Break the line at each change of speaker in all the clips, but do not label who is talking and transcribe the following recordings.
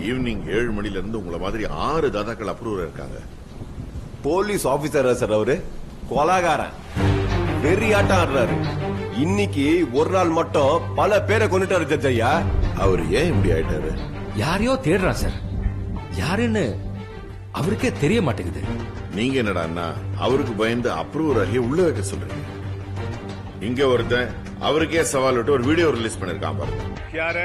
Evening ஏழு மணில இருந்து உங்களை மாதிரி ஆறு தாதாக்கள் அப்ரூவர் இருக்காங்க
போலீஸ் ஆபீசரா சார் அவரு கொலாகாரன் வெறியாட்டம் ஆடுறாரு இன்னைக்கு ஒரு நாள் மட்டும் பல பேரை கொண்டுட்டாரு ஜட்ஜ் ஐயா
அவர் ஏன் இப்படி ஆயிட்டாரு
யாரையோ தேடுறான் சார் யாருன்னு அவருக்கே தெரிய மாட்டேங்குது
நீங்க என்னடான்னா அவருக்கு பயந்து அப்ரூவர் ஆகி உள்ள வைக்க சொல்றீங்க இங்க ஒருத்தன் அவருக்கே சவால் விட்டு ஒரு வீடியோ ரிலீஸ் பண்ணிருக்கான் பாருங்க
யாரு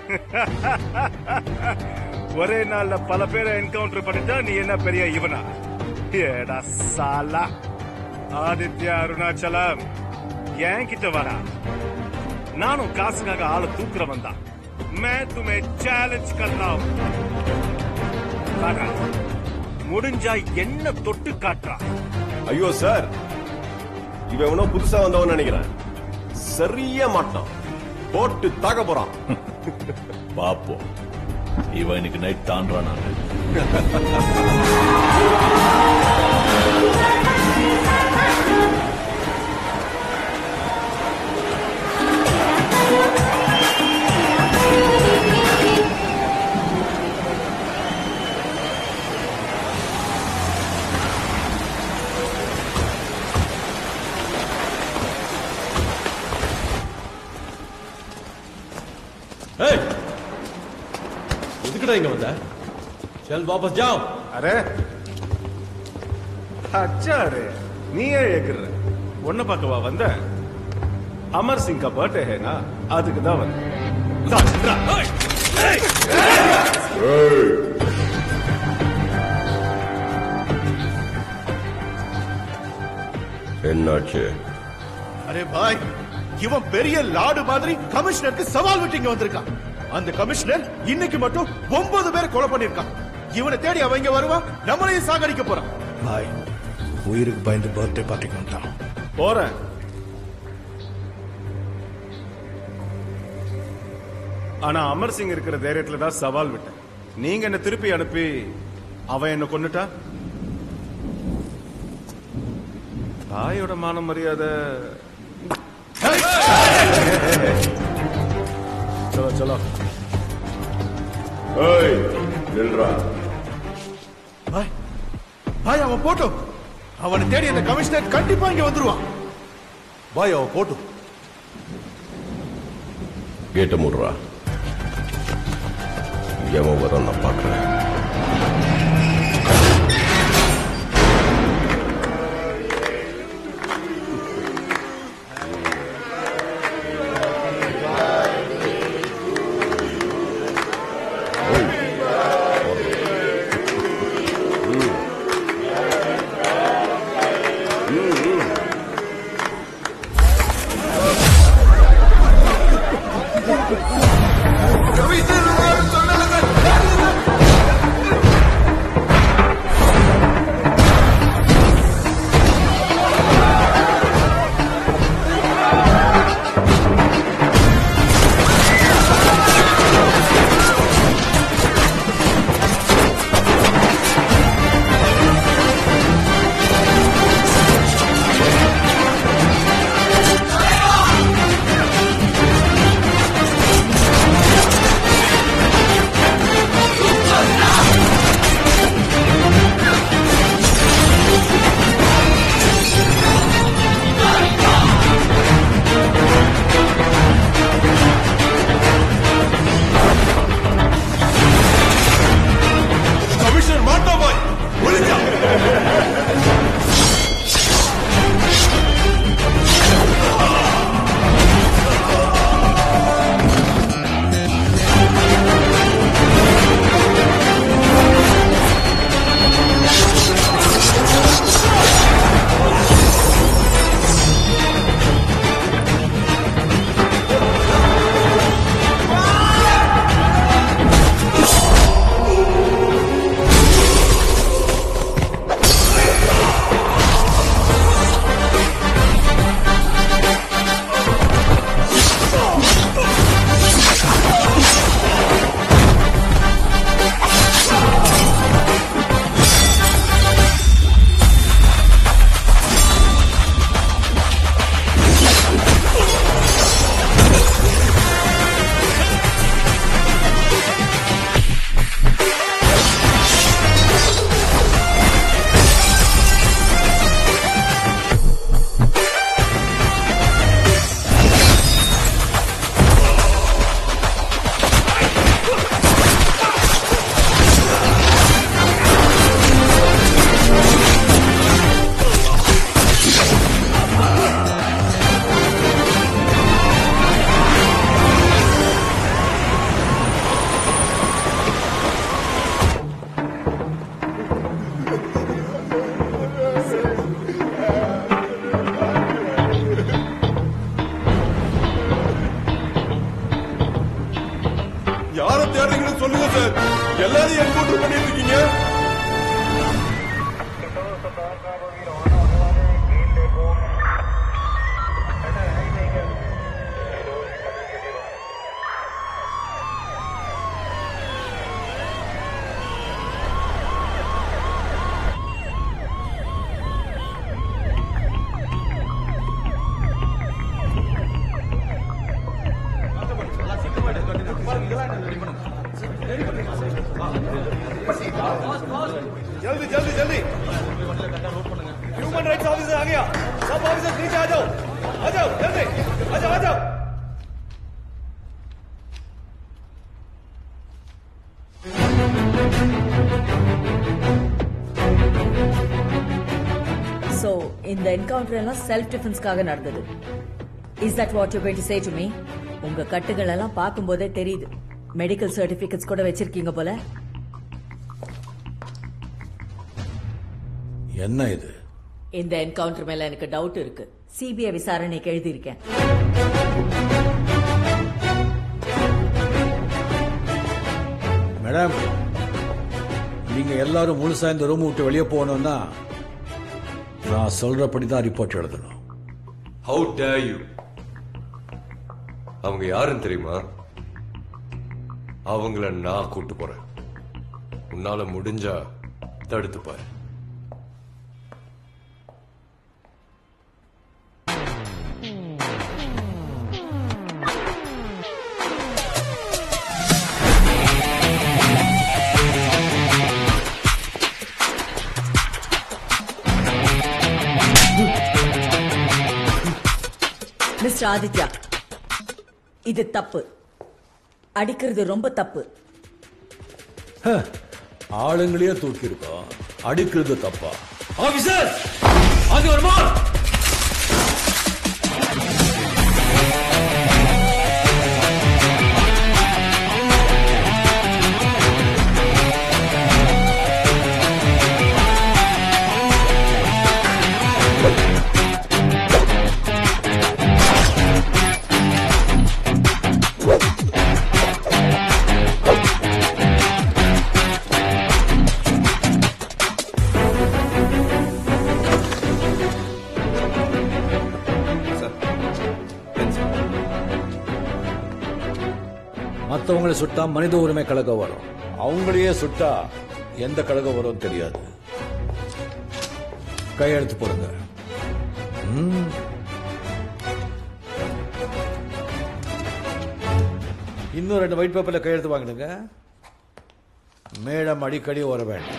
ஒரே நாள்ல பல பேரை என்கவுண்டர் பண்ணிட்டா நீ என்ன பெரிய இவனா ஏடா சாலா ஆதித்யா அருணாச்சலம் என் கிட்ட வரா நானும் காசுக்காக ஆளை தூக்குறவன் தான் मैं तुम्हें चैलेंज कर रहा हूं காட்டுறா. முடிஞ்சா என்ன தொட்டு காட்டுறா
ஐயோ சார் இவன் எவனோ புதுசா வந்தவன் நினைக்கிறேன் சரியா மாட்டான் போட்டு தாக்க போறான்
பாப்போம் இவன் இன்னைக்கு நைட் தாண்டான் நாங்க
ஏய் எதுக்குடா இங்க வந்த செல் வாபஸ் ஜாओ
அரே அச்சா அரே நீ ஏன் ஏக்குற உன்னை பார்க்கவா வந்த அமர் சிங் का बर्थडे है ना அதுக்கு தான் வந்த தா, சித்ரா. ஏய், ஏய்.
என்னாச்சு
அரே பாய் இவன் பெரிய லாடு மாதிரி கமிஷனருக்கு சவால் விட்டு இங்க வந்திருக்கான் அந்த கமிஷனர் இன்னைக்கு மட்டும் ஒன்பது பேரை கொலை பண்ணிருக்கான் இவனை தேடி அவன் இங்க வருவான் நம்மளையும் சாகடிக்க போறான்
பாய் உயிருக்கு பயந்து பர்த்டே பார்ட்டிக்கு வந்துட்டான்
போறேன் ஆனா அமர் சிங் இருக்கிற தைரியத்துல தான் சவால் விட்டேன் நீங்க என்ன திருப்பி அனுப்பி அவன் என்ன கொன்னுட்டா தாயோட மான மரியாதை சலோ சலோ
ஏய் நில்றா
பாய் பாய் அவன் போட்டும் அவனை தேடி அந்த கமிஷனர் கண்டிப்பா இங்க வந்துருவான்
பாய் அவன் போட்டும் கேட்ட மூடுறா எவன் வரும் நான் பாக்குறேன்
ரவி
आ गया सब ऑफिसर नीचे आ जाओ आ जाओ जल्दी आ जाओ आ जाओ
சோ இந்த என்கவுண்டர் எல்லாம் செல்ஃப் டிஃபென்ஸ்க்காக நடந்தது is that what you going to say to me உங்க கட்டுகள் எல்லாம் பார்க்கும்போதே தெரியுது மெடிக்கல் சர்டிபிகேட்ஸ் கூட வச்சிருக்கீங்க போல
என்ன இது
இந்த என்கவுண்டர் மேல எனக்கு டவுட் இருக்கு சிபிஐ விசாரணைக்கு எழுதியிருக்கேன்
மேடம் நீங்க எல்லாரும் முழுசா இந்த ரூம் விட்டு வெளியே போகணும்னா நான் சொல்றபடி தான் ரிப்போர்ட் எழுதணும்
ஹவு டேர் யூ அவங்க யாருன்னு தெரியுமா அவங்கள நான் கூட்டு போறேன் உன்னால முடிஞ்சா தடுத்து பாரு
மிஸ்டர் ஆதித்யா இது தப்பு அடிக்கிறது ரொம்ப தப்பு
ஆளுங்களையே தூக்கி இருக்கோம் அடிக்கிறது தப்பா
ஆபீசர் அது ஒரு மால்
மத்தவங்களை சுட்டா மனித உரிமை கழகம் வரும் அவங்களையே சுட்டா எந்த கழகம் வரும் தெரியாது கையெழுத்து போடுங்க ம். இன்னும் ரெண்டு ஒயிட் பேப்பர்ல கையெழுத்து வாங்கிடுங்க மேடம் அடிக்கடி வர வேண்டாம்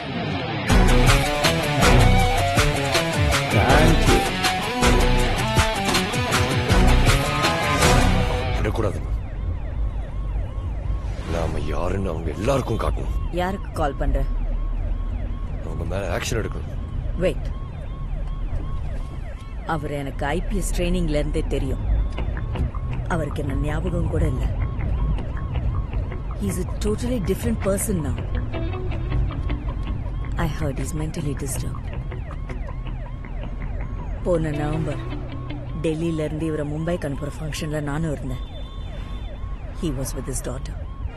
தேங்க்யூ
விடக்கூடாது நாம யாருன்னு அவங்க எல்லாருக்கும் காட்டணும்
யாருக்கு கால் பண்ற
அவங்க மேல ஆக்ஷன் எடுக்கணும்
வெயிட் அவர் எனக்கு ஐபிஎஸ் ட்ரைனிங்ல இருந்தே தெரியும் அவருக்கு என்ன ஞாபகம் கூட இல்ல is a totally different person now I heard he's mentally disturbed போன நவம்பர் டெல்லியில இருந்து இவரை மும்பைக்கு அனுப்புற ஃபங்க்ஷன்ல நானும் இருந்தேன் he was with his daughter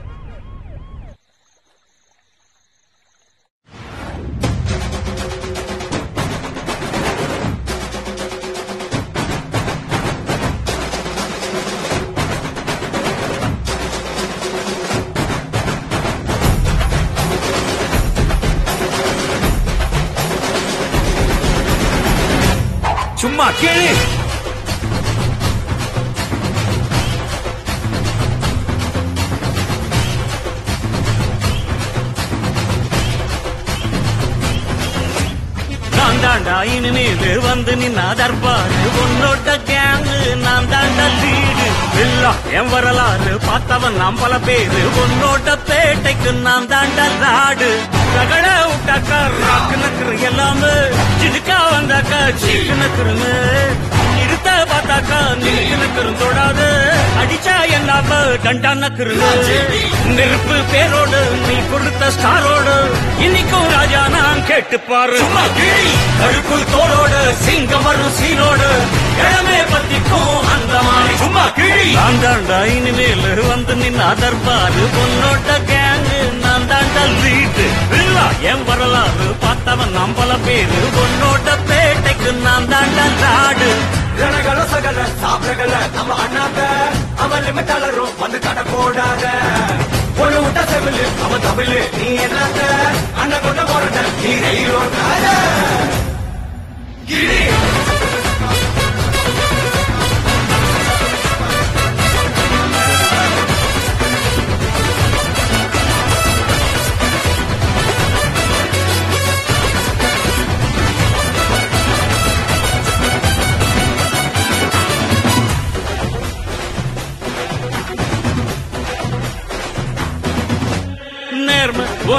சும்மா கேளு
நான் தாண்டா இனிமேல் வந்து நின்னா தர்பாரு உன்னோட கேங்கு நான் தாண்டா லீடு எல்லாம் என் வரலாறு பார்த்தவன் நாம் பல பேரு உன்னோட பேட்டைக்கு நான் தாண்டா லாடு ரகட விட்டாக்கா ராக்கு நக்குரு எல்லாமே சிடுக்கா வந்தாக்கா சீக்கு நக்குருங்க நிறுத்த பார்த்தாக்கா நிறுத்து நக்குரும் தொடாது அடிச்சா என்னாம டண்டா நக்குருங்க நெருப்பு பேரோடு நீ கொடுத்த ஸ்டாரோடு இன்னைக்கும் ராஜா நான் கேட்டு பாரு கழுக்குள் தோளோடு சிங்கம் வரும் சீனோடு இடமே பத்திக்கும் அந்த மாதிரி சும்மா கிழி நான் தாண்டா இனிமேல் வந்து நின்னா தர்பாரு உன்னோட கேங்கு நான் தாண்டா லீடு இல்லா என் வரலாறு பார்த்தவன் நாம் பல பேரு உன்னோட பேட்டைக்கு நான் தாண்டா நாடு
ரணகள சகல சாப்பிடகல நம்ம அண்ணாத்த அவன் லிமிட் அலரும் வந்து கடை போடாத ஒண்ணு விட்ட செவிலு அவன் தமிழு நீ என்னத்த அண்ணன் கொண்ட போறத நீ ரயிலோட கிரி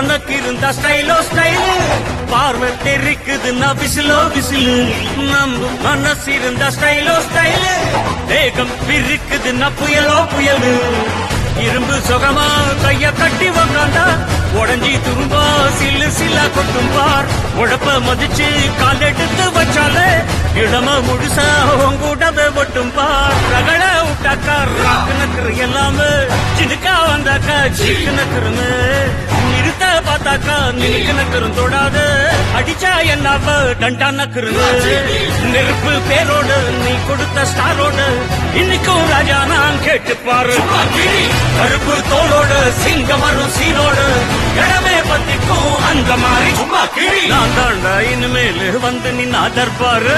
உனக்கு இருந்தா ஸ்டைலோ ஸ்டைலு பார்வை தெரிக்குதுன்னா விசிலோ விசிலு நம்ம மனசு இருந்தா ஸ்டைலோ ஸ்டைலு வேகம் பிரிக்குதுன்னா புயலோ புயலு இரும்பு சுகமா கைய கட்டி உக்காந்தா உடஞ்சி துரும்பா சில்லு சில்லா கொட்டும் பார் உழப்ப மதிச்சு கால் எடுத்து வச்சாலே இடம முழுசா உங்கூடவே ஒட்டும் பார் ரகள விட்டாக்கா ராக்கு நக்கரு எல்லாமே சினுக்கா வந்தாக்கா சிக்கு நக்கருமே நிறுத்த பார்த்தாக்கா நினைக்கு நக்கரும் தொடாது அடிச்சா என்னாவ டண்டா நக்கருங்க நெருப்பு பேரோடு நீ கொடுத்த ஸ்டாரோடு இன்னைக்கும் ராஜா நான் கேட்டு பாரு கருப்பு தோளோடு சிங்கம் வரும் சீனோடு இடமே பத்திக்கும் அந்த மாதிரி சும்மா கிழி நான் தாண்டா இனிமேல் வந்து நின்னா தர்பாரு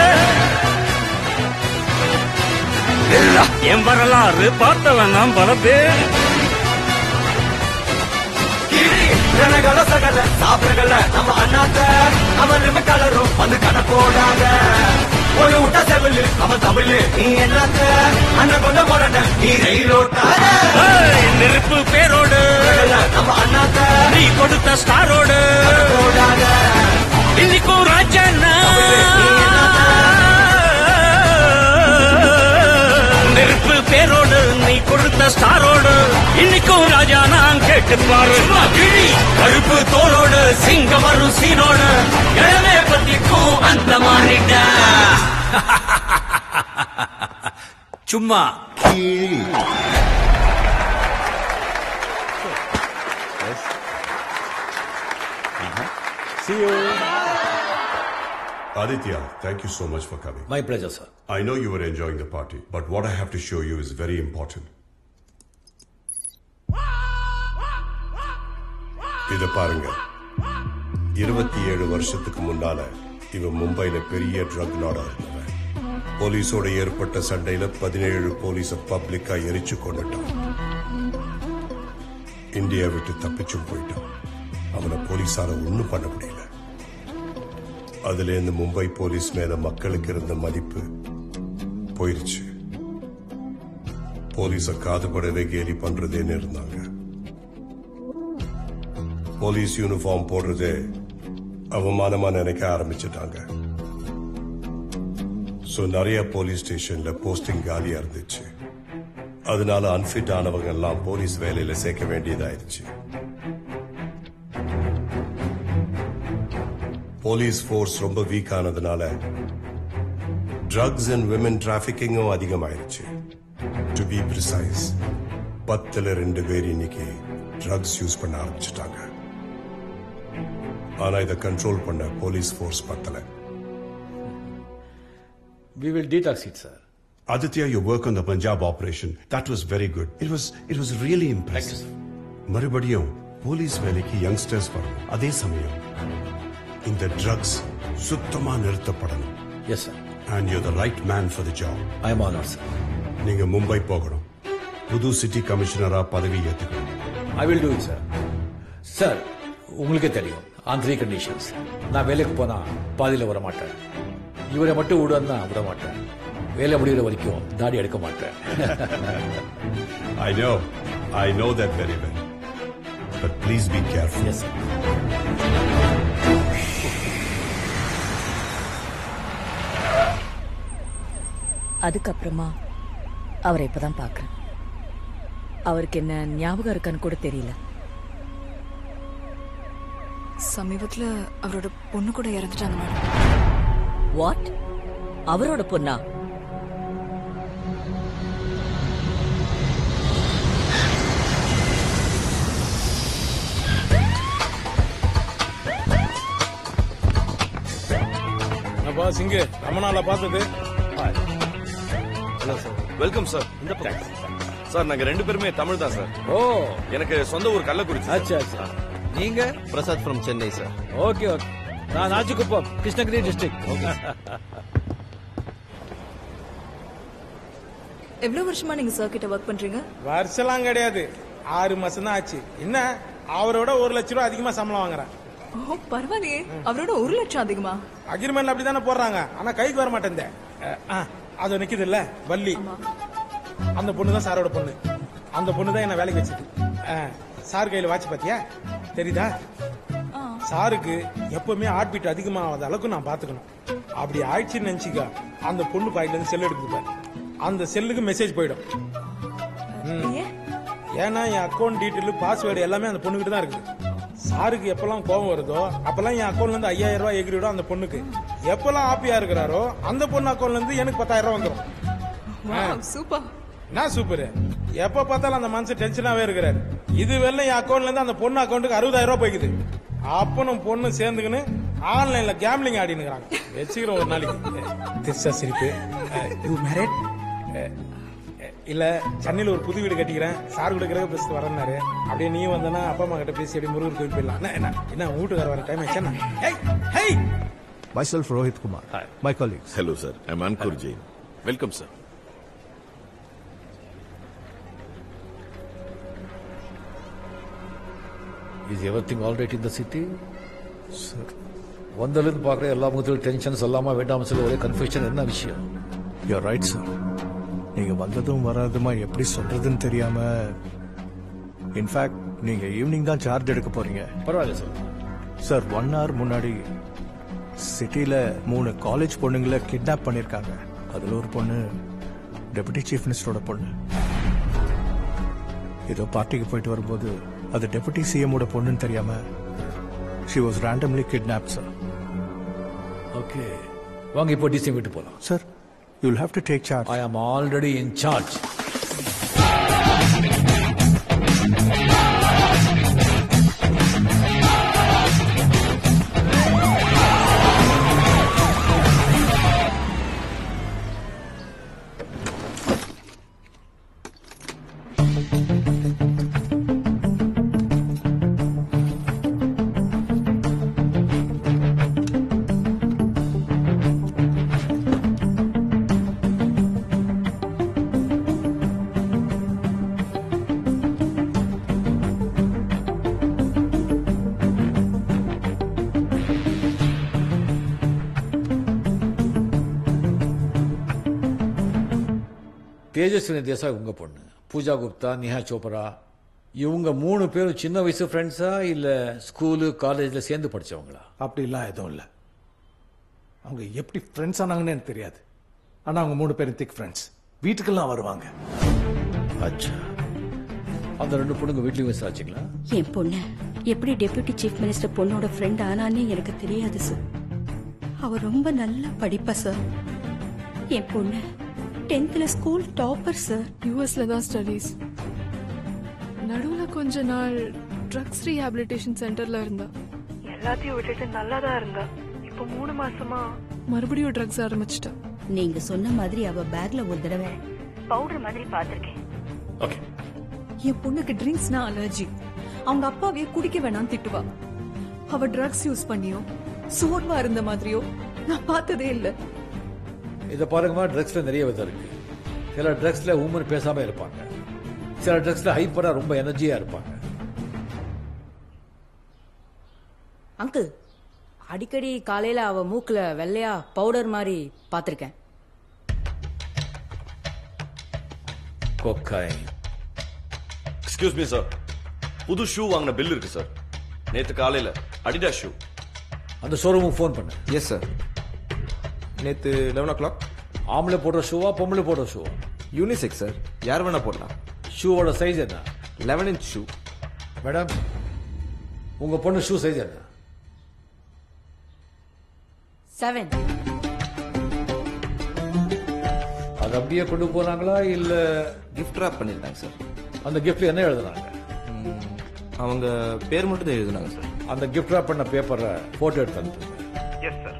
என் வரலாறு பார்த்தவன் நான் பல பேர்
ஜனகள சகல சாப்பிடல நம்ம அண்ணாத்த அவன் லிமிட் கலரும் வந்து கடை போடாத ஒரு விட்ட செவிலு அவன் தமிழு நீ என்னத்த அண்ணன் கொண்ட முரட்ட நீ ரயிலோட்டாத
ஏய், நெருப்பு பேரோடு
நம்ம அண்ணாத்த
நீ கொடுத்த ஸ்டாரோடு
போடாத
இன்னைக்கும் ராஜாண்ணா நெருப்பு பேரோடு நீ கொடுத்த ஸ்டாரோடு இன்னைக்கும் ராஜா நான் கேட்டு பாரு கிழி கருப்பு தோளோடு சிங்கம் வரும் சீனோடு இளமே பத்திக்கும் அந்த மாறிட்ட
சும்மா
See you.
Aditya, thank you so much for coming.
My pleasure, sir.
I know you were enjoying the party, but what I have to show you is very important. இத பாருங்க இருபத்தி ஏழு வருஷத்துக்கு முன்னால இவன் மும்பைல பெரிய ட்ரக் லார்டா இருந்தவன் போலீஸோட ஏற்பட்ட சண்டையில பதினேழு போலீஸ பப்ளிக்கா எரிச்சு கொண்டுட்டான் இந்தியா விட்டு தப்பிச்சும் போயிட்டான் அவனை போலீஸார ஒண்ணும் பண்ண முடியல அதுல இருந்து மும்பை போலீஸ் மேல மக்களுக்கு இருந்த மதிப்பு போயிருச்சு போலீஸ காதுபடவே கேலி பண்றதேன்னு இருந்தாங்க போலீஸ் யூனிஃபார்ம் போடுறதே அவமானமா நினைக்க ஆரம்பிச்சிட்டாங்க சோ நிறைய போலீஸ் ஸ்டேஷன்ல போஸ்டிங் காலியா இருந்துச்சு அதனால அன்ஃபிட் ஆனவங்க எல்லாம் போலீஸ் வேலையில சேர்க்க வேண்டியதாயிருச்சு போலீஸ் ஃபோர்ஸ் ரொம்ப வீக் ஆனதுனால ட்ரக்ஸ் அண்ட் விமன் டிராபிகிங்கும் அதிகமாயிருச்சு டு பி ப்ரிசைஸ் பத்துல ரெண்டு பேர் இன்னைக்கு ட்ரக்ஸ் யூஸ் பண்ண ஆரம்பிச்சிட்டாங்க ஆனா இதை கண்ட்ரோல் பண்ண போலீஸ் ஃபோர்ஸ் பத்தல
We will detox it, sir.
Aditya, your work on the Punjab operation, that was very good. It was it was really impressive. மறுபடியும் போலீஸ் வேலைக்கு யங்ஸ்டர்ஸ் வரணும் அதே சமயம் இந்த ட்ரக்ஸ் சுத்தமா நிறுத்தப்படணும்
Yes, sir.
And you the right man for the job
I am honored, sir.
நீங்க மும்பை போகணும் புது சிட்டி கமிஷனரா பதவி ஏத்துக்கணும்
I will do it, sir. Sir உங்களுக்கே தெரியும் ஆன் த்ரீ கண்டிஷன்ஸ் நான் வேலைக்கு போனா பாதியில வர மாட்டேன் இவரை மட்டும் விடுன்னா விட மாட்டேன் வேலை முடிகிற வரைக்கும் தாடி எடுக்க மாட்டேன்
I know. I know that very well. But please be careful.
Yes, sir.
அதுக்கப்புறமா அவரை இப்பதான் பாக்குறேன் அவருக்கு என்ன ஞாபகம் இருக்கான்னு கூட தெரியல
சமீபத்துல அவரோட பொண்ணு கூட இறந்துட்டாங்க மேடம்
வாட் அவரோட பொண்ணா
அப்பா சிங்கு ரொம்ப நாளா பார்த்தது
ஹலோ சார் வெல்கம் சார் இந்த பக்கம் சார் நாங்க ரெண்டு பேருமே தமிழ் தான் சார்
ஓ
எனக்கு சொந்த ஊர் கள்ளக்குறிச்சி
ஆச்சா ஆச்சா நீங்க
Prasad from Chennai sir
okay okay நான் நாச்சிக்குப்பம் கிருஷ்ணகிரி டிஸ்ட்ரிக்ட்
எவ்வளவு வருஷமா நீங்க சார் கிட்ட ஒர்க் பண்றீங்க
வருஷம்லாம் கிடையாது ஆறு மாசம் தான் ஆச்சு என்ன அவரோட ஒரு லட்ச ரூபா அதிகமா சம்பளம் வாங்குறேன்
ஓ பரவாயில்லையே அவரோட ஒரு லட்சம் அதிகமா
அக்ரிமெண்ட்ல அப்படிதானே போடுறாங்க ஆனா கைக்கு வர மாட்டேன் அது நிக்குது இல்ல வள்ளி அந்த பொண்ணு தான் சாரோட பொண்ணு அந்த பொண்ணு தான் என்ன வேலைக்கு வச்சது அஹ், சார் கையில வாட்ச் பாத்தியா தெரியுதா சாருக்கு எப்பவுமே ஹார்ட் பீட் அதிகமாகாத அளவுக்கு நான் பாத்துக்கணும் அப்படி ஆயிடுச்சுன்னு நினைச்சிக்க அந்த பொண்ணு பாக்கெட்ல இருந்து செல் எடுத்துப்பாரு அந்த செல்லுக்கு மெசேஜ் போயிடும் ம். ஏன்னா என் அக்கௌண்ட் டீட்டெயில் பாஸ்வேர்டு எல்லாமே அந்த பொண்ணுகிட்ட தான் இருக்குது சாருக்கு எப்பெல்லாம் கோவம் வருதோ அப்பெல்லாம் என் அக்கௌண்ட்ல இருந்து ஐயாயிரம் ரூபாய் எகிரிடும் அந்த பொண்ணுக்கு எப்பெல்லாம் ஹாப்பியா இருக்கிறாரோ அந்த பொண்ணு அக்கௌண்ட்ல இருந்து எனக்கு பத்தாயிரம் ரூபாய் வந்துடும்
சூப்பர்
என்ன சூப்பர் எப்ப பார்த்தாலும் அந்த மனசு டென்ஷனாவே இருக்கிறாரு இது வெள்ளம் என் அக்கௌண்ட்ல இருந்து அந்த பொண்ணு அக்கௌண்ட்டுக்கு அறுபதாயிரம் ரூபாய் போய்க்குது அப்பனும் பொண்ணு சேர்ந்துக்கின்னு ஆன்லைன்ல கேம்லிங் ஆடினுக்கிறாங்க வச்சுக்கிறோம் ஒரு நாளைக்கு திருச்சா சிரிப்பு யூ மேரேட் இல்ல சென்னையில ஒரு புது வீடு கட்டிக்கிறேன் சார் கூட கிரக பிரசத்து வரேன்னாரு அப்படியே நீ வந்தனா அப்பா அம்மா கிட்ட பேசி அப்படியே முருகர் கோயில் போயிடலாம் என்ன, என்ன என்ன வீட்டுக்கார வர டைம் ஆயிடுச்சா hey hey
Myself, Rohit Kumar. My colleagues.
Hello, sir. I'm Ankur Jain.
Welcome, sir.
Is everything all right in the city வந்தலேருந்து பார்க்குற எல்லா முகத்திலும் டென்ஷன் சொல்லாம வேண்டாம் சொல்ல ஒரே கன்ஃபியூஷன் என்ன விஷயம்
You're right, sir. நீங்க வந்ததும் வராதுமா எப்படி சொல்றதுன்னு தெரியாம இன்ஃபேக்ட் நீங்க ஈவினிங் தான் சார்ஜ் எடுக்க போறீங்க
பரவாயில்ல சார்
சார் ஒன் ஹவர் முன்னாடி சிட்டில மூணு காலேஜ் பொண்ணுங்களை கிட்னாப் பண்ணிருக்காங்க அதுல ஒரு பொண்ணு டெபுட்டி சீஃப் மினிஸ்டரோட பொண்ணு ஏதோ பார்ட்டிக்கு போயிட்டு வரும்போது அது டெபுட்டி சிஎமோட பொண்ணுன்னு தெரியாம she was randomly kidnap sir
okay வாங்க இப்போ டிசி விட்டு போலாம்
sir you'll have to take charge
I am already in charge Tejaswini Desai உங்க பொண்ணு பூஜா குப்தா நிஹா சோப்ரா இவங்க மூணு பேரும் சின்ன வயசு ஃப்ரெண்ட்ஸா இல்ல ஸ்கூலு காலேஜ்ல சேர்ந்து படிச்சவங்களா
அப்படிலாம் எதுவும் இல்லை அவங்க எப்படி ஃப்ரெண்ட்ஸ் ஆனாங்கன்னு எனக்கு தெரியாது ஆனா அவங்க மூணு பேரும் திக் ஃப்ரெண்ட்ஸ் வீட்டுக்கெல்லாம் வருவாங்க
அச்சா அந்த ரெண்டு பொண்ணுங்க வீட்லயும் விசாரிச்சிங்களா
என் பொண்ணு எப்படி டெபுட்டி சீஃப் மினிஸ்டர் பொண்ணோட ஃப்ரெண்ட் ஆனான்னு எனக்கு தெரியாது சார் அவ ரொம்ப நல்லா படிப்பா சார் என் பொண்ணு டென்த்ல ஸ்கூல் டாப்பர் சார்
யூஎஸ்ல தான் ஸ்டடீஸ் நடுவுல கொஞ்ச நாள் ட்ரக்ஸ் ரீஹாபிலிட்டேஷன் சென்டர்ல இருந்தா
எல்லாத்தையும் விட்டுட்டு நல்லா தான் இருந்தா இப்போ மூணு மாசமா
மறுபடியும் ட்ரக்ஸ் ஆரம்பிச்சிட்டா
நீங்க சொன்ன மாதிரி அவ பேக்ல ஒரு தடவை
பவுடர் மாதிரி பாத்திருக்கேன்
ஓகே
என் பொண்ணுக்கு ட்ரிங்க்ஸ்னா அலர்ஜி அவங்க அப்பாவே குடிக்க வேணாம் திட்டுவா அவ ட்ரக்ஸ் யூஸ் பண்ணியோ சோர்வா இருந்த மாதிரியோ நான் பார்த்ததே இல்ல
இதை பாருங்கம்மா ட்ரக்ஸ்ல நிறைய விதம் இருக்கு சில ட்ரக்ஸ்ல உமன் பேசாம இருப்பாங்க சில ட்ரக்ஸ்ல ஹைப்பரா ரொம்ப எனர்ஜியா இருப்பாங்க
அங்கிள் அடிக்கடி காலையில அவ மூக்குல வெள்ளையா பவுடர் மாதிரி பாத்திருக்கேன்
கொக்காய்
எக்ஸ்கியூஸ் மீ சார் புது ஷூ வாங்கின பில் இருக்கு சார் நேத்து காலையில அடிடா ஷூ
அந்த ஷோரூமுக்கு ஃபோன் பண்ணு
எஸ் சார் நேத்து லெவன் ஓ கிளாக்
ஆம்பளை போடுற ஷூவா பொம்பளை போடுற ஷூவா
யூனிசெக் சார் யார் வேணா போடலாம்
ஷூவோட சைஸ் என்ன
லெவன் இன்ச் ஷூ
மேடம் உங்க பொண்ணு ஷூ சைஸ் என்ன
செவன்
அது அப்படியே கொண்டு போனாங்களா இல்ல
கிஃப்ட் ராப் பண்ணிருந்தாங்க சார்
அந்த கிஃப்ட்ல என்ன எழுதுனாங்க
அவங்க பேர் மட்டும் தான் எழுதுனாங்க சார்
அந்த கிஃப்ட் ராப் பண்ண பேப்பரை போட்டோ எடுத்து அனுப்புங்க
எஸ் சார்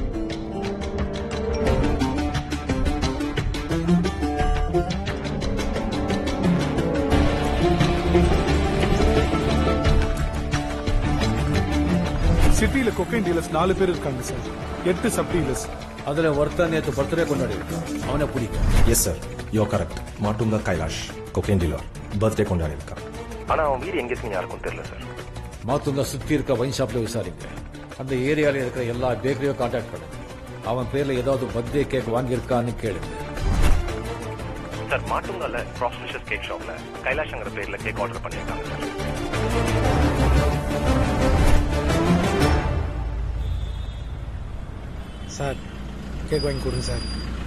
சிட்டியில கொக்கைன் டீலர்ஸ் நாலு பேர் இருக்காங்க சார் எட்டு சப் டீலர்ஸ்
அதுல ஒருத்தன் நேத்து பர்த்டே கொண்டாடி இருக்கான் அவனை பிடிக்கும்
எஸ் சார் யோ கரெக்ட் மாட்டுங்க கைலாஷ் கொக்கைன் டீலர் பர்த்டே கொண்டாடி இருக்கான்
ஆனா அவன் வீடு எங்க இருக்குன்னு யாருக்கும் தெரியல சார்
மாத்துங்க சுத்தி இருக்க வைன் ஷாப்ல விசாரிங்க அந்த ஏரியால இருக்கிற எல்லா பேக்கரியும் கான்டாக்ட் பண்ணுங்க அவன் பேர்ல ஏதாவது பர்த்டே கேக் வாங்கியிருக்கான்னு கேளுங்க
சார் மாட்டுங்கால ப்ராஸ்பிஷஸ் கேக் ஷாப்ல கைலாஷ்ங்கிற பேர்ல கேக் ஆர்டர் பண்ணிருக்காங்க சார்
சார் கேக் வாங்கி கொடுங்க சார்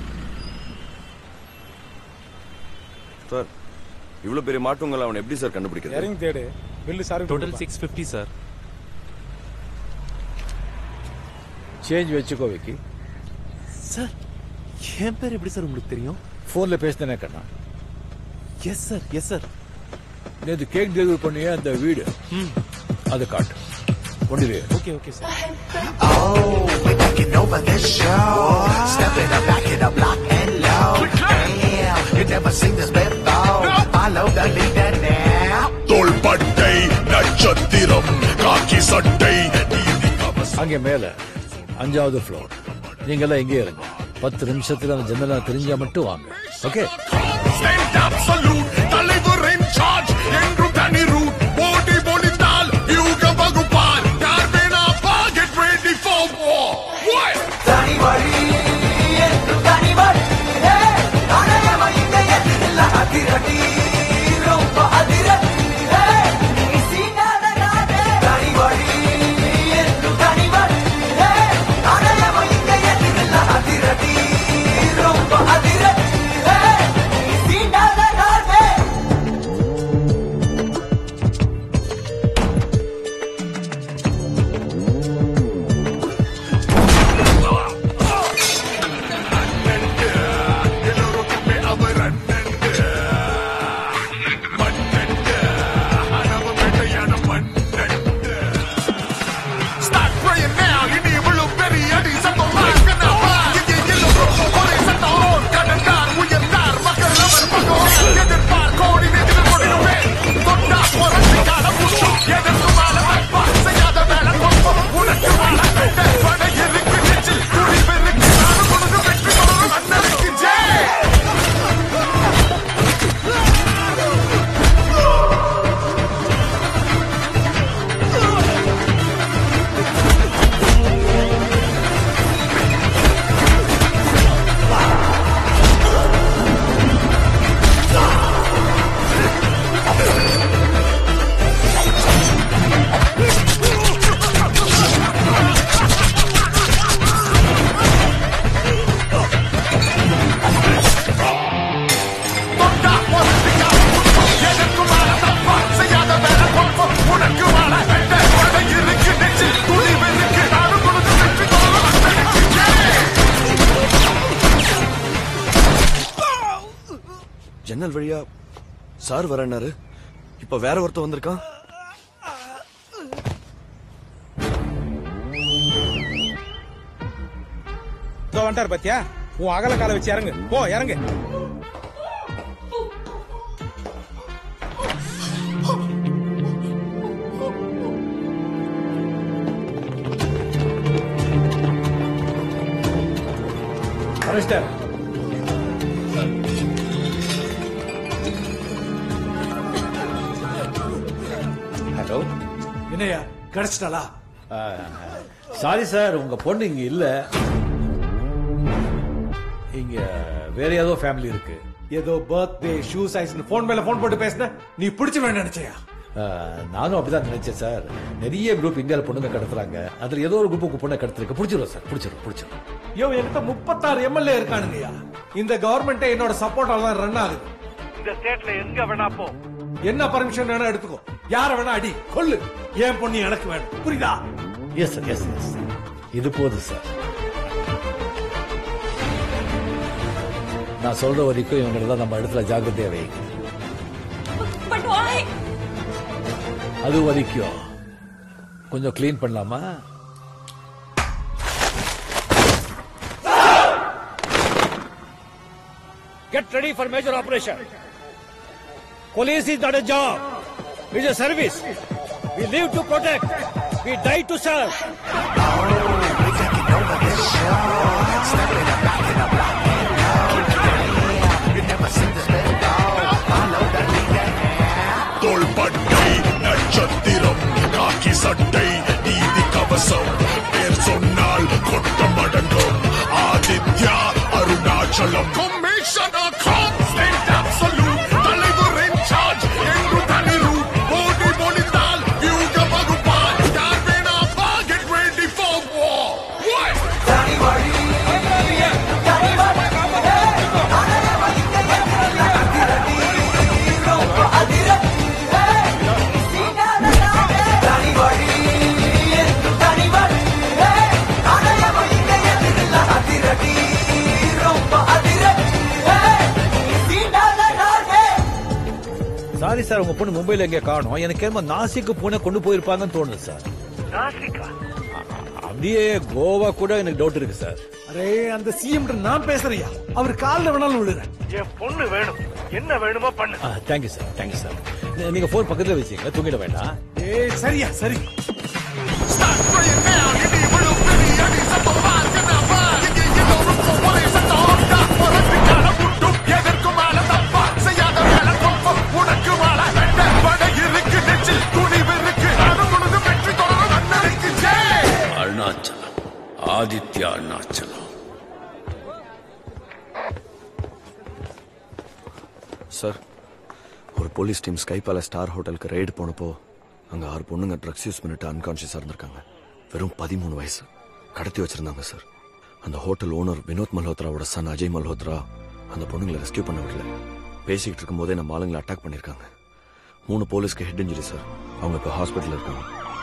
சார் இவ்வளவு பெரிய மாட்டுங்களை அவன் எப்படி சார் கண்டுபிடிக்கிறது
இறங்கி தேடு bill sir
total six fifty sir
change வச்சுக்கோ விக்கி
சார் என் பேர் எப்படி சார் உங்களுக்கு தெரியும்
ஃபோன்ல பேசினேனே கண்ணா
எஸ் சார் எஸ் சார்
நேற்று கேக் டெலிவரி பண்ணியே அந்த வீடு அது காட்டு ஒன்றிலே
okay okay sir
We're taking over this show. Stepping up, back it up, lock and low. Damn, you never seen this before. Follow the leader now.
தோள்பட்டை நட்சத்திரம் காக்கி சட்டை
அங்கே மேல அஞ்சாவது ஃப்ளோர் நீங்க எல்லாம் எங்கே இருங்க பத்து நிமிஷத்துல அந்த ஜன்னலா தெரிஞ்சா மட்டும் வாங்க ஓகே
Stand up, salute, தலைவர் in charge என்றும் தனி ரூட் போட்டி பொழிந்தால் யூக வகுப்பார் யார் வேணா get ready for war What?
தனி வழி என்று தனி வழி ஹே, அடையவ இங்க எதிரில்ல அதிரடி ரொம்ப அதிரடி ஹே, நீ சீனாத நாடே. தனி வழி என்று தனி வழி ஹே, அடையவ இங்க எதிரில்ல அதிரடி ரொம்ப அதிரடி ஹே, நீ சீனாத நாடே.
Start praying now, இனி இவ்வளவு பெரிய அடி சத்தம் வாங்கினா வா. இங்கே எல்லோரும் ஒரே சத்தம் ஓர் கடந்தார் உயர்ந்தார் மக்கள் அவர் பக்கம் எதிர்ப்பார் கோடி நெஞ்சில் கொடிடுவே தொட்டா புரட்சிக்கான புஷ்பம் எதற்கு மேல வைப்பார் செய்யாத வேலை கொம்பம் உனக்கு மேல வெட்ட படை இருக்கு நெஞ்சில் குடி பெருக்கு நாடு கொடுத்து வெற்றி கொள்ளும் அண்ணனுக்கு ஜெய் தொட்டா புரட்சிக்கான புஷ்பம் எதற்கு மேல தப்பார் செய்யாத வேலை கொம்பம் உனக்கு மேல வெட்ட படை இருக்கு நெஞ்சில் குடி பெருக்கு நாடு கொடுத்து வெற்றி கொள்ளும் அண்ணனுக்கு ஜெய்
ஜன்னல் வழியா சார் வரேன்னாரு இப்ப வேற ஒருத்தன் வந்திருக்கான்
இதோ வந்துட்டார் பாத்தியா உன் அகல கால வச்சு இறங்கு போ இறங்கு
அரஸ்டர் ஹலோ
என்னையா கிடைச்சிட்டாளா
சாரி சார் உங்க பொண்ணு இங்க இல்ல இங்க வேற ஏதோ ஃபேமிலி இருக்கு
ஏதோ பர்த்டே ஷூ சைஸ் போன் மேல போன் போட்டு பேசின நீ பிடிச்சு வேணும் நினைச்சியா
ஆஹ், நானும் அப்படிதான் நினைச்சேன் சார் நிறைய குரூப் இந்தியாவில் பொண்ணுங்க கடத்துறாங்க அதுல ஏதோ ஒரு குரூப் பொண்ணை கடத்திருக்கு பிடிச்சிரும் சார் பிடிச்சிரும் பிடிச்சிரும்
யோ என்கிட்ட முப்பத்தாறு எம்எல்ஏ இருக்கானுங்கய்யா இந்த கவர்மெண்ட் என்னோட சப்போர்ட்டால தான் ரன் ஆகுது
இந்த ஸ்டேட்ல எங்க வேணா போ
என்ன பர்மிஷன் வேணா எடுத்துக்கோ யார வேணா அடி கொல்லு ஏன் பொண்ணு எனக்கு வேணும் புரியுதா
எஸ் சார் எஸ் எஸ் இது போதும் சார் நான் சொல்ற வரைக்கும் இவங்களை தான் நம்ம இடத்துல ஜாக்கிரதையா வைங்க
பட் why
அது வரைக்கும் கொஞ்சம் க்ளீன் பண்ணலாமா
Get ready for major operation. Police is not a job. It's a service. We live to protect. We die to serve.
தோள்பட்டை நட்சத்திரம் காக்கி சட்டை நீதி கவசம் பேர் சொன்னால் கொட்டம் அடங்கும் Aditya Arunachalam commissioner constant absolute தலைவர் இன் சார்ஜ் என்று தனி ரூட் போட்டி பொழிந்தால் வியூக வகுப்பார் யார் வேணா கெட் ரெடி ஃபார் வார்
தனி வழி
சாரி சார் உங்க பொண்ணு மும்பைல எங்க காணோம் எனக்கு ஏமா நாசிக்கு பூனை கொண்டு போயிருப்பாங்கன்னு தோணுது சார்
நாசிக்கா
அப்படியே கோவா கூட எனக்கு டவுட் இருக்கு சார்
அரே அந்த சிஎம் நான் பேசுறையா அவர் காலில் வேணாலும் விழுறேன்
என் பொண்ணு வேணும் என்ன வேணுமோ பண்ணு
தேங்க்யூ சார் தேங்க்யூ சார் நீங்க போன் பக்கத்துல வச்சீங்க தூங்கிட வேண்டாம்
ஏய் சரியா சரி
எதற்கும் மேல தப்பா செய்யாத வேலை ரொம்ப உனக்கு மேல வெட்ட படை இருக்கு நெச்சில் துணிவு இருக்கு நானும் உனது வெற்றி தொடரும் அண்ணனுக்கு ஜெய்
அருணாச்சலம் ஆதித்யா அருணாச்சலம்
சார் ஒரு போலீஸ் டீம் ஸ்கைப்பால ஸ்டார் ஹோட்டலுக்கு ரெய்டு போனப்போ அங்க ஆறு பொண்ணுங்க ட்ரக்ஸ் யூஸ் பண்ணிட்டு அன்கான்ஷியஸா இருந்திருக்காங்க வெறும் பதிமூணு வயசு கடத்தி வச்சிருந்தாங்க சார் அந்த ஹோட்டல் ஓனர் வினோத் மல்ஹோத்ராவோட சன் அஜய் மல்ஹோத்ரா அந்த பொண்ணுங்களை ரெஸ்கியூ பண்ண விடல பேசிக்கிட்டு இருக்கும்போதே நம்ம ஆளுங்களை அட்டாக் பண்ணிருக்காங்க மூணு போலீஸ்க்கு ஹெட் இன்ஜுரி சார் அவங்க இப்போ ஹாஸ்பிட்டல் இருக்காங்க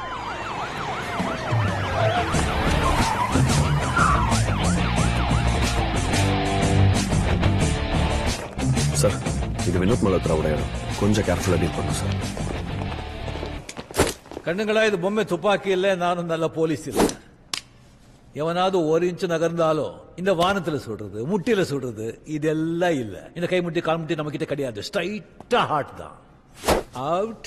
சார் இது வினோத் மல்ஹோத்ராவோட இடம் கொஞ்சம் கேர்ஃபுல்லா டீல் பண்ணும் சார்
கண்ணுங்களா இது பொம்மை துப்பாக்கி இல்ல நானும் நல்ல போலீஸ் இல்ல எவனாவது ஒரு இன்ச்சு நகர்ந்தாலும் இந்த வானத்துல சுடுறது முட்டியில சுடுறது இதெல்லாம் இல்ல இந்த கை முட்டி கால் முட்டி நம்ம கிட்ட கிடையாது ஸ்ட்ரைட்டா ஹார்ட் தான் அவுட்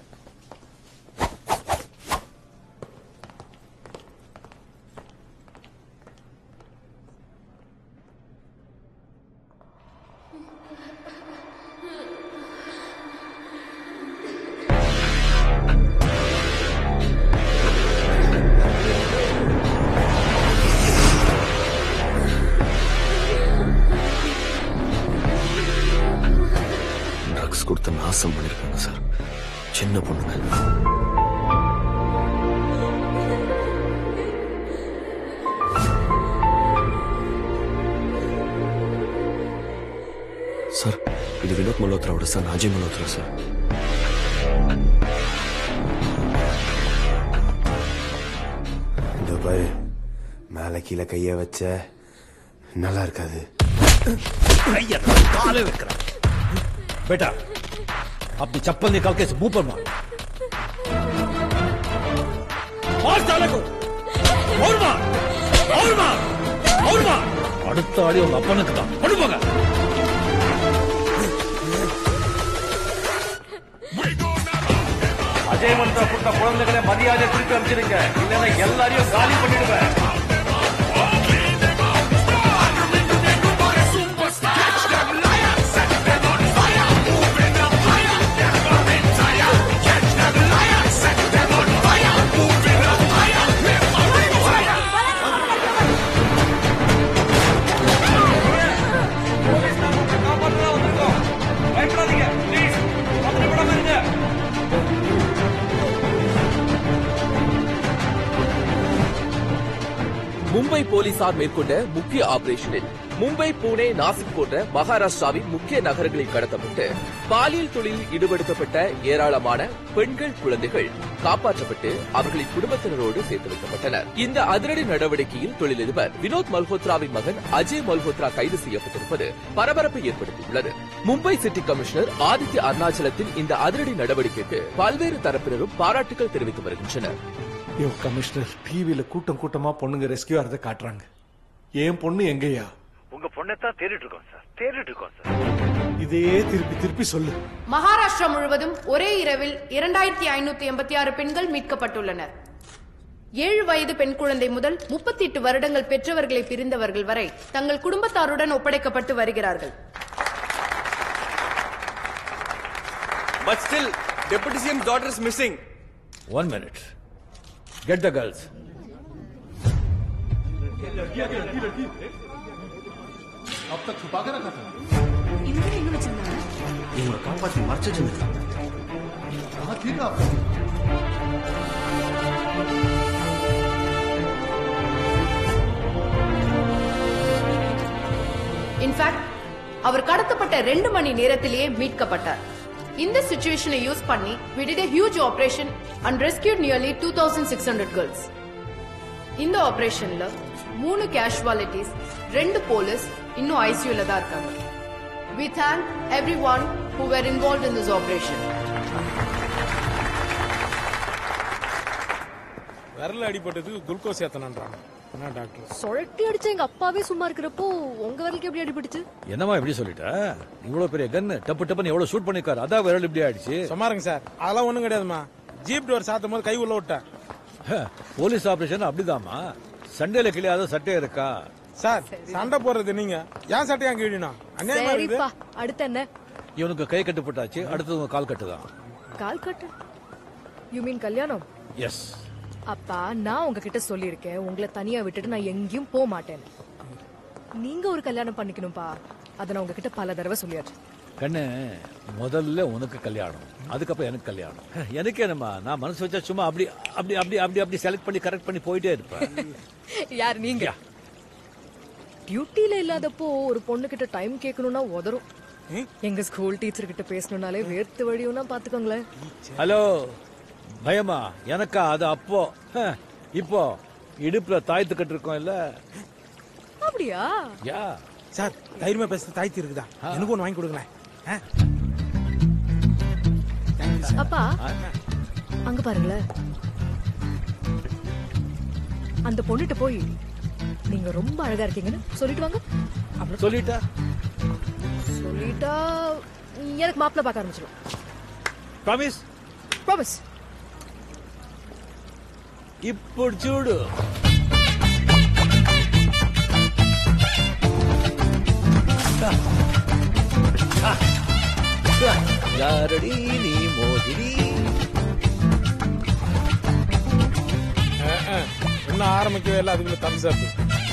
ட்ரக்ஸ் கொடுத்து நாசம் பண்ணிருக்காங்க சார் சின்ன பொண்ணுங்க சார் இது வினோத் மல்ஹோத்ராவோட சன் அஜய் மல்ஹோத்ரா சார்
இந்த பாரு மேல கீழே கைய வச்ச நல்லா இருக்காது
கைய काले विक्रम बेटा अपनी चप्पल निकाल के इस मुंह पर मार मार साले को और मार और मार और मार அடுத்த ஆடி உங்க அப்பனுக்கு தான் அனுப்புங்க
அஜய் மந்த்ரா கொடுத்த குழந்தைகளை மரியாதை குறித்து அமைச்சிருங்க இல்லைன்னா எல்லாரையும் காலி பண்ணிடுவேன் பயப்படாதீங்க ப்ளீஸ் பத்திரப்படாம இருங்க
மும்பை போலீசார் மேற்கொண்ட முக்கிய ஆபரேஷனில் மும்பை புனே நாசிக் போன்ற மகாராஷ்டிராவின் முக்கிய நகரங்களில் கடத்தப்பட்டு பாலியல் தொழிலில் ஈடுபடுத்தப்பட்ட ஏராளமான பெண்கள் குழந்தைகள் காப்பாற்றப்பட்டு அவர்களின் குடும்பத்தினரோடு சேர்த்து வைக்கப்பட்டனர் இந்த அதிரடி நடவடிக்கையில் தொழிலதிபர் வினோத் மல்ஹோத்ராவின் மகன் அஜய் மல்ஹோத்ரா கைது செய்யப்பட்டிருப்பது பரபரப்பை ஏற்படுத்தியுள்ளது மும்பை சிட்டி கமிஷனர் ஆதித்ய அருணாச்சலத்தின் இந்த அதிரடி நடவடிக்கைக்கு பல்வேறு தரப்பினரும் பாராட்டுகள் தெரிவித்து வருகின்றனர்
யோ கமிஷனர் டிவியில கூட்டம் கூட்டமா பொண்ணுங்க ரெஸ்கியூ ஆறத காட்டுறாங்க என் பொண்ணு எங்கய்யா
உங்க பொண்ணை தான் தேடிட்டு இருக்கோம் சார் தேடிட்டு இருக்கோம் சார்
இதே திருப்பி திருப்பி சொல்லு
மகாராஷ்டிரா முழுவதும் ஒரே இரவில் இரண்டாயிரத்தி ஐநூத்தி எண்பத்தி ஆறு பெண்கள் மீட்கப்பட்டுள்ளனர் ஏழு வயது பெண் குழந்தை முதல் முப்பத்தி எட்டு வருடங்கள் பெற்றவர்களை பிரிந்தவர்கள் வரை தங்கள் குடும்பத்தாருடன் ஒப்படைக்கப்பட்டு வருகிறார்கள்
But still, Deputy CM's daughter is missing.
One minute. Get the girls.
अब तक छुपा के रखा था
இவங்களை காப்பாத்தி மறைச்சு வச்சிருந்தாங்க
कहा थी ना आपने
இன்ஃபேக்ட் அவர் கடத்தப்பட்ட ரெண்டு மணி நேரத்திலேயே மீட்கப்பட்டார் இந்த சுச்சுவேஷனை யூஸ் பண்ணி we did a huge operation and rescued nearly 2600 girls இந்த ஆபரேஷன்ல மூணு கேஷுவாலிட்டிஸ் ரெண்டு போலீஸ் இன்னும் ஐசியூல தான் இருக்காங்க we thank everyone who were involved in this operation
விரல் அடிபட்டதுக்கு குளுக்கோஸ் ஏத்தனன்றாங்க என்ன டாக்டர்
சொழட்டி அடிச்ச எங்க அப்பாவே சும்மா இருக்கிறப்போ உங்க விரலுக்கு எப்படி அடிபட்டுச்சு
என்னம்மா இப்படி சொல்லிட்ட இவ்வளவு பெரிய கன்னு டப்பு டப்புன்னு எவ்வளவு ஷூட் பண்ணிருக்காரு அதான் விரல் இப்படி ஆயிடுச்சு
சுமாருங்க சார் அதெல்லாம் ஒண்ணும் கிடையாதுமா ஜீப் டோர் சாத்தும் போது கை உள்ள விட்டேன்
போலீஸ் ஆபரேஷன் அப்படிதாம்மா சண்டையில கிளியாத சட்டை இருக்கா
சார் சண்டை போடுறது நீங்க ஏன் சட்டையா கிழினா அநியாயமா இருக்குது
சரிப்பா அடுத்து என்ன
இவனுக்கு கை கட்டு போட்டாச்சு அடுத்தது உங்க கால் கட்டு தான்
கால் கட்டு யூ மீன் கல்யாணம்
எஸ்
அப்பா நான் உங்ககிட்ட சொல்லியிருக்கேன் உங்களை தனியா விட்டுட்டு நான் எங்கேயும் போக மாட்டேன் நீங்க ஒரு கல்யாணம் பண்ணிக்கணும்பா அதை நான் உங்ககிட்ட பல தடவை சொல்லியாச்சு
கண்ணு முதல்ல உனக்கு கல்யாணம் அதுக்கப்புறம் எனக்கு கல்யாணம் எனக்கு என்னம்மா நான் மனசு வச்சா சும்மா அப்படி அப்படி அப்படி அப்படி அப்படி செலக்ட் பண்ணி கரெக்ட் பண்ணி போயிட்டே இருப்பேன்
யார் நீங்க டியூட்டில இல்லாதப்போ ஒரு பொண்ணு கிட்ட டைம் கேட்கணும்னா உதறும் எங்க ஸ்கூல் டீச்சர் கிட்ட பேசணும்னாலே வேர்த்து வழியும்னா பாத்துக்கோங்களேன்
ஹலோ பயமா எனக்கா அது அப்போ ஹ, இப்போ இடுப்புல தாய்த்து கட்டு இருக்கோம் இல்ல
அப்படியா
யா
சார் தைரியமா பேச தாய்த்தி இருக்குதா எனக்கு ஒண்ணு வாங்கி கொடுங்களேன் ஆ?
அப்பா அங்க பாருங்களேன் அந்த பொண்ணுகிட்ட போய் நீங்க ரொம்ப அழகா இருக்கீங்கன்னு சொல்லிட்டு வாங்க
சொல்லிட்டா
சொல்லிட்டா எனக்கு மாப்பிள்ள பார்க்க ஆரம்பிச்சிடும்
ప్రామిస్
ப்ராமிஸ்
ఇప్పుడు చూడు யாரடி நீ மோதிரி
ஆ, ஆ. இன்னும் ஆரம்பிக்கவே இல்லை அதுக்குள்ள thumbs up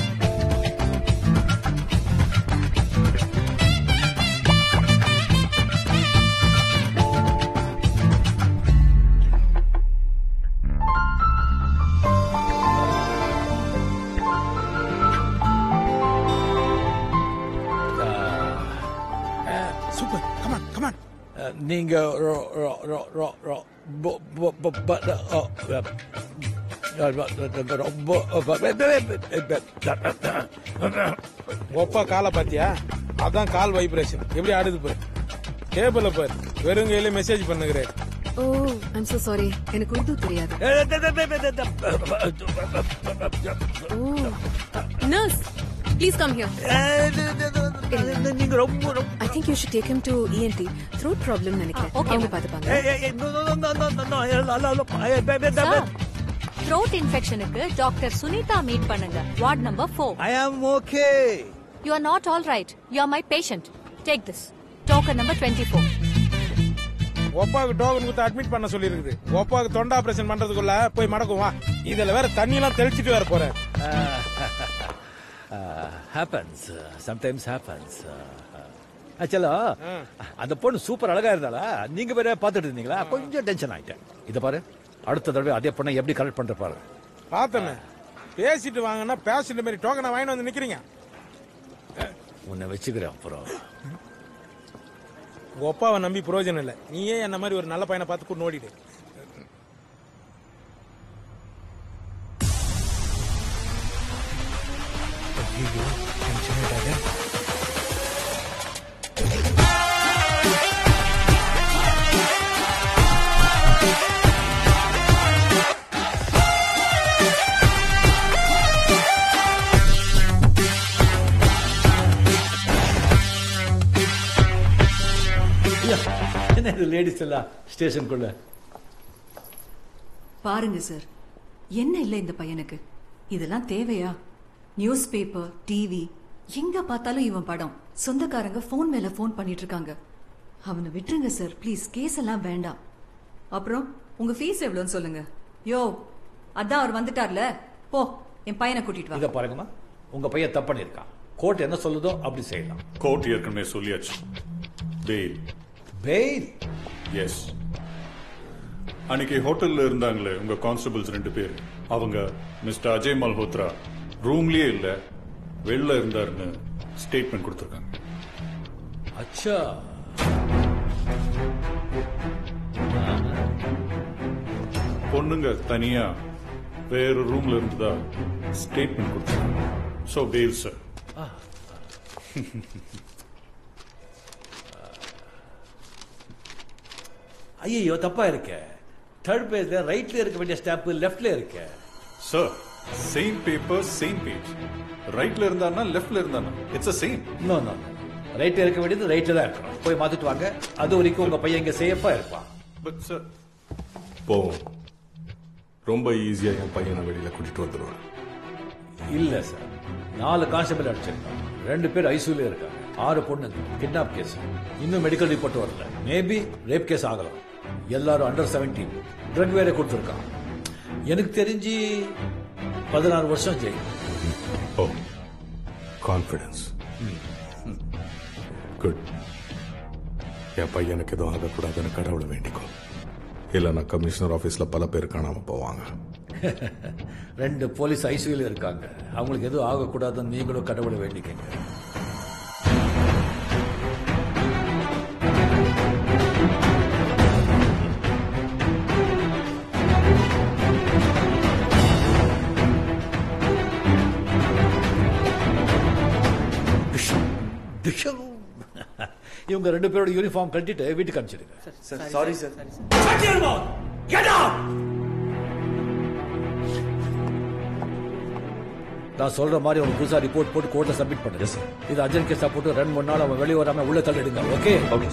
super come on come on
நீங்க ரொ- ரொ- ரொ- ரொ- ரொ- ப- ப- ப- ப- ஓ, அ,
ஒப்பா காலை பாத்தியா அதான் கால் வைப்ரேஷன் எப்படி ஆடுது பாரு டேபிள்ல பாரு வெறும் கையில மெசேஜ் பண்ணுகிறாரு
ஓ ஐம் so சாரி எனக்கு உருது தெரியாது oh nurse please come here
நீங்க ரொம்ப
I think you should take him to ENT throat problem நினைக்கிறேன்
okay.
அவங்க பாத்துப்பாங்க
த்ரோட் இன்ஃபெக்ஷனுக்கு டாக்டர் சுனிதா மீட் பண்ணுங்க ward number four
I am okay
you are not all right you are my patient take this token number twenty four
ஒப்பாவுக்கு token கொடுத்து admit பண்ண சொல்லி இருக்குது ஒப்பாவுக்கு தொண்டை ஆபரேஷன் பண்றதுக்குள்ள போய் மடக்கும் வா இதுல வேற தண்ணி எல்லாம் தெளிச்சிட்டு வேற போறேன்
ஹேப்பன்ஸ் சம்டைம்ஸ் ஹேப்பன்ஸ் ஆச்சலோ அந்த பொண்ணு சூப்பர் அழகா இருந்தாளா நீங்க வேற பாத்துட்டு இருந்தீங்களா கொஞ்சம் டென்ஷன் ஆயிட்டேன் இத பாரு அடுத்த தடவை அதே பொண்ணை எப்படி கரெக்ட் பண்ற பாரு
பார்த்தமே பேசிட்டு வாங்கன்னா பேசிட்டு மாதிரி டோக்கனை வாங்கிட்டு வந்து நிக்கிறீங்க
உன்னை வச்சுக்கிறேன் அப்புறம்
உங்க ஒப்பாவை நம்பி பிரயோஜனம் இல்ல நீயே என்ன மாதிரி ஒரு நல்ல பையனை பார்த்து கூட ஓடிடு ஐயோ, tension ஆயிட்டாதே.
ஐயா, என்ன இது லேடிஸ் எல்லாம் ஸ்டேஷனுக்குள்ள
பாருங்க சார் என்ன இல்ல இந்த பையனுக்கு இதெல்லாம் தேவையா நியூஸ் பேப்பர் டிவி எங்க பார்த்தாலும் இவன் படம் சொந்தக்காரங்க ஃபோன் மேல ஃபோன் பண்ணிட்டு இருக்காங்க அவனை விட்டுருங்க சார் ப்ளீஸ் கேஸ் எல்லாம் வேண்டாம் அப்புறம் உங்க ஃபீஸ் எவ்வளவுன்னு சொல்லுங்க யோ அதான் அவர் வந்துட்டார்ல போ என் பையனை கூட்டிட்டு வா
இத பாருங்கம்மா உங்க பையன் தப்பு பண்ணிருக்கான் கோர்ட் என்ன சொல்லுதோ அப்படி செய்யலாம்
கோர்ட் ஏற்கனவே சொல்லியாச்சு பெயில்
பெயில்
எஸ் அன்னைக்கு ஹோட்டல்ல இருந்தாங்களே உங்க கான்ஸ்டபிள்ஸ் ரெண்டு பேர் அவங்க மிஸ்டர் அஜய் மல்ஹோத்ரா ரூம்லயே இல்ல வெளில இருந்தாருன்னு ஸ்டேட்மெண்ட் கொடுத்திருக்காங்க
அச்சா
பொண்ணுங்க தனியா வேற ரூம்ல இருந்ததா ஸ்டேட்மெண்ட் கொடுத்திருக்காங்க சோ பெயில் சார்
ஐயோ தப்பா இருக்க தேர்ட் பேஜ்ல ரைட்ல இருக்க வேண்டிய ஸ்டாம்ப் லெஃப்ட்ல இருக்க
sir same paper same page ரைட்ல இருந்தானா லெஃப்ட்ல இருந்தானா it's a same
no no ரைட்ல இருக்க வேண்டியது ரைட்ல தான் இருக்கணும் போய் மாத்திட்டு வாங்க அது வரைக்கும் உங்க பையன் இங்க சேஃபா இருப்பான்
பட் சார்
போவோம் ரொம்ப ஈஸியா என் பையனை வெளியில கூட்டிட்டு வந்துடுவேன்
இல்ல சார் நாலு கான்ஸ்டபிள் அடிச்சிருக்காங்க ரெண்டு பேர் ஐசியூல இருக்காங்க ஆறு பொண்ணு கிட்னாப் கேஸ் இன்னும் மெடிக்கல் ரிப்போர்ட் வரல மேபி ரேப் கேஸ் ஆகலாம் எல்லாரும் அண்டர் செவன்டீன் ட்ரக் வேற கொடுத்துருக்கான் எனக்கு தெரிஞ்சு பதினாறு வருஷம் ஜெயில்
ஓ கான்ஃபிடன்ஸ் குட் என் பையனுக்கு எதுவும் ஆகக்கூடாதுன்னு கடவுளை வேண்டிக்கோ இல்லைன்னா கமிஷனர் ஆஃபீஸில் பல பேர் காணாம போவாங்க
ரெண்டு போலீஸ் ஐசியூல இருக்காங்க அவங்களுக்கு எதுவும் ஆகக்கூடாதுன்னு நீங்களும் கடவுளை வேண்டிக்கங்க டிஷம். இவங்க ரெண்டு பேரோட யூனிஃபார்ம் கட்டிட்டு வீட்டுக்கு அனுப்பிச்சிடுங்க
சாரி சார்
Get out! நான் சொல்ற மாதிரி அவனுக்கு புதுசா ரிப்போர்ட் போட்டு கோர்ட்ல சப்மிட் பண்ணுங்க இது அர்ஜென்ட் கேஸா போட்டு ரெண்டு மூணு நாள் அவன் வெளியே வராம உள்ள தள்ளிடுங்க ஓகே ஓகே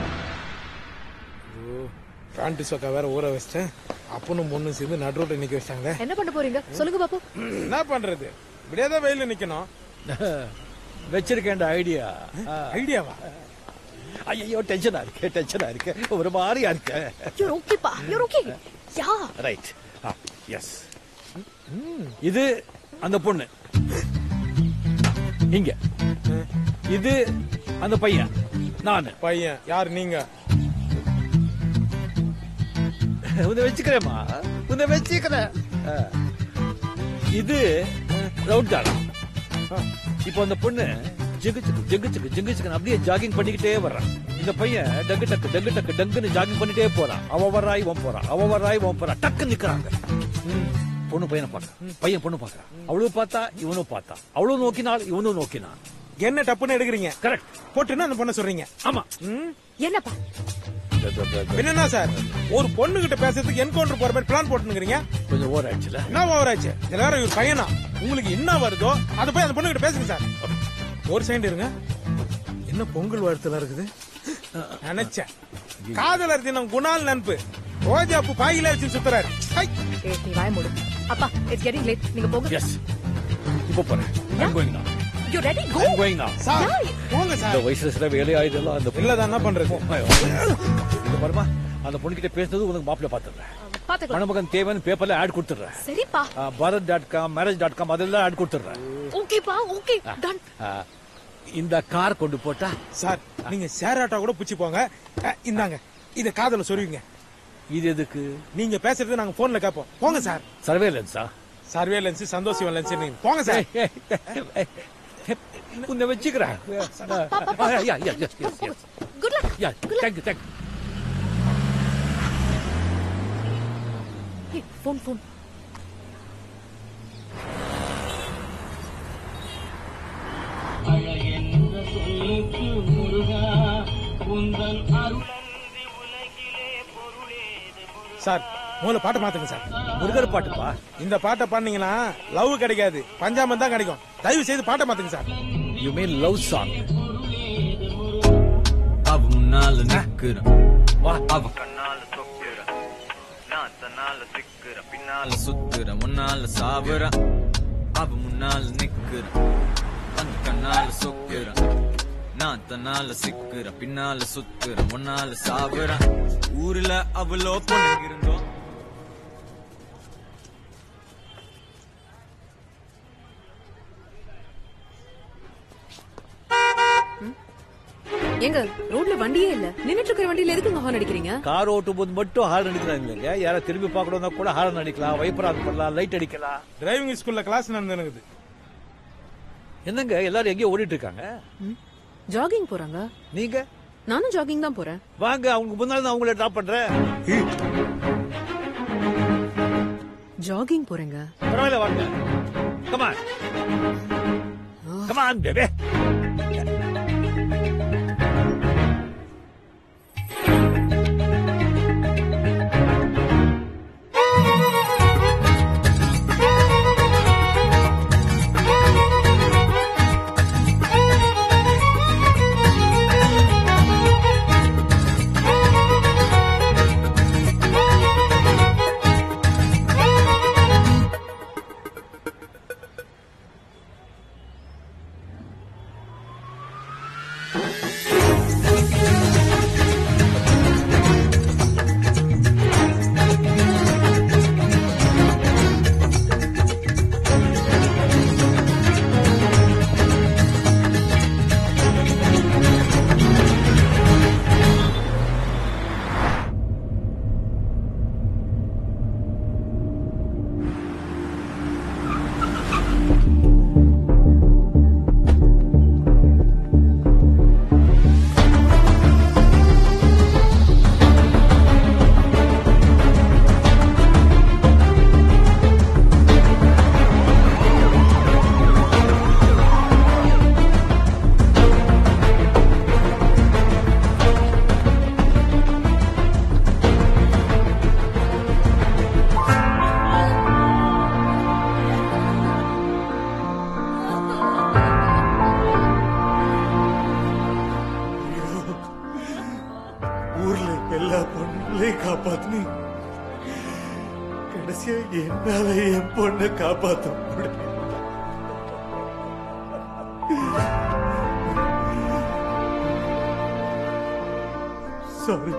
பேண்ட் சொக்கா வேற ஊற வச்சிட்டேன் அப்பனும் பொண்ணும் சேர்ந்து நடுரோட்டை நிக்க வச்சிட்டாங்க
என்ன பண்ண போறீங்க சொல்லுங்க பாப்போம்
என்ன பண்றது இப்படியே தான் வெயில நிக்கணும்
வச்சிருக்கேன் ஐடியா
ஐடியாவா
ஐயோ டென்ஷனா இருக்கு டென்ஷனா இருக்கு ஒரு மாதிரியா இருக்கு
You're okay, பா. You're okay. Yeah.
Right yes இது அந்த பொண்ணு இங்க இது அந்த பையன் நானு
பையன் யார் நீங்க
உன்னை வச்சுக்கிறேம்மா உன்னை வச்சுக்கிறேன் ஆ. இது ரவுண்ட் தானா இப்போ அந்த பொண்ணு ஜிகு சிக்கு ஜிகு சிக்கு ஜிகு சிக்கு அப்படியே ஜாகிங் பண்ணிக்கிட்டே வர்றான் இந்த பையன் டங்கு டக்கு டங்கு டக்கு டங்குன்னு ஜாகிங் பண்ணிட்டே போறான் அவ வர்றாய் இவன் போறான் அவ வர்றாய் இவன் போறான் டக்கு நிக்கிறாங்க பொண்ணு பையனை பார்க்க பையன் பொண்ணு பார்க்கறான் அவளும் பார்த்தா இவனும் பார்த்தா அவளும் நோக்கினாள் இவனும் நோக்கினான்
என்ன டப்புன்னு எடுக்கிறீங்க
கரெக்ட்
போட்டுன்னா அந்த பொண்ணை சொல்றீங்க
ஆமா
என்னப்பா
என்னன்னா சார் ஒரு பொண்ணு கிட்ட பேசுறதுக்கு என்கவுண்டர் போற மாதிரி பிளான் போட்டுங்கிறீங்க
கொஞ்சம் ஓவர் ஆயிடுச்சுல
என்ன ஓவர் ஆச்சு எல்லாரும் இவர் பையனா உங்களுக்கு என்ன வருதோ அதை போய் அந்த பொண்ணு கிட்ட பேசுங்க சார் ஒரு செகண்ட் இருங்க என்ன பொங்கல் வாழ்த்துல இருக்குது நினைச்சேன் காதலர் தினம் குணால் நட்பு ரோஜாப்பு பாயில வச்சு சுத்துறாரு ஹை.
ஏய், நீ வாய மூடு அப்பா இட்ஸ் கெட்டிங் லேட் நீங்க போங்க
எஸ் இப்போ போறேன் I'm going now.
You ready go
I'm going now.
Sir போங்க
இந்த
சார்
வயசுல சில வேலையாயுதெல்லாம் அந்த
இல்லதான் என்ன பண்றது
இந்த பாருமா அந்த பொண்ணுகிட்ட பேசுனது உனக்கு மாப்பிள்ள பாத்துறேன்
பாத்துக்கலாம்
மணமகன் தேவன் பேப்பர்ல ஆட் கொடுத்துறேன்
சரிப்பா
Bharat dot com marriage dot com அதெல்லாம் ஆட் கொடுத்துறேன்
ஓகேப்பா ஓகே டன்
இந்த கார் கொண்டு போட்டா
சார் நீங்க ஷேர் ஆட்டோ கூட புடிச்சு போங்க அஹ், இந்தாங்க இத காதல சொருவீங்க
இது எதுக்கு
நீங்க பேசுறது நாங்க போன்ல கேட்போம் போங்க சார்
சர்வேலன்ஸா
சர்வேலன்ஸ் சந்தோஷம் லென்ஸ் நீங்க போங்க சார்
உன்னை வச்சுக்கிறேன்
good luck
thank you thank you
phone phone
sir முதல்ல பாட்டை மாத்துங்க சார்
முருகர் பாட்டுப்பா
இந்த பாட்டை பாடுனீங்கன்னா லவ் கிடைக்காது பஞ்சாபம் தான் கிடைக்கும் தயவு செய்து பாட்டை மாத்துங்க sir
you mean love song
அவ முன்னால நிக்கிற
வா
அவ கண்ணால தொக்குற நான் தன்னால சிக்கிற பின்னால சுத்துற முன்னால சாவுற அவ முன்னால நிக்கிற அந்த கண்ணால சொக்குற நான் தன்னால சிக்கிற பின்னால சுத்துற முன்னால சாவுற ஊர்ல அவ்வளோ பொண்ணுங்க இருந்தோம்
எங்க ரோட்ல வண்டியே இல்ல நின்னுட்டு இருக்கிற வண்டியில எதுக்குங்க ஹார்ன் அடிக்கிறீங்க
கார் ஓட்டும் போது மட்டும் ஹார்ன் அடிக்கிறாங்க இல்லைங்க யாரை திரும்பி பார்க்கணும்னா கூட ஹார்ன் அடிக்கலாம் வைப்பர் ஆன் பண்ணலாம் லைட் அடிக்கலாம்
டிரைவிங் ஸ்கூல்ல கிளாஸ் நடந்துருக்குது
என்னங்க எல்லாரும் எங்கேயோ ஓடிட்டு இருக்காங்க
ஜாகிங் போறாங்க
நீங்க
நானும் ஜாகிங் தான் போறேன்
வாங்க அவங்க முன்னால நான் உங்களை டிராப் பண்றேன்
ஜாகிங் போறேங்க
பரவாயில்ல வாங்க கமான் கமான் பேபே
எல்லா பொண்ணுங்களையும் காப்பாத்துனி கடைசியா என்னால என் பொண்ணை காப்பாத்த முடியும் சாரி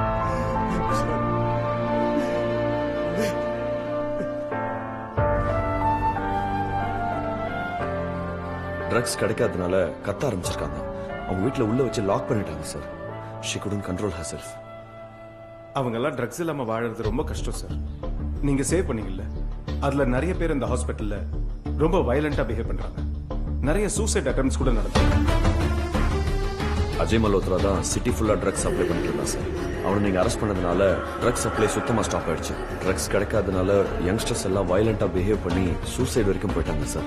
ட்ரக்ஸ் கிடைக்காதனால கத்த ஆரம்பிச்சிருக்காங்க அவங்க வீட்ல உள்ள வச்சு லாக் பண்ணிட்டாங்க sir she couldn't control herself
அவங்க எல்லாம் ட்ரக்ஸ் இல்லாம வாழறது ரொம்ப கஷ்டம் சார் நீங்க சேவ் பண்ணீங்கல்ல அதுல நிறைய பேர் இந்த ஹாஸ்பிட்டல்ல ரொம்ப வயலண்டா பிஹேவ் பண்றாங்க நிறைய சூசைட் அட்டம்ஸ் கூட நடந்தது
அஜய் மல்ஹோத்ரா தான் சிட்டி ஃபுல்லா ட்ரக்ஸ் சப்ளை பண்ணிட்டு இருந்தான் சார் அவனை நீங்க அரெஸ்ட் பண்ணதுனால ட்ரக்ஸ் சப்ளை சுத்தமா ஸ்டாப் ஆயிடுச்சு ட்ரக்ஸ் கிடைக்காதனால யங்ஸ்டர்ஸ் எல்லாம் வயலண்டா பிஹேவ் பண்ணி சூசைட் வரைக்கும் போயிட்டாங்க sir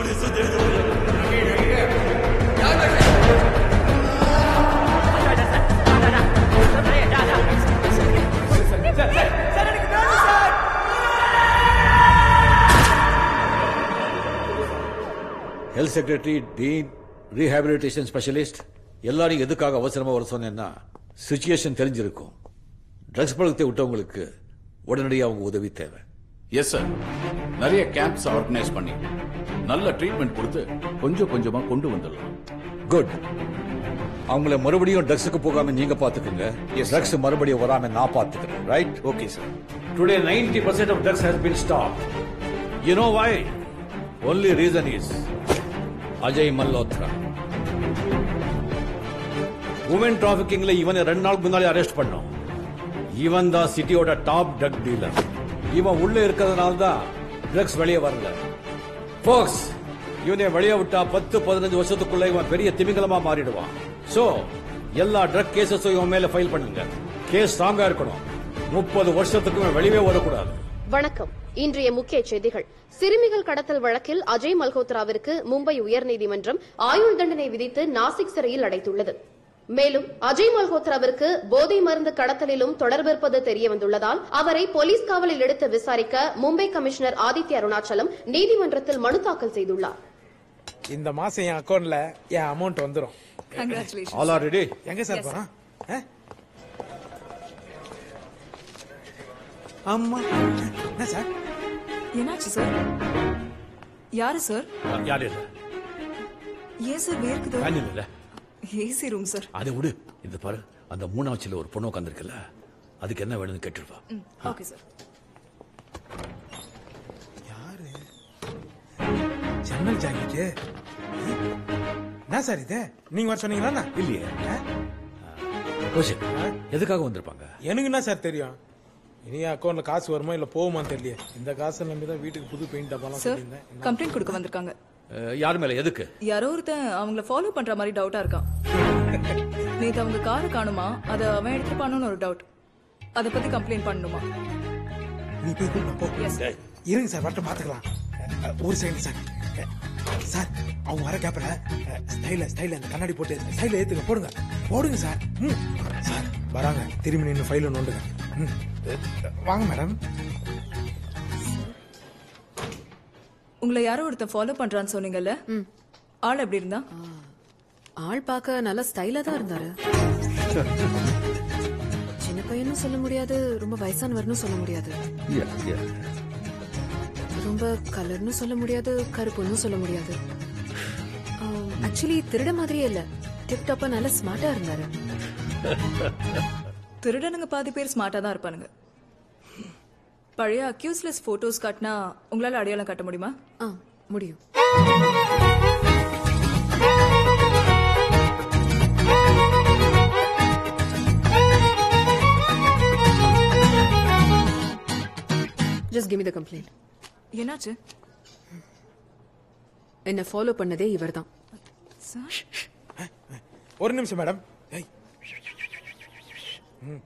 health secretary dean rehabilitation specialist எல்லாரும் எதுக்காக அவசரமா வர சொன்னேன்னா சுச்சுவேஷன் தெரிஞ்சிருக்கும் ட்ரக்ஸ் பழக்கத்தை விட்டவங்களுக்கு உடனடியாக அவங்க உதவி தேவை
எஸ் சார் நிறைய கேம்ப்ஸ் ஆர்கனைஸ் பண்ணி நல்ல ட்ரீட்மெண்ட் கொடுத்து கொஞ்சம் கொஞ்சமா கொண்டு வந்துடலாம்
குட் அவங்கள மறுபடியும் ட்ரக்ஸுக்கு போகாம நீங்க பாத்துக்கங்க ட்ரக்ஸ் மறுபடியும் வராம நான் பாத்துக்கிறேன் right
okay sir
today 90% percent of drugs has been stop you know why only reason is Ajay Malhotra woman டிராபிகிங்ல இவனை ரெண்டு நாளுக்கு முன்னாடி அரெஸ்ட் பண்ணோம் இவன் தான் சிட்டியோட டாப் ட்ரக் டீலர் இவன் உள்ள இருக்கிறதுனால தான் ட்ரக்ஸ் வெளியே வரல போக்ஸ் இவனை வெளியே விட்டா பத்து பதினஞ்சு வருஷத்துக்குள்ள இவன் பெரிய திமிங்கலமா மாறிடுவான் சோ எல்லா ட்ரக் கேசஸும் இவன் மேல ஃபைல் பண்ணுங்க கேஸ் ஸ்ட்ராங்கா இருக்கணும் முப்பது வருஷத்துக்கு இவன் வெளியே வரக்கூடாது
வணக்கம் இன்றைய முக்கிய செய்திகள் சிறுமிகள் கடத்தல் வழக்கில் அஜய் மல்ஹோத்ராவிற்கு மும்பை உயர்நீதிமன்றம் ஆயுள் தண்டனை விதித்து நாசிக் சிறையில் அடைத்துள்ளது மேலும் அஜய் மல்ஹோத்ராவிற்கு போதை மருந்து கடத்தலிலும் தொடர்பிருப்பது தெரியவந்துள்ளதால் அவரை போலீஸ் காவலில் எடுத்து விசாரிக்க மும்பை கமிஷனர் ஆதித்ய அருணாச்சலம் நீதிமன்றத்தில் மனு தாக்கல் செய்துள்ளார்
இந்த மாசம் என் அக்கவுண்ட்ல என் அமௌண்ட் வந்துரும்
ஆல் ஆர் ரெடி
எங்க சார் போறான் ஆ? ஆமா என்ன சார்
என்னாச்சு சார் யாரு சார்
யாரு இல்ல
ஏன் சார் வேர்க்குது
ஃபேன் இல்ல
ஏசி ரூம் சார்
அதை விடு இந்த பாரு அந்த மூணாச்சில ஒரு பொண்ணு உட்காந்துருக்குல்ல அதுக்கு என்ன வேணும்னு கேட்டுருவா
ஓகே சார்
ஜன்னல் ஜாக்கெட்டு என்ன சார் இது நீங்க வர சொன்னீங்களா
இல்லையே கோஷன் எதுக்காக வந்திருப்பாங்க
எனக்கு என்ன சார் தெரியும் இனி அக்கௌண்ட்ல காசு வருமா இல்ல போகுமான்னு தெரியல இந்த காசை நம்பி தான் வீட்டுக்கு புது பெயிண்ட் டப்பாலாம்
சார்
சொல்லியிருந்தேன்
கம்ப்ளைண்ட் கொடுக்க வந்திருக்காங்க
அஹ், யார் மேல எதுக்கு
யாரோ ஒருத்தன் அவங்கள ஃபாலோ பண்ற மாதிரி டவுட்டா இருக்கான் நேத்து அவங்க காரை காணுமா அத அவன் எடுத்துப்பானு ஒரு டவுட் அத பத்தி கம்ப்ளைண்ட் பண்ணணுமா
நீ போய் கூப்பிடு, போ இருங்க சார் வரட்டும் பாத்துக்கலாம் அஹ், ஒரு செகண்ட் சார் அஹ், சார் அவங்க வர கேப்பல ஸ்டைல ஸ்டைல அந்த கண்ணாடி போட்டு ஸ்டைல ஏத்துங்க போடுங்க போடுங்க சார் ம். சார் வராங்க திரும்பி நின்று ஃபைல் நோண்டுங்க ம். அஹ், வாங்க மேடம்
உங்களை யாரோ ஒருத்தன் ஃபாலோ பண்றான்னு சொன்னீங்கல்ல ஆள் எப்படி இருந்தா
ஆள் பார்க்க நல்ல ஸ்டைலா தான் இருந்தாரு சின்ன பையனும் சொல்ல முடியாது ரொம்ப வயசானவர்னு சொல்ல முடியாது ரொம்ப கலர்னு சொல்ல முடியாது கருப்புன்னு சொல்ல முடியாது ஆக்சுவலி திருட மாதிரியே இல்ல டிப் டாப்பா நல்ல ஸ்மார்ட்டா இருந்தாரு
திருடனுங்க பாதி பேர் ஸ்மார்ட்டா தான் இருப்பானுங்க பழைய அக்யூஸ்லெஸ் போட்டோஸ் காட்டினா உங்களால அடையாளம் காட்ட முடியுமா
ஆ முடியும் just give me the complaint
என்னாச்சு
என்ன ஃபாலோ பண்ணதே இவர்தான்
சார்
ஒரு நிமிஷம் மேடம் ஏய். ம்.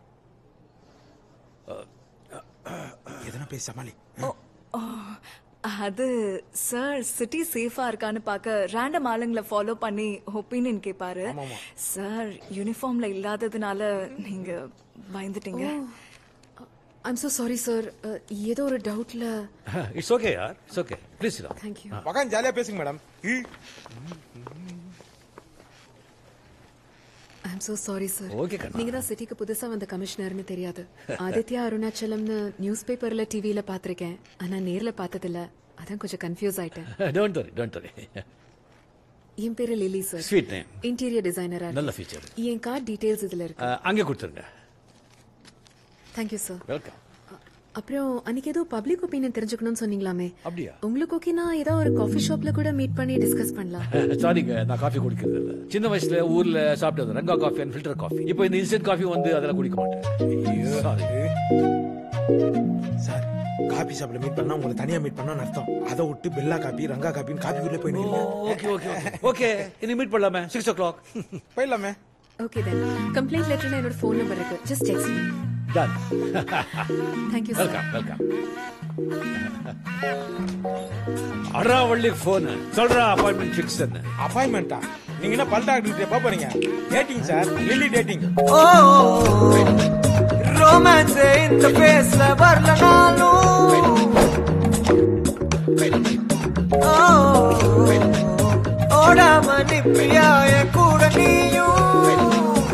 எதனா பேச சமாளி
ஓ, அது சார் சிட்டி சேஃபா இருக்கான்னு பார்க்க ரேண்டம் ஆளுங்களை ஃபாலோ பண்ணி ஒப்பீனியன் கேட்பாரு சார் யூனிஃபார்ம்ல இல்லாததுனால நீங்க பயந்துட்டீங்க
ஐம் so சாரி சார் ஏதோ ஒரு டவுட்ல
இட்ஸ் ஓகே யார் இட்ஸ் ஓகே ப்ளீஸ்
தேங்க்யூ
உக்காந்து ஜாலியா பேசுங்க madam
I'm I'm so sorry sir
Okay, கண்ணா.
நீங்க தான் சிட்டிக்கு புதுசா வந்த கமிஷனர்னு தெரியாது ஆதித்யா அருணாச்சலம்னு நியூஸ் பேப்பர்ல டிவில பாத்திருக்கேன் ஆனா நேர்ல பார்த்ததில்ல அதான் கொஞ்சம் கன்ஃபியூஸ் ஆயிட்டேன்
டோன்ட் வரி டோன்ட் வரி
என் பேரு Lily sir
Sweet name.
Interior டிசைனரா
நல்ல feature.
என் கார்டு டீடைல்ஸ் இதுல இருக்கு
அங்கே கொடுத்துருங்க
தேங்க்யூ சார்
வெல்கம்
அப்புறம் அன்னைக்கு ஏதோ பப்ளிக் ஒப்பீனியன் தெரிஞ்சுக்கணும்னு சொன்னீங்களாமே
அப்படியா
உங்களுக்கு ஓகேனா ஏதோ ஒரு காஃபி ஷாப்ல கூட மீட் பண்ணி டிஸ்கஸ் பண்ணலாம்
சாரிங்க நான் காஃபி குடிக்கிறது இல்ல சின்ன வயசுல ஊர்ல சாப்பிட்டது Ranga coffee and filter coffee இப்போ இந்த இன்ஸ்டன்ட் காஃபி வந்து அதெல்லாம் குடிக்க மாட்டேன் Sorry.
சார் காபி ஷாப்ல மீட் பண்ணா உங்களை தனியா மீட் பண்ணா அர்த்தம் அதை விட்டு பெல்லா காபி ரங்கா காப்பின்னு காபி உள்ள போயிடுங்க
ஓகே ஓகே ஓகே இனி மீட் பண்ணலாமே சிக்ஸ் ஓ கிளாக்
போயிடலாமே
ஓகே தென் கம்ப்ளைண்ட் லெட்டர்ல என்னோட ஃபோன் நம்பர் இருக்கு just text me
done
thank you sir
welcome welcome அடாவள்ளி போன் சொல்றா அப்பாயின்மெண்ட் ஃபிக்ஸ்
அப்பாயின்மெண்டா நீங்க என்ன பல் டாக்டர் கிட்ட போக போறீங்க dating sir Lily dating
romance இந்த பேஸ்ல வரலனாலும் ஓ, ஓடாம நிப்பியா என் கூட நீயும்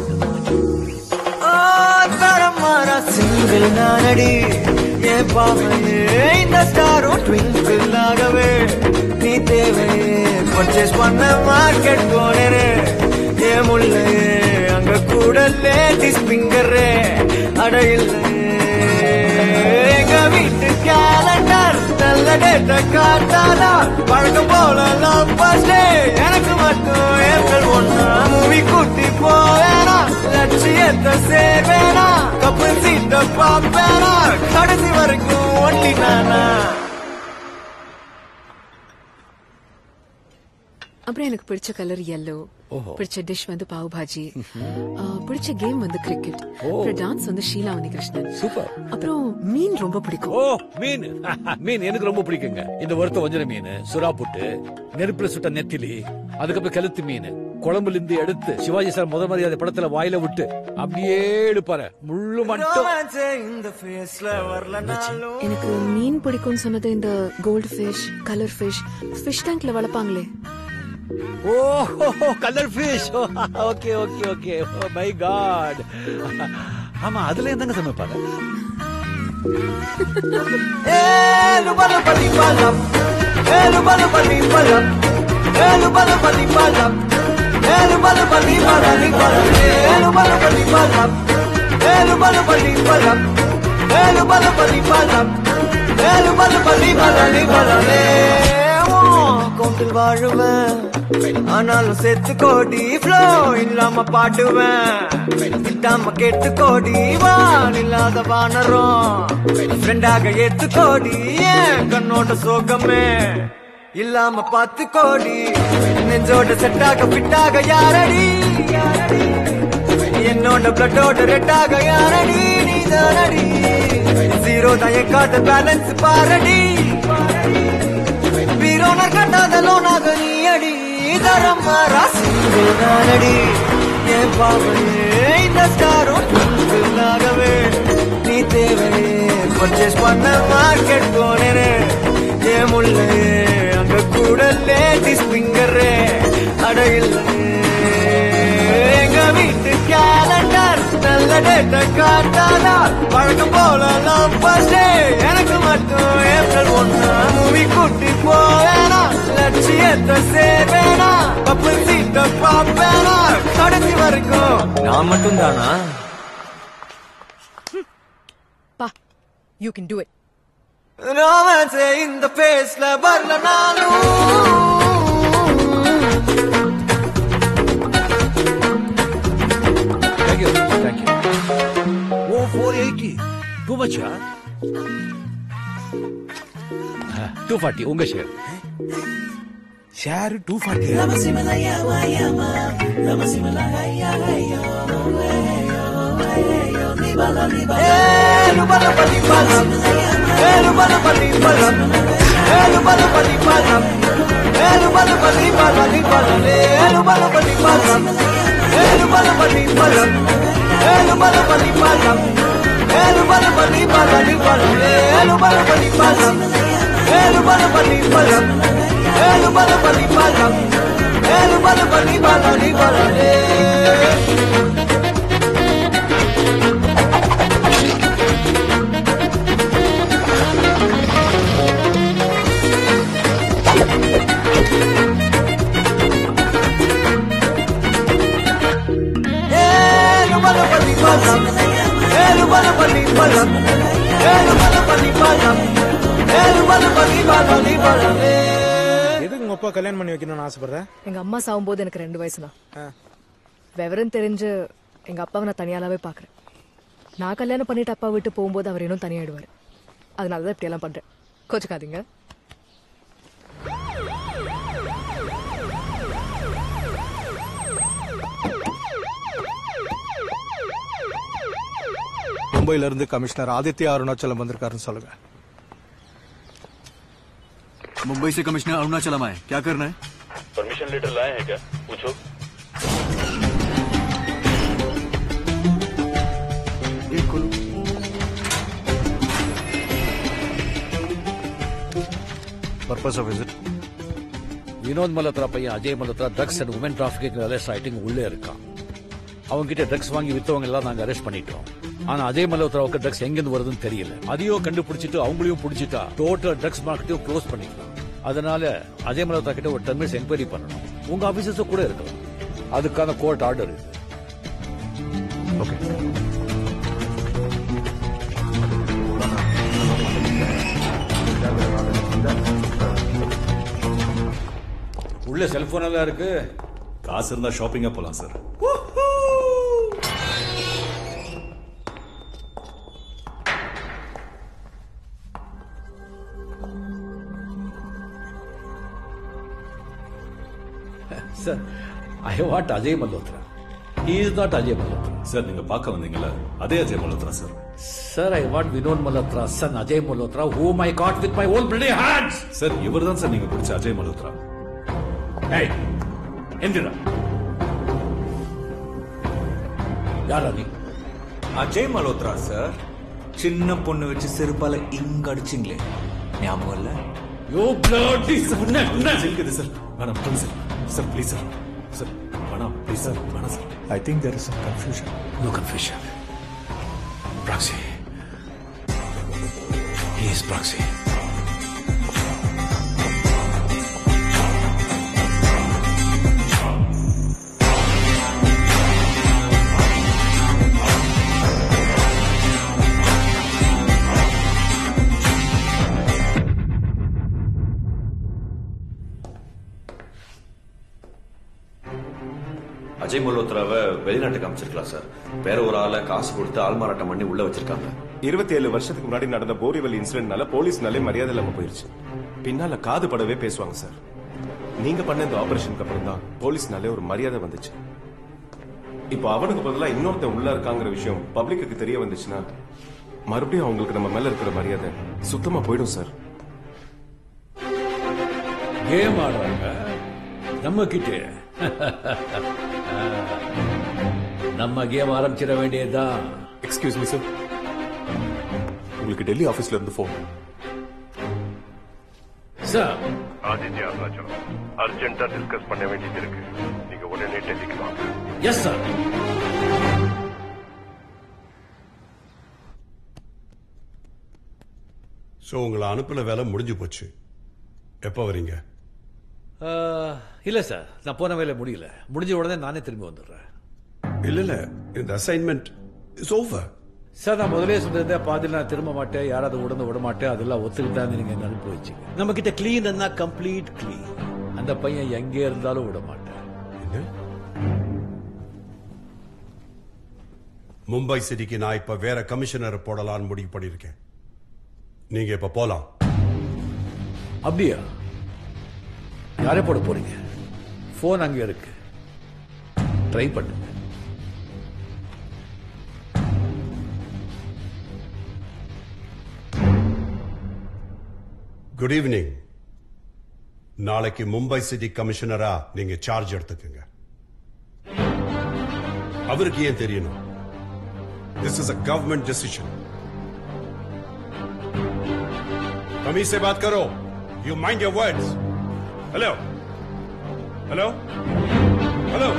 ஓ, தரம் மாறா சிங்கிள் நானடி என் பாவையே இந்த ஸ்டாரும் ட்விங்கிள் ஆகவே நீ தேவையே பர்ச்சேஸ் பண்ண மார்க்கெட் போனேனே என் முள்ளையே அங்க கூட லேடிஸ் பிங்கரே அட இல்லையே எங்க வீட்டு கேலண்டர் நல்ல டேட்ட காட்டாதா பழக்கம் போல லவ் டே எனக்கு மட்டும் ஏப்ரல் ஒண்ணு மூவி கூட்டி போவேனா லட்சியத்தை சேர்வேனா கப்பல் சீட்ட பாப்பேனா கடைசி வரைக்கும் ஒன்லி நானா
அப்புறம் எனக்கு பிடிச்ச கலர் yellow
ஓஹோ.
பிடிச்ச டிஷ் வந்து பாவ் பாஜி ஆ, பிடிச்ச கேம் வந்து கிரிக்கெட்
ஓ.
அப்புறம் டான்ஸ் வந்து ஷீலா கிருஷ்ணன்
சூப்பர்
அப்புறம் மீன் ரொம்ப பிடிக்கும்
ஓ மீன் மீன் எனக்கு ரொம்ப பிடிக்குங்க இந்த வறுத்த வஞ்சர மீன் சுறா புட்டு நெருப்புல சுட்ட நெத்திலி அதுக்கப்புறம் கழுத்து மீன் குழம்புல இருந்து எடுத்து சிவாஜி சார் முதல் மரியாதை படத்துல வாயில விட்டு அப்படியே எடுப்பாரு முள்ளு மட்டும்
ரோமான்ஸ் இந்த ஃபேஸ்ல வரலனாலும்
எனக்கு மீன் பிடிக்கும்னு சொன்னது இந்த gold fish colour fish fish டேங்க்ல வளர்ப்பாங்களே
oh colour fish okay okay okay oh my god ஆமா அதுல என்னங்க சமைப்பாங்க
ஏலு பல பலி பலம் ஏலு பல பலி பலம் ஏலு பல பலி பலம் ஏலு பல பலி பலி பலம் ஏலு பல பலி பலம் ஏலு பல பலி பலம் ஏலு பல பலி பலம் ஏலு பல பலி பலி பலமே கவுண்டில் வாழுவேன் ஆனாலும் செத்து கோடி ஃப்ளோ இல்லாம பாடுவேன் திட்டாம கெட்டு கோடி வான் இல்லாத வானரும் ஃப்ரெண்டாக எத்து கோடி ஏன் கண்ணோட சோகமே இல்லாம பத்து கோடி நெஞ்சோட செட்டாக பிட்டாக யாரடி என்னோட பிளட்டோட ரெட்டாக யாரடி நீ தானடி ஜீரோ தான் என் காட்ட பேலன்ஸ் பாரடி வீரோன கட்டாத லோனாக நீ அடி தரம் மாறா சிங்கிள் நானடி என் பாவனே இந்த ஸ்டாரும் ட்விங்கிளாகவே நீ தேவையே பர்ச்சேஸ் பண்ண மார்க்கெட் போனேனே என் முள்ளே அங்க கூட லேடிஸ் பிங்கரே அட இல்லையே எங்க வீட்டு கேலண்டர் நல்ல டேட்ட காட்டாதா வழக்கம் போல லவ் டே எனக்கு மட்டும் ஏப்ரல் ஒண்ணு மூவி கூட்டி போவேனா லட்சியத்தை சேர்வேனா கப்பல் சீட்ட பாப்பேனா கடைசி வரைக்கும் நான் மட்டும் தானா
பா you can do it
romance இந்த பேஸ்ல வரலனாலும்
thank you thank you oh four eighty two மச்சா டூ ஃபார்ட்டி உங்க ஷேர்
ஷேர் டூ ஃபார்ட்டி
ஏலு பல பலி பலம் ஏலு பல பலி பலம் ஏலு பல பலி பலம் ஏலு பல பலி பலி பலம் ஏலு பல பலி பலம் ஏலு பல பலி பலம் ஏலு பல பலி பலம் ஏலு பல பலி பலி பலம் ஏலு பல பலி பலம் ஏலு பல பலி பலம் ஏலு பல பலி பலம் ஏலு பல பலி பலி பலம் பழம் ஏழுமலை பள்ளி பழம் ஏழுமலை பள்ளி பழம் ஏழுமலை பள்ளி பழம் நீ பழமே
எதுக்கு உங்க அப்பா கல்யாணம் பண்ணி வைக்கணும்னு ஆசைப்படுற
எங்க அம்மா சாகும்போது எனக்கு ரெண்டு வயசுனா விவரம் தெரிஞ்சு எங்க அப்பாவை நான் தனியாலாவே பாக்குறேன் நான் கல்யாணம் பண்ணிட்டு அப்பா விட்டு போகும்போது அவர் இன்னும் தனியாயிடுவாரு அதனால தான் இப்படி எல்லாம் பண்றேன் கோச்சுக்காதீங்க
மும்பைல இருந்து கமிஷனர் ஆதித்யா அருணாச்சலம் வந்திருக்காருன்னு சொல்லுங்க
मुंबई से कमिश्नर अरुणाचलम आए क्या करना है
परमिशन लेटर लाए हैं क्या पूछो
purpose of visit
Vinod Malhotra பையன் Ajay Malhotra drugs and woman trafficking arrest ஆயிட்டு உள்ளே இருக்கான் அவங்க கிட்ட ட்ரக்ஸ் வாங்கி வித்தவங்க எல்லாம் நாங்க அரெஸ்ட் பண்ணிட்டோம் ஆனா அஜய் மல்ஹோத்ராவுக்கு ட்ரக்ஸ் எங்கிருந்து வருதுன்னு தெரியல அதையும் கண்டுபிடிச்சிட்டு அவங்களையும் பிடிச்சிட்டா டோட்டல் ட்ரக்ஸ் மார்க்கெட்டையும் க்ளோஸ் பண்ணிக்கலாம் அதனால அஜய் மல்ஹோத்ரா கிட்ட ஒரு டென் மினிட்ஸ் என்கொயரி பண்ணணும் உங்க ஆபீசர்ஸ் கூட இருக்கலாம் அதுக்கான கோர்ட் ஆர்டர் இது உள்ள செல்போன் எல்லாம் இருக்கு
காசு இருந்தா ஷாப்பிங்கா போலாம் sir
sir I want Ajay Malhotra he is not Ajay Malhotra
sir நீங்க பார்க்க வந்தீங்கல்ல அதே Ajay Malhotra sir
sir I want Vinod Malhotra son Ajay Malhotra hmm I got with my own bloody hands
sir இவர் தான் சார் நீங்க பிடிச்ச அஜய் மல்ஹோத்ரா
ஏய் எந்திரா யாரா நீ
அஜய் மல்ஹோத்ரா சார் சின்ன பொண்ணு வச்சு செருப்பால இங்க அடிச்சிங்களே ஞாபகம் இல்ல
யோ பிளடி
உன்ன உன்ன இருக்குது சார் வேணாம் please sir sir please sir sir வேணாம் ப்ளீஸ் சார் வேணாம் sir
I think there is confusion
no confusion proxy he is proxy
Ajay மல்ஹோத்ராவை வெளிநாட்டுக்கு அமைச்சிருக்கலாம் சார் வேற ஒரு ஆளை காசு கொடுத்து ஆள்மாறாட்டம் பண்ணி உள்ள வச்சிருக்காங்க
இருபத்தி ஏழு வருஷத்துக்கு முன்னாடி நடந்த போரிவல் இன்சிடென்ட்னால போலீஸ்னாலே மரியாதை இல்லாம போயிருச்சு பின்னால காது படவே பேசுவாங்க சார் நீங்க பண்ண இந்த ஆபரேஷனுக்கு அப்புறம் தான் போலீஸ்னாலே ஒரு மரியாதை வந்துச்சு இப்போ அவனுக்கு பதிலா இன்னொருத்தன் உள்ள இருக்காங்கிற விஷயம் பப்ளிக்கு தெரிய வந்துச்சுன்னா மறுபடியும் அவங்களுக்கு நம்ம மேல இருக்கிற மரியாதை சுத்தமா போயிடும் சார்
கேம் ஆடுறாங்க நம்ம கிட்ட நம்ம கேம் ஆரம்பிச்சிட வேண்டியதுதான்
எக்ஸ்கியூஸ் மீ சார் உங்களுக்கு டெல்லி ஆபீஸ்ல இருந்து போன்
சார்
ஆதித்யா அருணாச்சலம் அர்ஜென்ட்டா டிஸ்கஸ் பண்ண வேண்டியது இருக்கு நீங்க உடனே டெல்லிக்கு வாங்க
எஸ் சார்
ஸோ உங்களை அனுப்புன வேலை முடிஞ்சு போச்சு எப்போ வரீங்க
இல்ல சார் நான் போன வேலை முடியல முடிஞ்ச உடனே நானே திரும்பி வந்துடுறேன்
இல்ல இல்ல இந்த அசைன்மெண்ட் இஸ் ஓவர்
சார் நான் முதலே சொல்லியிருந்தேன் பாதியில் நான் திரும்ப மாட்டேன் யாராவது உடனே விட மாட்டேன் அதெல்லாம் ஒத்துக்கிட்டான்னு நீங்க என்ன அனுப்பி வச்சீங்க நம்ம கிட்ட கிளீன் கம்ப்ளீட் கிளீன் அந்த பையன் எங்கே இருந்தாலும் விட மாட்டேன்
மும்பை சிட்டிக்கு நான் இப்ப வேற கமிஷனர் போடலாம்னு முடிவு பண்ணிருக்கேன் நீங்க இப்ப போலாம்
அப்படியா யாரை போட போறீங்க போன் அங்க இருக்கு ட்ரை பண்ணுங்க
குட் ஈவினிங் நாளைக்கு மும்பை சிட்டி கமிஷனரா நீங்க சார்ஜ் எடுத்துக்கங்க அவருக்கு ஏன் தெரியணும் this is a government decision कमी से बात करो you mind your words hello hello hello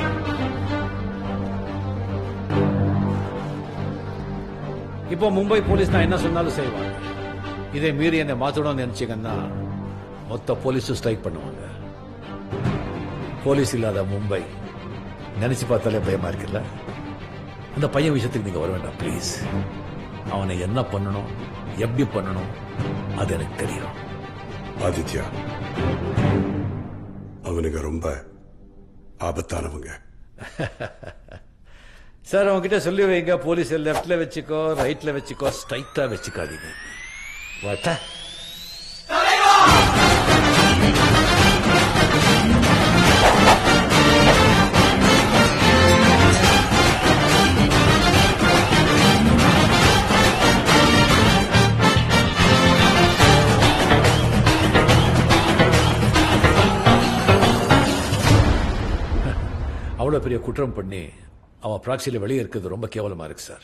இப்போ மும்பை போலீஸ் நான் என்ன சொன்னாலும் செய்வாங்க இதை மீறி என்னை மாத்தணும்னு நினைச்சீங்கன்னா மொத்த போலீஸும் ஸ்ட்ரைக் பண்ணுவாங்க போலீஸ் இல்லாத மும்பை நினைச்சு பார்த்தாலே பயமா இருக்குல்ல அந்த பையன் விஷயத்துக்கு நீங்க வர வேண்டாம் ப்ளீஸ் அவனை என்ன பண்ணணும் எப்படி பண்ணணும் அது எனக்கு தெரியும்
ஆதித்யா அவனுங்க ரொம்ப ஆபத்தானவங்க
சார் அவன்கிட்ட சொல்லி வைங்க போலீஸ் லெஃப்ட்ல வச்சுக்கோ ரைட்ல வச்சுக்கோ ஸ்ட்ரைட்டா வச்சுக்காதீங்க வாட்டா அவ்வளவு பெரிய குற்றம் பண்ணி அவன் ப்ராக்சியில வெளியே இருக்கிறது ரொம்ப கேவலமா இருக்கு sir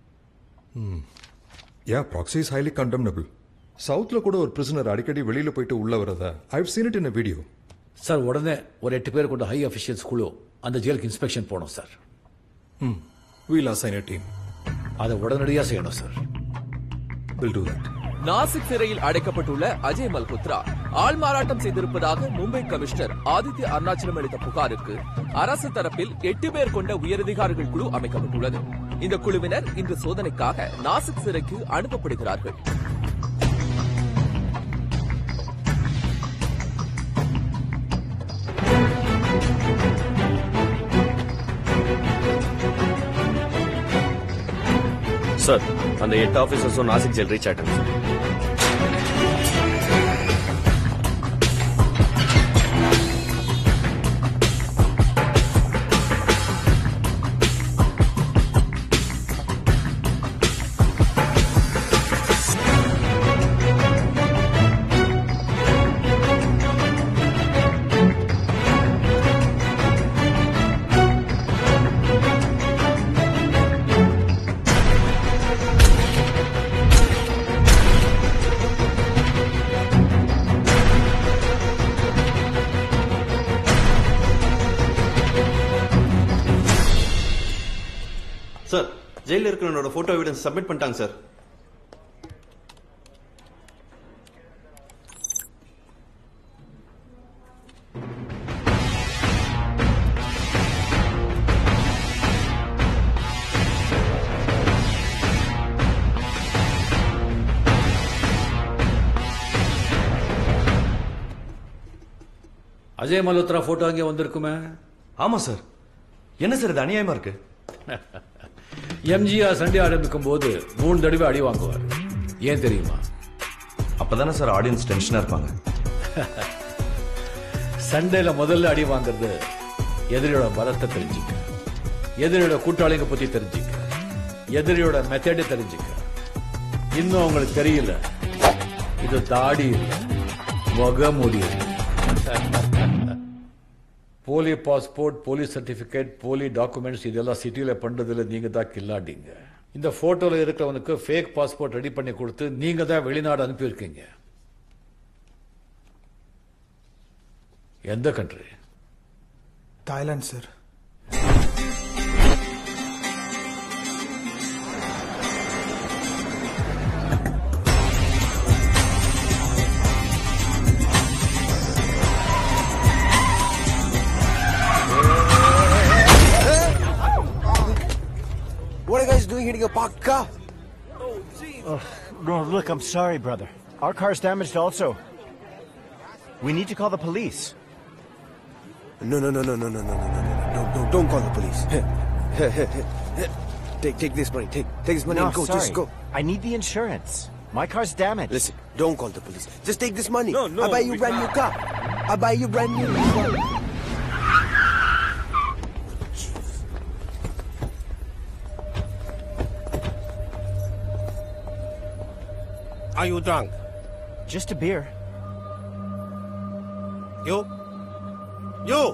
yeah proxy is highly condemnable சவுத்ல கூட ஒரு பிரிசனர் அடிக்கடி வெளியில போயிட்டு உள்ள வரதா I've seen it in video
sir உடனே ஒரு எட்டு பேர் கொண்ட ஹை அஃபிஷியல்ஸ் குழு அந்த ஜெயிலுக்கு இன்ஸ்பெக்ஷன் போனோம் சார்
ம் வீல் அசைன் டீம்
அதை உடனடியாக செய்யணும் sir
will do that
Nashik சிறையில் அடைக்கப்பட்டுள்ள அஜய் மல்ஹோத்ரா ஆள் மாறாட்டம் செய்திருப்பதாக மும்பை கமிஷனர் ஆதித்ய அருணாச்சலம் அளித்த புகாருக்கு அரசு தரப்பில் எட்டு பேர் கொண்ட உயரதிகாரிகள் குழு அமைக்கப்பட்டுள்ளது இந்த குழுவினர் இன்று சோதனைக்காக நாசிக் சிறைக்கு அனுப்பப்படுகிறார்கள்
சார் அந்த எட்டு ஆபீசர்ஸும் நாசிக் ஜெயில் ரீச் ஆயிட்டாங்க சார்
சார் ஜெயில இருக்கிறவனோட போட்டோ எவிடன்ஸ் சப்மிட் பண்ணிட்டாங்க சார்
அஜய் மல்ஹோத்ரா போட்டோ அங்கே வந்திருக்குமே
ஆமா சார் என்ன சார் இது அநியாயமா இருக்கு
எம்ஜிஆர் சண்டே ஆரம்பிக்கும் போது மூணு தடவை அடி வாங்குவார் ஏன் தெரியுமா
அப்பதானே சார் ஆடியன்ஸ் டென்ஷனா இருப்பாங்க
சண்டேல முதல்ல அடி வாங்குறது எதிரியோட பலத்தை தெரிஞ்சுக்க எதிரியோட கூட்டாளிங்க பத்தி தெரிஞ்சுக்க எதிரியோட மெத்தடு தெரிஞ்சுக்க இன்னும் அவங்களுக்கு தெரியல இது தாடி இல்ல முகமுடி இல்ல. போலி பாஸ்போர்ட் போலி சர்டிபிகேட் போலி டாக்குமெண்ட்ஸ் இதெல்லாம் சிட்டியில பண்றதுல நீங்க தான் கில்லாடிங்க இந்த போட்டோல இருக்கிறவனுக்கு ஃபேக் பாஸ்போர்ட் ரெடி பண்ணி கொடுத்து நீங்க தான் வெளிநாடு அனுப்பியிருக்கீங்க எந்த country
Thailand sir
What are you guys doing hitting a parked car?
Oh, no, look, I'm sorry, brother. Our car's damaged also. We need to call the police.
No, no, no, no, no, no, no, no, no, no, no, no, don't call the police. Here, here, here, here. Take, take this money. Take, take this money
no,
and go.
sorry.
Just go.
I need the insurance. My car's damaged.
Listen, don't call the police. Just take this money.
No, no,
I buy you
we
a brand new
can't.
car. I buy you a brand new car.
Are you drunk? Just a beer.
You? You?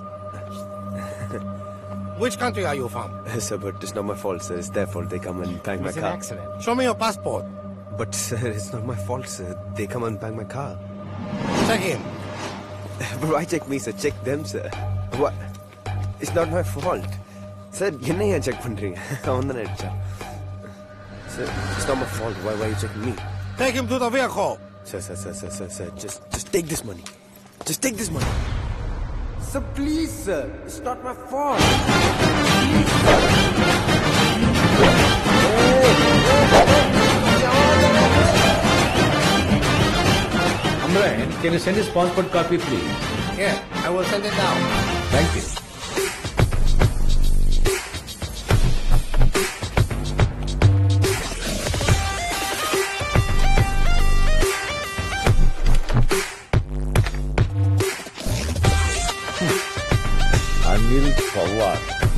Which country are you from? Sir, but it's not my fault, sir. It's their fault. They come and bang
It
my
was an
car.
accident.
Show me your passport. But, sir, it's not my fault, sir. They come and bang my car. Check him. But why check me, sir? Check them, sir. What? It's not my fault. Sir, என்ன ஏன் check பண்றீங்க அவன் தானே அடிச்சான் Sir, it's not my fault. Why, why are you checking me? Take him to the vehicle. Sir, sir, sir, sir, sir, sir, just, just take this money. Just take this money. Sir, please, sir. It's not my fault. Please, sir.
Can you send his passport copy, please?
Yeah, I will send it now.
Thank you. Anil Pawar.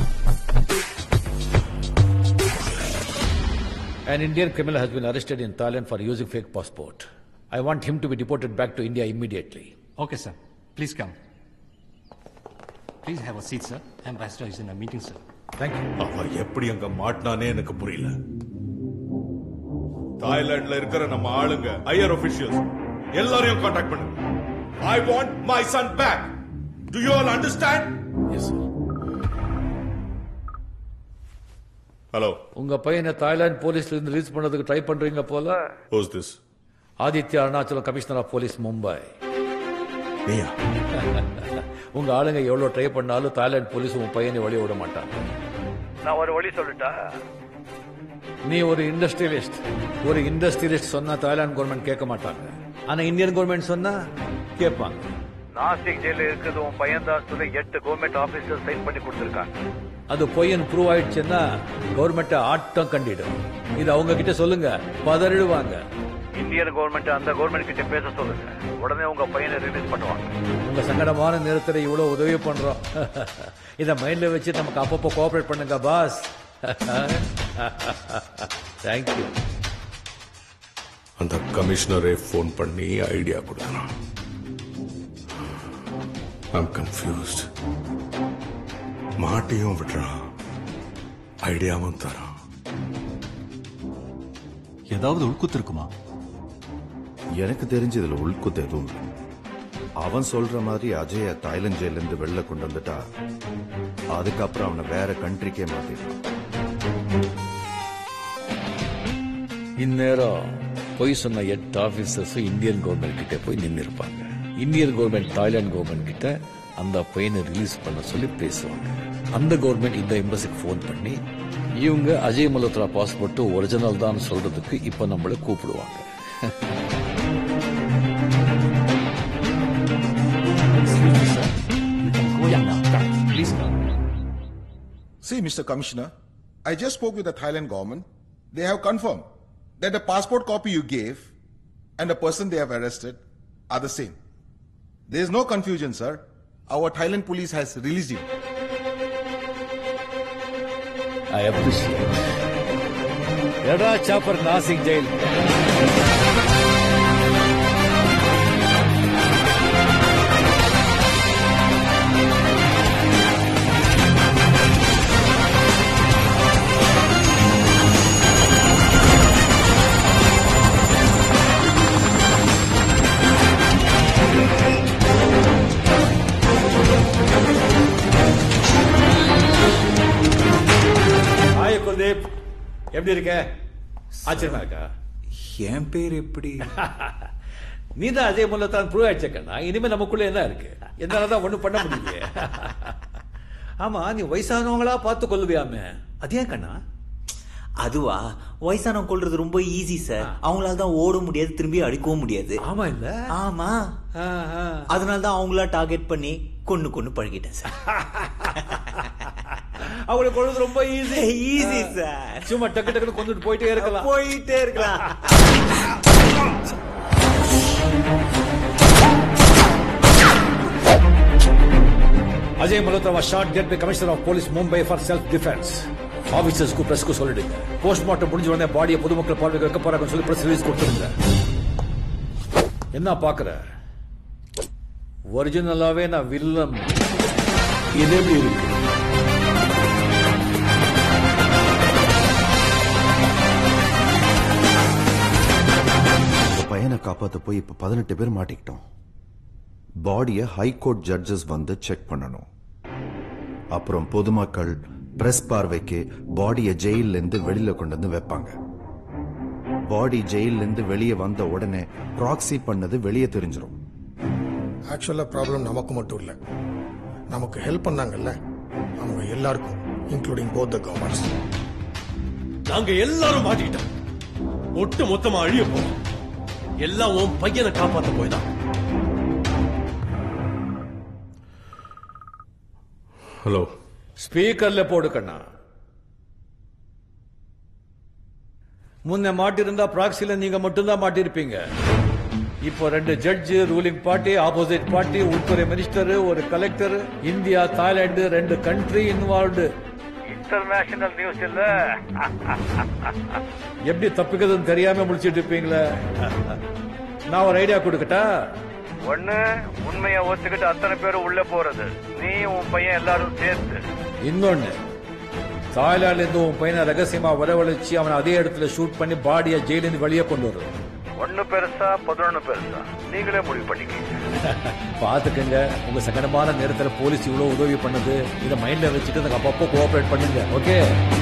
An Indian criminal has been arrested in Thailand for using fake passport. I want him to be deported back to India immediately.
Okay, sir. Please come. Please have a seat, sir. Ambassador is in a meeting, sir.
Thank you.
அவன் எப்படி அங்க மாட்டினானே எனக்கு புரியல தாய்லாந்துல இருக்கிற நம்ம ஆளுங்க higher ஒபிஷியல்ஸ் எல்லாரையும் contact பண்ணுங்க I want my son back to you all understand
yes sir
hello
உங்க பையனை தாய்லாந்து போலீஸ்ல இருந்து ரிலீஸ் பண்ணதுக்கு ட்ரை பண்றீங்க போல
who's this
Aditya Arunachalam commissioner of police Mumbai
நீயா
உங்க ஆளுங்க எவ்வளவு ட்ரை பண்ணாலும் தாய்லாந்து போலீஸ் உன் பையனை வழி விட மாட்டாங்க
நான் ஒரு வழி சொல்லட்டா
நீ ஒரு இண்டஸ்ட்ரியலிஸ்ட் ஒரு இண்டஸ்ட்ரியலிஸ்ட் சொன்னா தாய்லாந்து கவர்மெண்ட் கேட்க மாட்டாங்க ஆனா இந்தியன் கவர்மெண்ட் சொன்னா கேட்பாங்க
நாசிக் ஜெயில இருக்கிறது உன் பையன் தான் சொல்லி எட்டு கவர்மெண்ட் ஆபீசர் சைன் பண்ணி கொடுத்திருக்காங்க
அது பொய்யன் ப்ரூவ் ஆயிடுச்சுன்னா கவர்மெண்ட் ஆட்டம் கண்டிடும் இது அவங்க கிட்ட சொல்லுங்க பதறிடுவாங்க
இந்தியன் கவர்மெண்ட் அந்த கவர்மெண்ட் கிட்ட பேச சொல்லுங்க உடனே உங்க பையனை ரிலீஸ் பண்ணுவாங்க
உங்க சங்கடமான நேரத்துல இவ்வளவு உதவி பண்றோம் இத மைண்ட்ல வச்சு நமக்கு அப்பப்போ கோஆபரேட் பண்ணுங்க பாஸ் தேங்க்யூ
அந்த கமிஷனரே ஃபோன் பண்ணி ஐடியா கொடுக்குறான் ஐம் கன்ஃபியூஸ்ட் மாட்டியும் விடுறான் ஐடியாவும் தரான்
ஏதாவது உள்குத்து இருக்குமா
எனக்கு தெரிஞ்சு இதுல உள்குத்து எதுவும் இல்லை அவன் சொல்ற மாதிரி அஜய தாய்லாந்து ஜெயில இருந்து வெளில கொண்டு வந்துட்டா அதுக்கப்புறம் அவனை வேற கண்ட்ரிக்கே மாத்திடலாம்
இந்நேரம் பொய் சொன்ன எட்டு ஆபீசர்ஸ் இந்தியன் கவர்மெண்ட் கிட்ட போய் நின்று இருப்பாங்க இந்தியன் கவர்மெண்ட் தாய்லாந்து கவர்மெண்ட் கிட்ட அந்த பையனை ரிலீஸ் பண்ண சொல்லி பேசுவாங்க அந்த கவர்மெண்ட் இந்த எம்பசிக்கு ஃபோன் பண்ணி இவங்க அஜய் மல்ஹோத்ரா பாஸ்போர்ட் ஒரிஜினல் தான் சொல்றதுக்கு இப்ப நம்மள கூப்பிடுவாங்க
Please come.
See, Mr. Commissioner, I just spoke with the Thailand government. They have confirmed that the passport copy you gave and the person they have arrested are the same. There is no confusion, sir. Our Thailand police has released you.
I appreciate எடா சாப்பர் Nashik jail hi Kuldeep எப்படி இருக்க ஆச்சரியமா இருக்கா
என் பேர் எப்படி
நீ தான் அதே முல்ல தான் ப்ரூவ் ஆயிடுச்ச கண்ணா இனிமே நமக்குள்ள என்ன இருக்கு என்னால தான் ஒண்ணும் பண்ண முடியலையே ஆமா நீ வயசானவங்களா பார்த்து கொள்ளுவியாமே அது ஏன் கண்ணா
அதுவா வயசானவங்க கொள்றது ரொம்ப ஈஸி சார் அவங்களால தான் ஓட முடியாது திரும்பி அடிக்கவும் முடியாது
ஆமா இல்ல
ஆமா அதனால தான் அவங்கள டார்கெட் பண்ணி கொன்னு கொன்னு பழகிட்டேன் சார்
அவங்களை கொள்வது ரொம்ப ஈஸி
ஈஸி சார்
சும்மா டக்கு டக்குன்னு கொண்டுட்டு போயிட்டே இருக்கலாம்
போயிட்டே இருக்கலாம்
Ajay Malhotra was shot dead by commissioner of police Mumbai for self defense ஆபீசர்ஸ்க்கு பிரஸ்க்கு சொல்லிடுங்க போஸ்ட்மார்ட்டம் முடிஞ்ச உடனே பாடியை பொதுமக்கள் பார்வைக்கு வைக்க போறாங்கன்னு சொல்லி பிரஸ் ரிலீஸ் கொடுத்துருங்க என்ன பாக்குற ஒரிஜினலாவே நான் வில்லன் இது எப்படி இருக்கு
உங்க பையனை காப்பாத்த போய் இப்ப பதினெட்டு பேர் மாட்டிக்கிட்டோம் பாடியை ஹைகோர்ட் ஜட்ஜஸ் வந்து செக் பண்ணணும் அப்புறம் பொதுமக்கள் பிரஸ் பார்வைக்கு பாடியை ஜெயில்ல இருந்து வெளியில கொண்டு வந்து வைப்பாங்க பாடி ஜெயில்ல இருந்து வெளியே வந்த உடனே ப்ராக்சி பண்ணது வெளியே தெரிஞ்சிரும்
ஆக்சுவலா ப்ராப்ளம் நமக்கு மட்டும் இல்ல நமக்கு ஹெல்ப் பண்ணாங்கல்ல அவங்க எல்லாருக்கும் இன்க்ளூடிங் போத் த கவர்மெண்ட்ஸ்
நாங்க எல்லாரும் மாட்டிக்கிட்டோம் ஒட்டு மொத்தமா அழிய போறோம் எல்லாம் உன் பையனை காப்பாத்த போய்தான்
ஹலோ
ஸ்பீக்கர்ல போடு கண்ணா முன்ன மாட்டிருந்தா ப்ராக்சில நீங்க மட்டும்தான் மாட்டிருப்பீங்க இப்போ ரெண்டு judge ruling party opposite party உள்துறை மினிஸ்டர் ஒரு கலெக்டர் இந்தியா தாய்லாந்து ரெண்டு கண்ட்ரி இன்வால்வ்டு
இன்டர்நேஷனல் நியூஸ் இல்ல
எப்படி தப்பிக்கிறதுன்னு தெரியாம முடிச்சிட்டு இருப்பீங்களே நான் ஒரு ஐடியா கொடுக்கட்டா
ஒண்ணு உண்மையை ஒத்துக்கிட்டு அத்தனை பேரும் உள்ள போறது நீ உன் பையன் எல்லாரும் சேர்த்து
இன்னொன்னு தாய்லாந்துல இருந்து உன் பையனை ரகசியமா வரவழைச்சு அவனை அதே இடத்துல ஷூட் பண்ணி பாடியை ஜெயிலிருந்து வெளியே கொண்டு வரும்
ஒண்ணு பெருசா பதினொன்னு பெருசா நீங்களே முடிவு பண்ணிக்கீங்க
பாத்துக்கங்க உங்க சங்கடமான நேரத்துல போலீஸ் இவ்வளவு உதவி பண்ணுது இதை மைண்ட்ல வச்சுட்டு எனக்கு அப்பப்போ கோஆபரேட் பண்ணுங்க ஓகே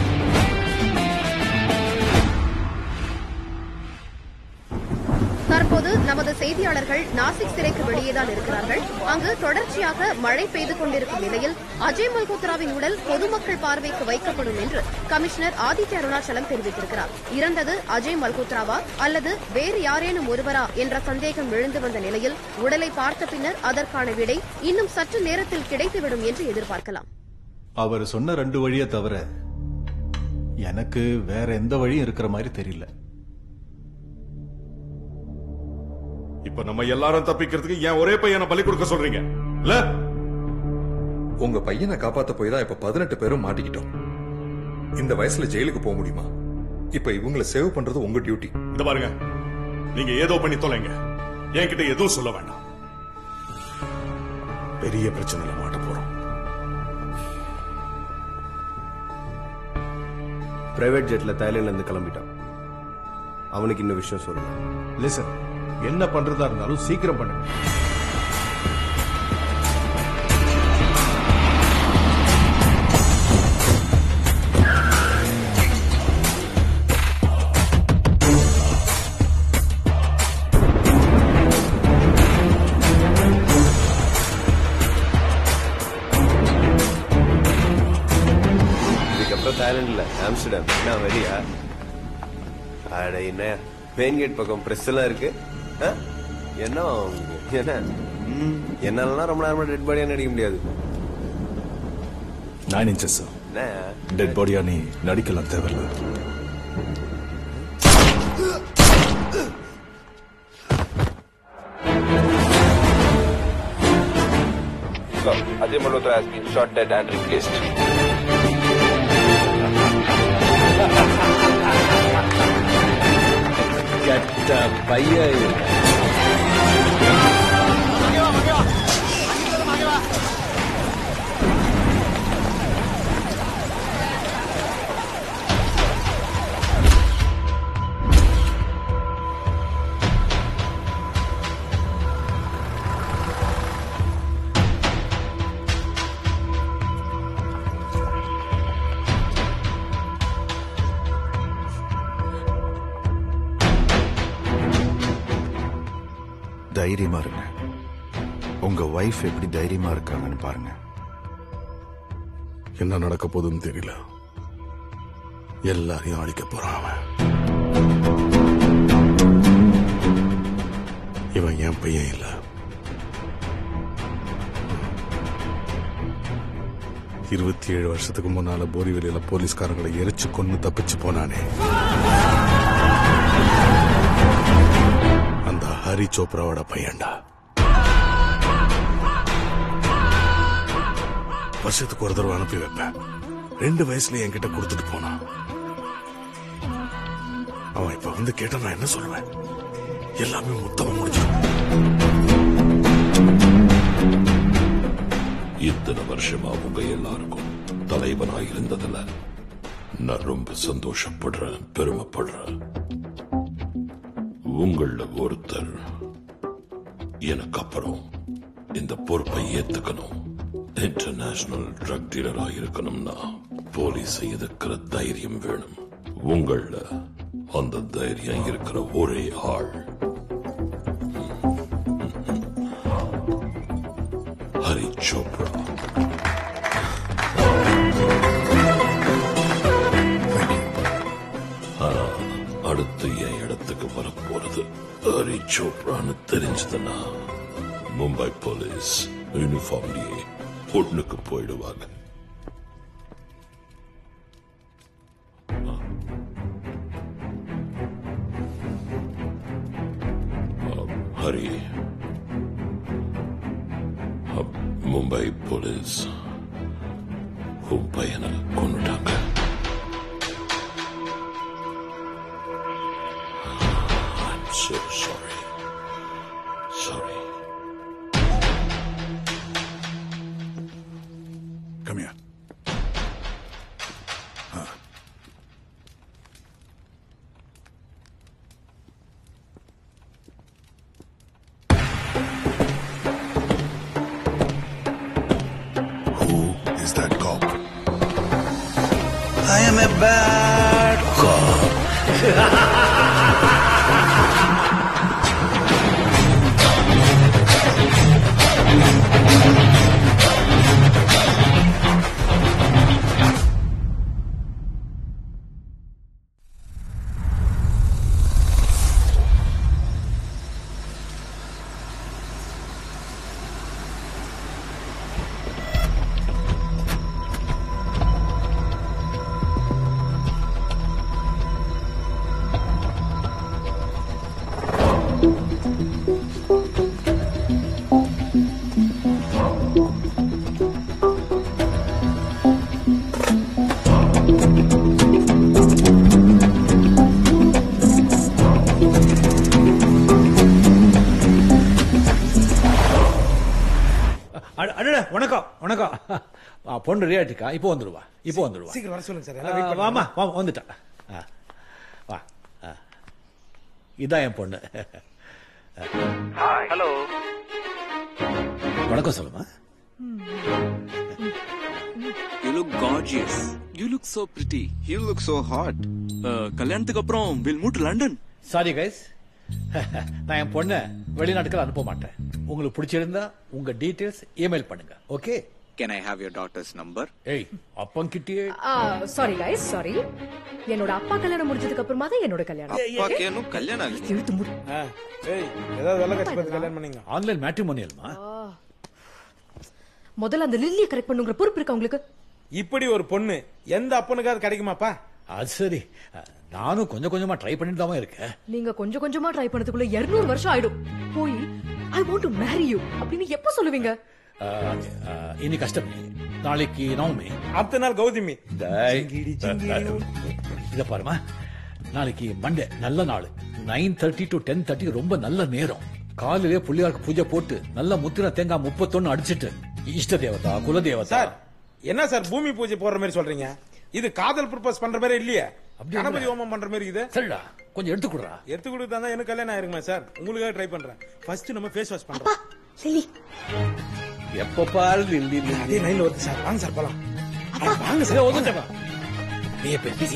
தற்போது நமது செய்தியாளர்கள் நாசிக் சிறைக்கு வெளியேதான் இருக்கிறார்கள் அங்கு தொடர்ச்சியாக மழை பெய்து கொண்டிருக்கும் நிலையில் அஜய் மல்கோத்ராவின் உடல் பொதுமக்கள் பார்வைக்கு வைக்கப்படும் என்று கமிஷனர் ஆதித்ய அருணாச்சலம் தெரிவித்திருக்கிறார் இறந்தது அஜய் மல்கோத்ராவா அல்லது வேறு யாரேனும் ஒருவரா என்ற சந்தேகம் எழுந்து வந்த நிலையில் உடலை பார்த்த பின்னர் அதற்கான விடை இன்னும் சற்று நேரத்தில் கிடைத்துவிடும் என்று எதிர்பார்க்கலாம்
அவர் சொன்ன ரெண்டு வழியை தவிர எனக்கு வேற எந்த வழியும் இருக்கிற மாதிரி தெரியல
இப்ப நம்ம எல்லாரும் தப்பிக்கிறதுக்கு ஏன் ஒரே பையனை பலி கொடுக்க சொல்றீங்க இல்ல
உங்க பையனை காப்பாத்த போய் தான் இப்ப பதினெட்டு பேரும் மாட்டிக்கிட்டோம் இந்த வயசுல ஜெயிலுக்கு போக முடியுமா இப்ப இவங்களை சேவ் பண்றது உங்க டியூட்டி
இந்த பாருங்க நீங்க ஏதோ பண்ணி தொலைங்க என்கிட்ட எதுவும் சொல்ல வேண்டாம் பெரிய பிரச்சனையில மாட்ட போறோம்
பிரைவேட் ஜெட்ல தாய்லாந்துல இருந்து கிளம்பிட்டான் அவனுக்கு இன்னும் விஷயம் சொல்லல
லிசன் என்ன பண்றதா இருந்தாலும் சீக்கிரம் பண்ணுங்க
இதுக்கப்புறம் தாய்லாந்துல ஆம்ஸ்டர்டாம் என்ன வெளியா அட என்ன மெயின் கேட் பக்கம் பிரஸ் எல்லாம் இருக்கு ஆ? என்ன உங்களுக்கு? என்ன ம், என்னாலலாம் ரொம்ப நேரமா டெட் பாடியா நடிக்க முடியாது
நைன் இன்ச்சஸ்
என்ன
டெட் பாடியா நீ நடிக்கலாம் தேவையில்ல
Ajay Malhotra has been shot dead and replaced.
கெட்ட பையன்
தைரியமா இருங்க உங்க வைஃப் எப்படி தைரியமா இருக்காங்கன்னு பாருங்க
என்ன நடக்க போகுதுன்னு தெரியல எல்லாரையும் அழிக்க போறான் அவன் இவன் என் பையன் இல்ல இருபத்தி ஏழு வருஷத்துக்கு முன்னால போரிவெளியில போலீஸ்காரங்களை எரிச்சு கொன்னு தப்பிச்சு போனானே அந்த ஹரி சோப்ராவோட பையன்டா வருஷத்துக்கு ஒரு தடவை அனுப்பி வைப்பேன் ரெண்டு வயசுல என்கிட்ட கொடுத்துட்டு போனான் அவன் இப்ப வந்து கேட்டா நான் என்ன சொல்லுவேன் எல்லாமே மொத்தமா முடிஞ்சிடும்
இத்தனை வருஷமா உங்க எல்லாருக்கும் தலைவனா இருந்ததுல நான் ரொம்ப சந்தோஷப்படுறேன் பெருமைப்படுறேன் உங்கள ஒருத்தர் எனக்கு அப்புறம் இந்த பொறுப்பை ஏத்துக்கணும் இன்டர்நேஷனல் ட்ரக் டீலரா இருக்கணும்னா போலீஸை எதிர்க்கிற தைரியம் வேணும் உங்கள அந்த தைரியம் இருக்கிற ஒரே ஆள் ஹரி சோப்ரா ஆனா அடுத்து என் இடத்துக்கு வரப்போறது ஹரி சோப்ரான்னு தெரிஞ்சதுன்னா மும்பை போலீஸ் யூனிஃபார்ம்லயே ஒண்ணுக்கு போயிடுவாங்க ஹரி அப்- மும்பை போலீஸ் உன் பையனை கொண்டுட்டாங்க I'm so sorry. Sorry.
Come here. Who is that cop?
I am a bad
அட- அடடே வணக்கம் வணக்கம் ஆ, பொண்ணு ரியாட்டிக்கா இப்போ வந்துடுவா இப்போ வந்துடுவா
சீக்கிரம் வர சொல்லுங்க சார்
ஆ,
எல்லாம் wait பண்ணுங்க.
வாமா வா வந்துட்டா ஆ, வா ஆ. இதான் என் பொண்ணு
ஹலோ
வணக்கம் சொல்லுமா
You look gorgeous. You look so pretty. You look so hot. Uh, கல்யாணத்துக்கு அப்புறம் will move to London
sorry guys நான் என் பொண்ணை வெளிநாட்டுக்கு அனுப்ப மாட்டேன் உங்களுக்கு பிடிச்சிருந்தா உங்க டீடைல்ஸ் இமெயில் பண்ணுங்க okay
can I have your daughter's number
ஏய் அப்பங்கிட்டே
சாரி கைஸ் சாரி என்னோட அப்பா கல்யாணம் முடிஞ்சதுக்கு அப்புறமா தான் என்னோட கல்யாணம்
அப்பாக்கு இன்னும் கல்யாணம் ஆகல
இழுத்து முடி
ஏய் ஏதாவது வெள்ள கட்சி பார்த்து கல்யாணம் பண்ணீங்க
ஆன்லைன் மேட்ரிமோனியல்மா
முதல்ல அந்த லில்லியை கரெக்ட் பண்ணுங்கிற பொறுப்பு இருக்கா உங்களுக்கு
இப்படி ஒரு பொண்ணு எந்த அப்பனுக்காவது கிடைக்குமாப்பா
அது சரி நானும் கொஞ்சம் கொஞ்சமா ட்ரை பண்ணிட்டு தான் இருக்கேன்
நீங்க கொஞ்சம் கொஞ்சமா ட்ரை பண்ணதுக்குள்ள 200 வருஷம் ஆயிடும் போய் I want to marry you அப்படின்னு எப்ப சொல்லுவீங்க
ஆ, ஆ, இன்னைக்கு அஷ்டமி நாளைக்கு நவமி
அடுத்த நாள் கௌதமி
இத பாருமா நாளைக்கு மண்டே நல்ல நாள் nine thirty to ten thirty ரொம்ப நல்ல நேரம் காலையிலே புள்ளியாருக்கு பூஜை போட்டு நல்ல முத்திர தேங்காய் முப்பத்தொன்னு அடிச்சிட்டு இஷ்ட தேவதா குல தேவதா
சார் என்ன சார் பூமி பூஜை போடுற மாதிரி சொல்றீங்க இது காதல் ப்ரப்போஸ் பண்ற மாதிரி இல்லையே
அப்படியா?
கணபதி ஹோமம் பண்ற மாதிரி இது
சரிடா கொஞ்சம் எடுத்து கொடுறா
எடுத்து கொடுத்தா தான் எனக்கு கல்யாணம் ஆயிருக்குமா சார் உங்களுக்காக ட்ரை பண்றேன் ஃபர்ஸ்ட் நம்ம ஃபேஸ் வாஷ் பண்றோம்
லில்லி
எப்ப பாரு லில்லி
அதே லைன்ல வருது சார் வாங்க சார் போலாம்
வாங்க சார் ஒதுங்க நீ பேசி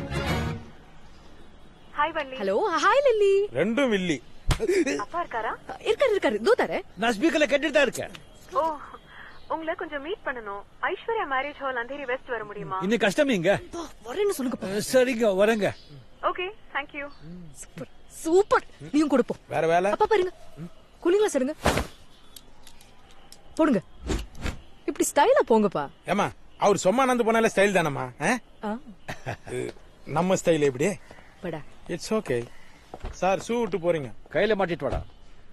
hi Valli hello hi Lily
ரெண்டும் வில்லி
அப்பா இருக்காரா இருக்காரு இருக்காரு இதோ தரேன்
நான் ஸ்பீக்கர்ல கேட்டுட்டு தான் இருக்கேன்
ஓ உங்களை கொஞ்சம் மீட் பண்ணணும் Aishwarya marriage hall Andheri west வர முடியுமா
இன்னைக்கு அஷ்டமிங்க
வரேன்னு சொல்லுங்க
அஹ், சரிங்க வரேங்க
ஓகே தேங்க்யூ
சூப்பர் சூப்பர் நீயும் கொடுப்போம்
வேற வேலை
அப்பா பாருங்க கூலிங் கிளாஸ் எடுங்க போடுங்க இப்படி ஸ்டைலா போங்கப்பா
ஏமா அவர் சும்மா நந்து போனால ஸ்டைல் தானம்மா ஆ?
ஆ,
இது நம்ம ஸ்டைல் எப்படி
படா
இட்ஸ் ஓகே சார் ஷூ விட்டு போறீங்க
கையில மாட்டிட்டு வாடா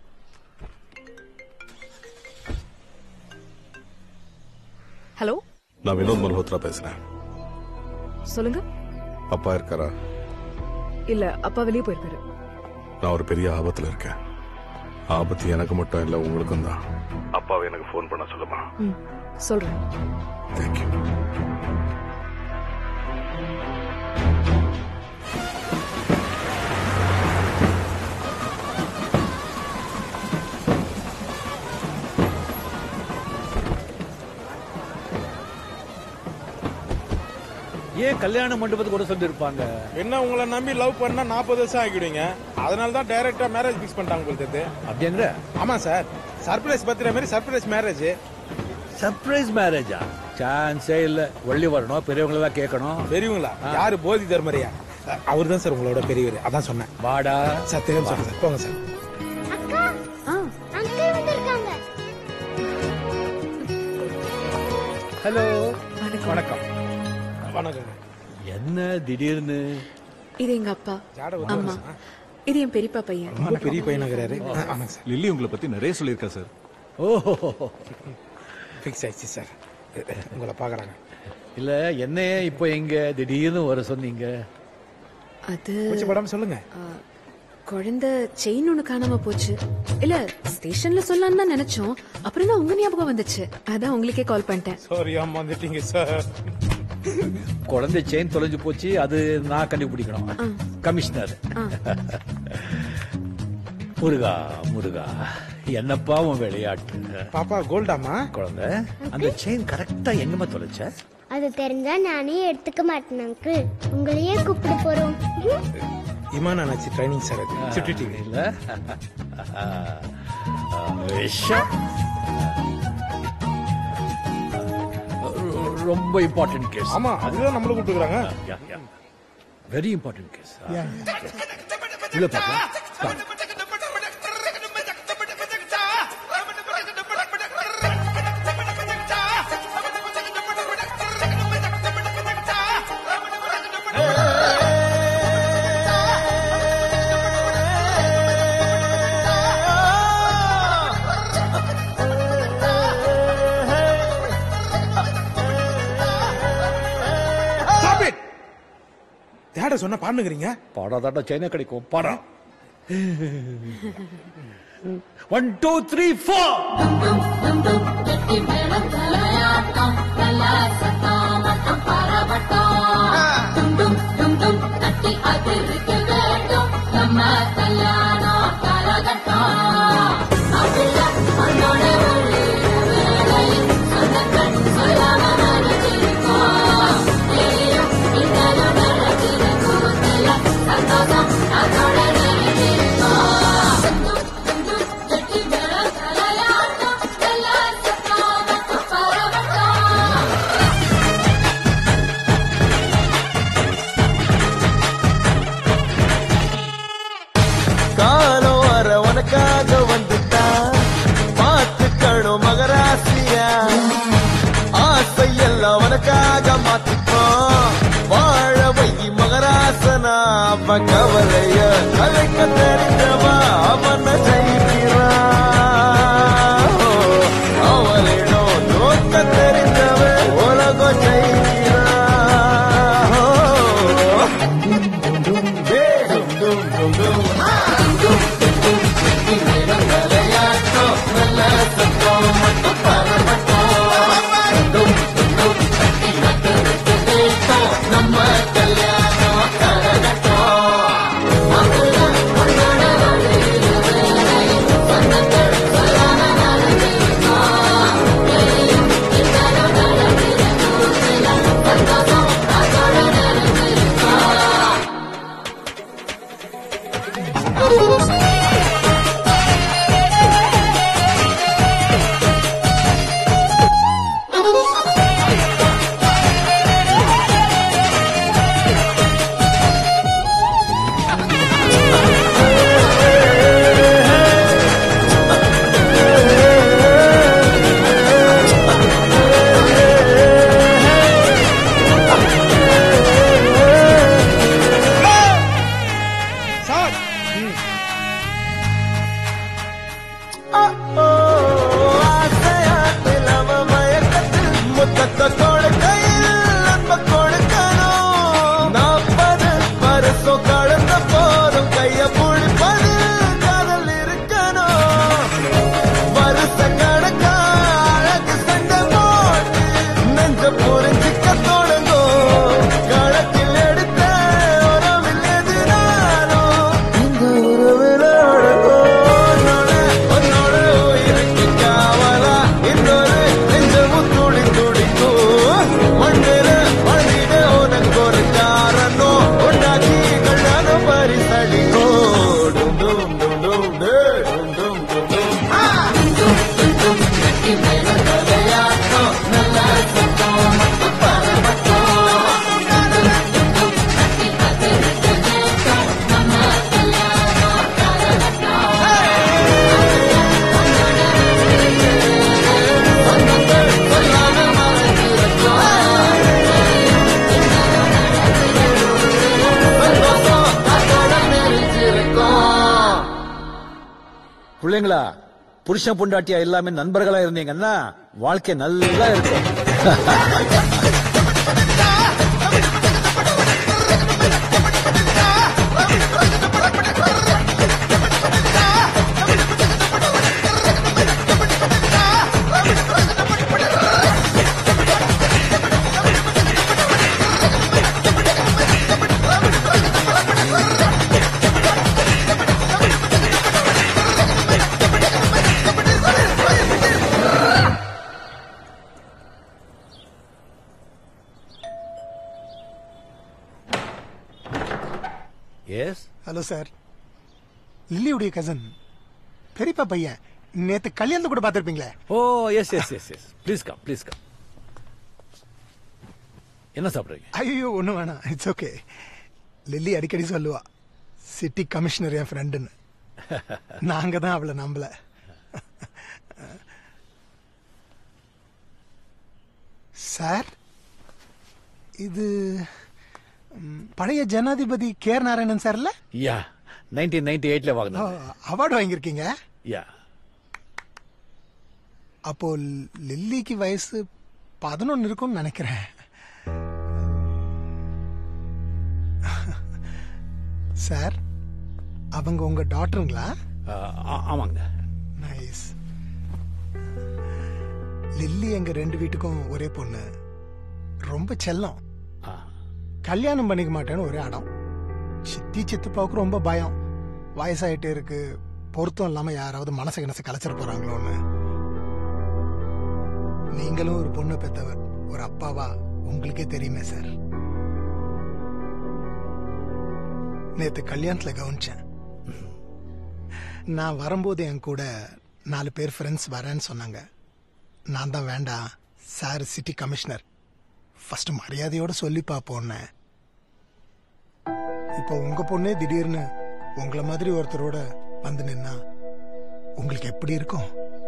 ஹலோ
நான் வினோத் மல்ஹோத்ரா பேசுறேன்
சொல்லுங்க
அப்பா இருக்காரா
இல்ல அப்பா வெளியே போயிருக்காரு
நான் ஒரு பெரிய ஆபத்துல இருக்கேன் ஆபத்து எனக்கு மட்டும் இல்ல உங்களுக்கும் தான் அப்பாவை எனக்கு ஃபோன் பண்ண சொல்லுமா
ம் சொல்றேன்
தேங்க்யூ
ஏன் கல்யாண மண்டபத்துக்கு கூட சொல்லி இருப்பாங்க
என்ன உங்களை நம்பி லவ் பண்ணா நாற்பது வருஷம் ஆகிடுவீங்க அதனால தான் டைரக்டா மேரேஜ் ஃபிக்ஸ் பண்ணிட்டாங்க உங்களுக்கு
அப்படிங்கிற
ஆமா சார் சர்ப்ரைஸ் பர்த்டே மாதிரி சர்ப்ரைஸ் மேரேஜ்
சர்ப்ரைஸ் மேரேஜா சான்ஸே இல்ல வள்ளி வரணும் பெரியவங்கள தான் கேட்கணும்
பெரியவங்களா யாரு போதி தர்மரியா அவர் தான் சார் உங்களோட பெரியவர் அதான் சொன்னேன்
வாடா
சார் தெரியும் சார் சார் போங்க சார்
அங்கிள் வந்திருக்காங்க
ஹலோ வணக்கம்
வணக்கம்
என்ன திடீர்னு
இது எங்க அப்பா
ஜாட
அம்மா
இது என் பெரியப்பா பையன்
ரொம்ப பெரிய பையனாகிறாரு ஆ, ஆமாங்க சார்
லில்லி உங்களை பத்தி நிறைய சொல்லியிருக்கா சார்
ஓஹோ
ஃபிக்ஸ் ஆயிடுச்சு சார் உங்களை பார்க்குறாங்க
இல்ல என்னையே இப்போ எங்க திடீர்னு வர சொன்னீங்க
அது
படம் சொல்லுங்க
ஆ, குழந்தை செயின் ஒண்ணு காணாம போச்சு இல்ல ஸ்டேஷன்ல சொல்லலாம்னு தான் நினைச்சோம் அப்புறம் தான் உங்க ஞாபகம் வந்துச்சு அதான் உங்களுக்கே கால் பண்ணிட்டேன்
சாரி அம்மா வந்துட்டீங்க சார்
குழந்தை செயின் தொலைஞ்சு போச்சு அது நான் கண்டுபிடிக்கணும் கமிஷனர் முருகா முருகா என்னப்பா உன் விளையாட்டு
பாப்பா கோல்டாமா
குழந்தை அந்த செயின் கரெக்டா எங்கம்மா தொலைச்ச
அது தெரிஞ்சா நானே எடுத்துக்க மாட்டேன் அங்கிள் உங்களையே கூப்பிட போறோம்
இமான் அண்ணாச்சி ட்ரைனிங் சார் அது சுட்டி டிவி
இல்ல விஷம் ரொம்ப இம்பார்ட்டன்ட் கேஸ்
ஆமா அதுதான் நம்மள கூப்பிட்டுக்கிறாங்க
வெரி இம்பார்ட்டன்ட் கேஸ் உள்ள பார்க்கலாம் Come.
Stop it! யாட சொன்ன பாடுங்கிறீங்க
பாடாதாட்டா சைனா கிடைக்கும் பாடா ஒன் டூ த்ரீ ஃபோர்
காலம் வர உனக்காக வந்துட்டா பார்த்துக்கணும் மகராசியா ஆசை எல்லாம் உனக்காக மாத்திப்போம் வாழ வை மகராசனா அவ கவலைய கலைக்க தெரிஞ்சவா அவன ஜெயிக்கிறான் அவளிடம் நோக்க தெரிஞ்சவன் உலகம் ஜெயிக்கிறான் டும் டும் டும் டும் நம்ம கல்யாணம் கரகட்டும்
பிள்ளைங்களா புருஷன் பொண்டாட்டியா எல்லாமே நண்பர்களா இருந்தீங்கன்னா வாழ்க்கை நல்லா இருக்கும் எஸ்
ஹலோ சார் லில்லியுடைய கசன் பெரியப்பா பையன் நேத்து கல்யாணத்து கூட பார்த்திருப்பீங்களே
oh yes yes yes yes please come please come என்ன சாப்பிடுறீங்க
ஐயோ ஒன்றும் வேணாம் இட்ஸ் ஓகே லில்லி அடிக்கடி சொல்லுவா சிட்டி கமிஷனர் என் ஃப்ரெண்டுன்னு நாங்க தான் அவளை நம்பல சார் இது ம், பழைய ஜனாதிபதி கேர் நாராயணன் சார்ல
யா நைன்டீன் நைன்டி எயிட்ல வாங்கினேன்
அவார்டு வாங்கியிருக்கீங்க
யா
அப்போ லில்லிக்கு வயசு பதினொன்னு இருக்கும்னு நினைக்கிறேன் சார் அவங்க உங்க டாக்டருங்களா
ஆமாங்க
நைஸ் லில்லி எங்க ரெண்டு வீட்டுக்கும் ஒரே பொண்ணு ரொம்ப செல்லம் கல்யாணம் பண்ணிக்க மாட்டேன்னு ஒரே அடம் சித்தி சித்தப்பாவுக்கு ரொம்ப பயம் வயசாயிட்டே இருக்கு பொருத்தம் இல்லாம யாராவது மனசு கிணசு கலைச்சிட போறாங்களோன்னு நீங்களும் ஒரு பொண்ணு பெத்தவர் ஒரு அப்பாவா உங்களுக்கே தெரியுமே சார் நேத்து கல்யாணத்துல கவனிச்சேன் நான் வரும்போது என் கூட நாலு பேர் ஃப்ரெண்ட்ஸ் வரேன்னு சொன்னாங்க நான் தான் வேண்டாம் சார் சிட்டி கமிஷனர் ஃபர்ஸ்ட் மரியாதையோட சொல்லி பார்ப்போன்னு இப்போ உங்க பொண்ணே திடீர்னு உங்களை மாதிரி ஒருத்தரோட வந்து நின்னா உங்களுக்கு எப்படி இருக்கும்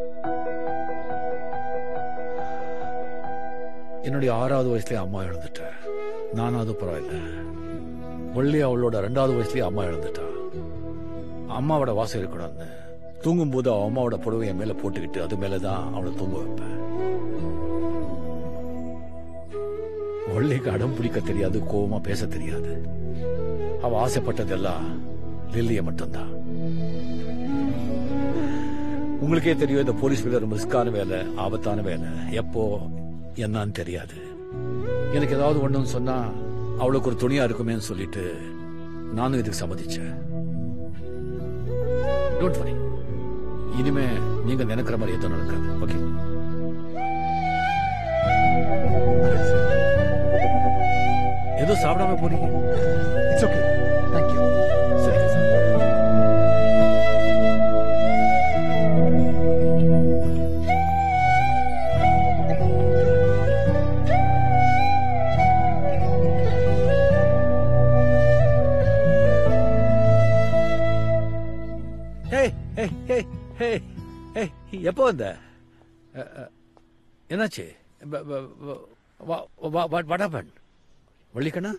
என்னுடைய ஆறாவது வயசுலயே அம்மா இழந்துட்டேன் நானாவது பரவாயில்ல வள்ளி அவளோட ரெண்டாவது வயசுலயே அம்மா இழந்துட்டா அம்மாவோட வாசம் இருக்கணும்னு தூங்கும் போது அவ அம்மாவோட புடவை என் மேல போட்டுக்கிட்டு அது மேலதான் அவளை தூங்க வைப்பேன் வள்ளிக்கு அடம் பிடிக்க தெரியாது கோவமா பேச தெரியாது அவ ஆசைப்பட்டதெல்லாம் லில்லிய மட்டும்தான் உங்களுக்கே தெரியும் இந்த போலீஸ் வேலை ரொம்ப ரிஸ்கான வேலை ஆபத்தான வேலை எப்போ என்னன்னு தெரியாது எனக்கு ஏதாவது ஒண்ணுன்னு சொன்னா அவளுக்கு ஒரு துணியா இருக்குமேன்னு சொல்லிட்டு நானும் இதுக்கு சம்மதிச்சேன் டோன்ட் வரி இனிமே நீங்க நினைக்கிற மாதிரி எதுவும் நடக்காது ஓகே ஏதோ சாப்பிடாம போறீங்க
இட்ஸ் ஓகே தேங்க்யூ
சரி ஹே ஹே ஹே ஹே ஹே எப்போ வந்த அ, அ, என்னாச்சு வாட் ஹேப்பன் வள்ளிக்கண்ணா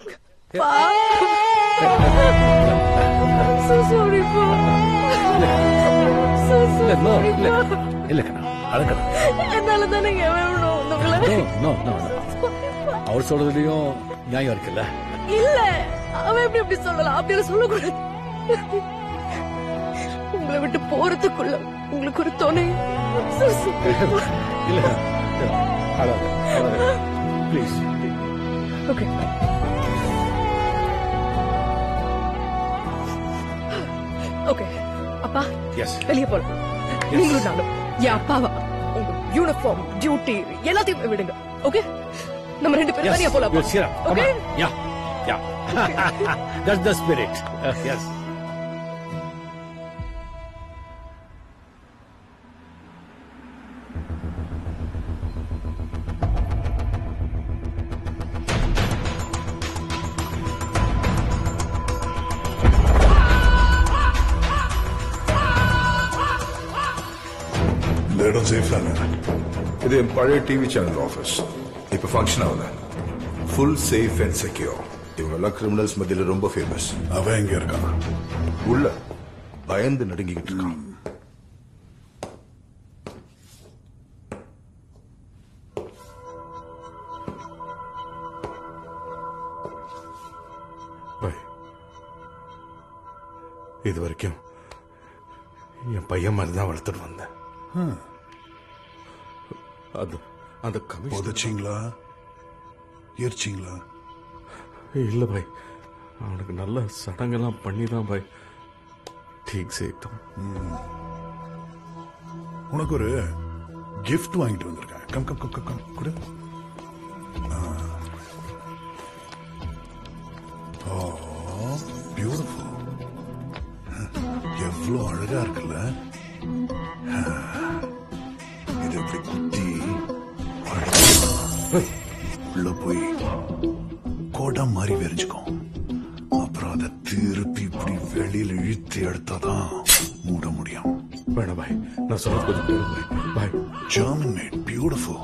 so sorry, Pa. so
இல்ல நோ
sorry,
இல்ல
Pa.
இல்ல கண்ணா அழகண்ணா
என்னால தானே எவனும் உங்களை
நோ நோ நோ அவர் சொல்றதுலயும் நியாயம் இருக்குல்ல
இல்ல அவன் எப்படி எப்படி சொல்லலாம் அப்படி எல்லாம் சொல்லக்கூடாது உங்களை விட்டு போறதுக்குள்ள உங்களுக்கு ஒரு துணை So sorry, Pa.
இல்ல அழாத அழாத ப்ளீஸ்
Okay. Okay. அப்பா
Yes.
வெளியே போலாம் நீங்களும் நானும் என் அப்பாவா உங்க யூனிஃபார்ம் டியூட்டி எல்லாத்தையும் விடுங்க ஓகே நம்ம ரெண்டு பேரும் தனியா போலாம்
Yes, Shira, come
okay
on. Yeah, yeah. That's the spirit. Uh, yes.
இந்த இடம் சேஃப் தானே இது என் பழைய டிவி சேனல் ஆஃபீஸ் இப்போ ஃபங்க்ஷன் ஆகல ஃபுல் சேஃப் அண்ட் செக்யூர் இவங்க எல்லாம் கிரிமினல்ஸ் மத்தியில ரொம்ப ஃபேமஸ் அவன் எங்க இருக்கான் உள்ள பயந்து நடுங்கிக்கிட்டு இருக்கான்
பாய் இது வரைக்கும் என் பையன் மாதிரி தான் வளர்த்துட்டு வந்தேன் அது அந்த கமிஷன்
புதைச்சிங்களா எரிச்சிங்களா
இல்ல பாய் அவனுக்கு நல்ல சடங்கெல்லாம் பண்ணி தான் பாய் ठीक से एकदम
உனக்கு ஒரு gift வாங்கிட்டு வந்திருக்கேன் come come come come come கொடு ஓ பியூட்டிஃபுல் எவ்வளவு அழகா இருக்குல்ல இது இப்படி குத்தி உள்ள போய் கோடம் மாதிரி வெறிஞ்சுக்கும் அப்புறம் அதை திருப்பி இப்படி வெளியில இழுத்து எடுத்தாதான் மூட முடியும்
வேணாம் பாய் நான் சொல்றது கொஞ்சம் கேளு bye bye
German made beautiful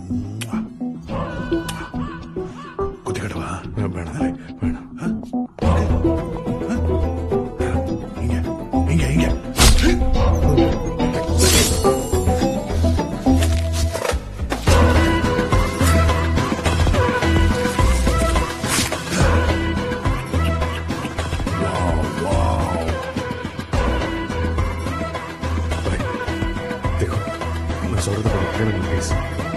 குத்திக்கட்டவா
வேணாம் பாய் வேணாம்
இங்க இங்க இங்க
देखो நான் சொல்றது கொஞ்சம் கேளுங்க ப்ளீஸ்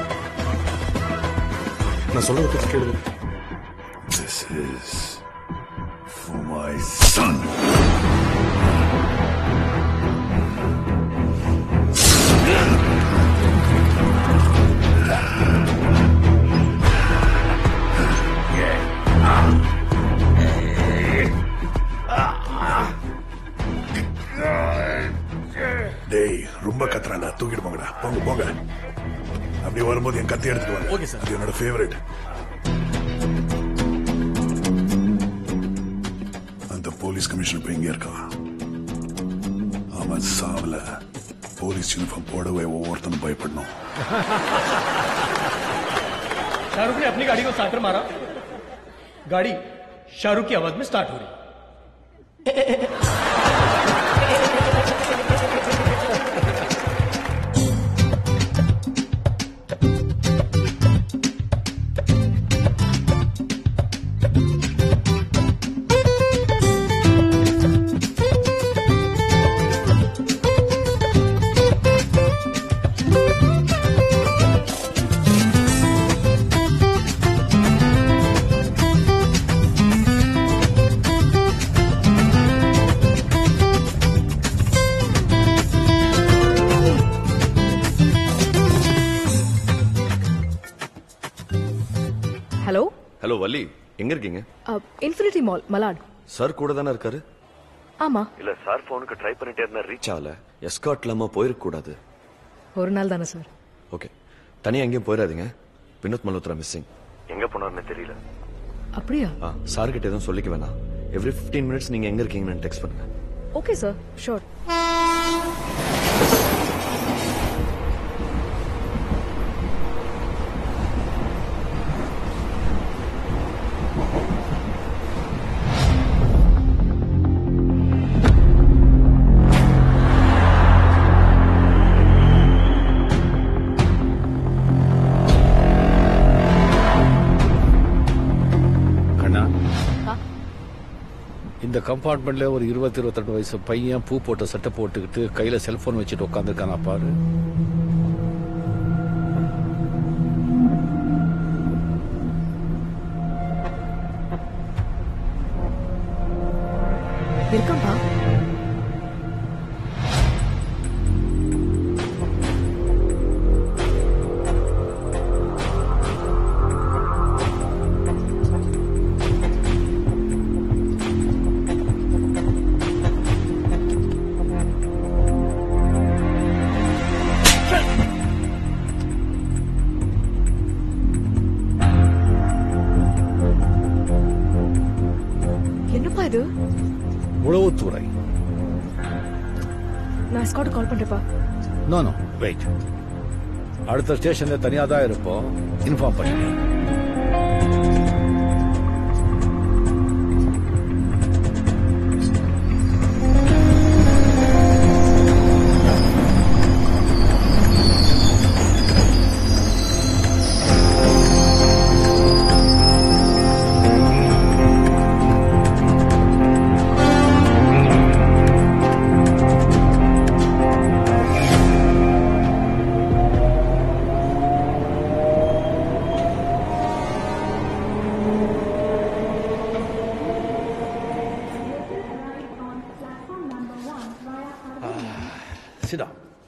நான் சொல்றது கொஞ்சம் கேளுங்க
This is for my son. டேய் ரொம்ப கத்துறாங்க தூக்கிட்டு போங்கடா போங்க போங்க அப்படி வரும்போது என் கத்தி எடுத்துட்டு வாங்க
Okay, sir.
அது என்னோட ஃபேவரட் அந்த போலீஸ் கமிஷனர் இப்ப எங்க இருக்கான் அவன் சாவல போலீஸ் யூனிஃபார்ம் போடவே ஒவ்வொருத்தனும் பயப்படணும்
शाहरुख ने अपनी गाड़ी को स्टार्टर मारा गाड़ी शाहरुख की आवाज में स्टार्ट हो रही
ஹலோ
ஹலோ வள்ளி எங்க இருக்கீங்க
இன்ஃபினிட்டி மால் மலாட்
சார் கூட தானே இருக்காரு
ஆமா
இல்ல சார் போனுக்கு ட்ரை பண்ணிட்டே இருந்தா ரீச் ஆகல எஸ்காட் இல்லாம போயிருக்க கூடாது
ஒரு நாள் தானே சார்
ஓகே தனியா எங்கேயும் போயிடாதீங்க வினோத் மல்ஹோத்ரா மிஸ்ஸிங் எங்க போனார்னு தெரியல
அப்படியா
ஆ சார் கிட்ட எதுவும் சொல்லிக்க வேணாம் எவ்ரி 15 மினிட்ஸ் நீங்க எங்க இருக்கீங்கன்னு டெக்ஸ்ட் பண்ணுங்க
ஓகே சார் ஷோர்
கண்ணா இந்த கம்பார்ட்மெண்ட்ல ஒரு இருபத்தி இருபத்தி வயசு பையன் பூ போட்ட சட்டை போட்டுக்கிட்டு கையில செல்போன் வச்சுட்டு உட்காந்துருக்கானா பாரு
இருக்கான்பா என்னப்பா இது
உளவுத்துறை
நான் ஸ்காட் கால் பண்றேப்பா
நோ நோ வெயிட் அடுத்த ஸ்டேஷன்ல தனியா தான் இருப்போம் இன்ஃபார்ம் பண்ணுங்க சிடா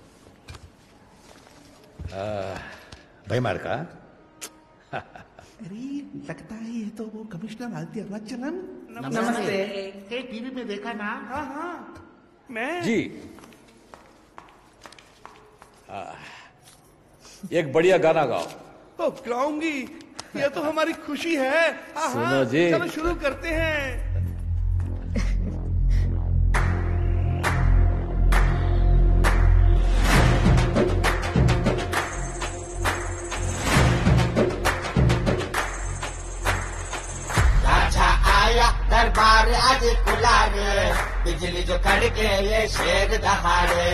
பயமா இருக்கா
अरे लगता है ये तो वो कमिश्नर आदित्य अरुणाचलम
नमस्ते।
हे टीवी में देखा ना हाँ हाँ मैं
जी आ, एक बढ़िया गाना गाओ
ओ गाऊंगी ये तो हमारी खुशी है हाँ, हाँ,
सुनो जी।
चलो शुरू करते हैं
राजा आया दरबार आज खुला रे बिजली जो कड़के ये शेर दहाड़े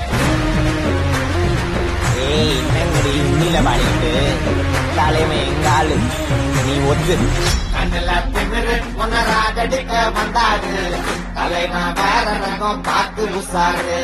ஏய் என்னங்கடி உண்மையில பாடிட்டு தலைமை எங்காலு நீ ஒத்து
கண்ணுல திமிரு உணராதடிக்க வந்தாரு தலைவன் வேற ரகம் பார்த்து உசாரு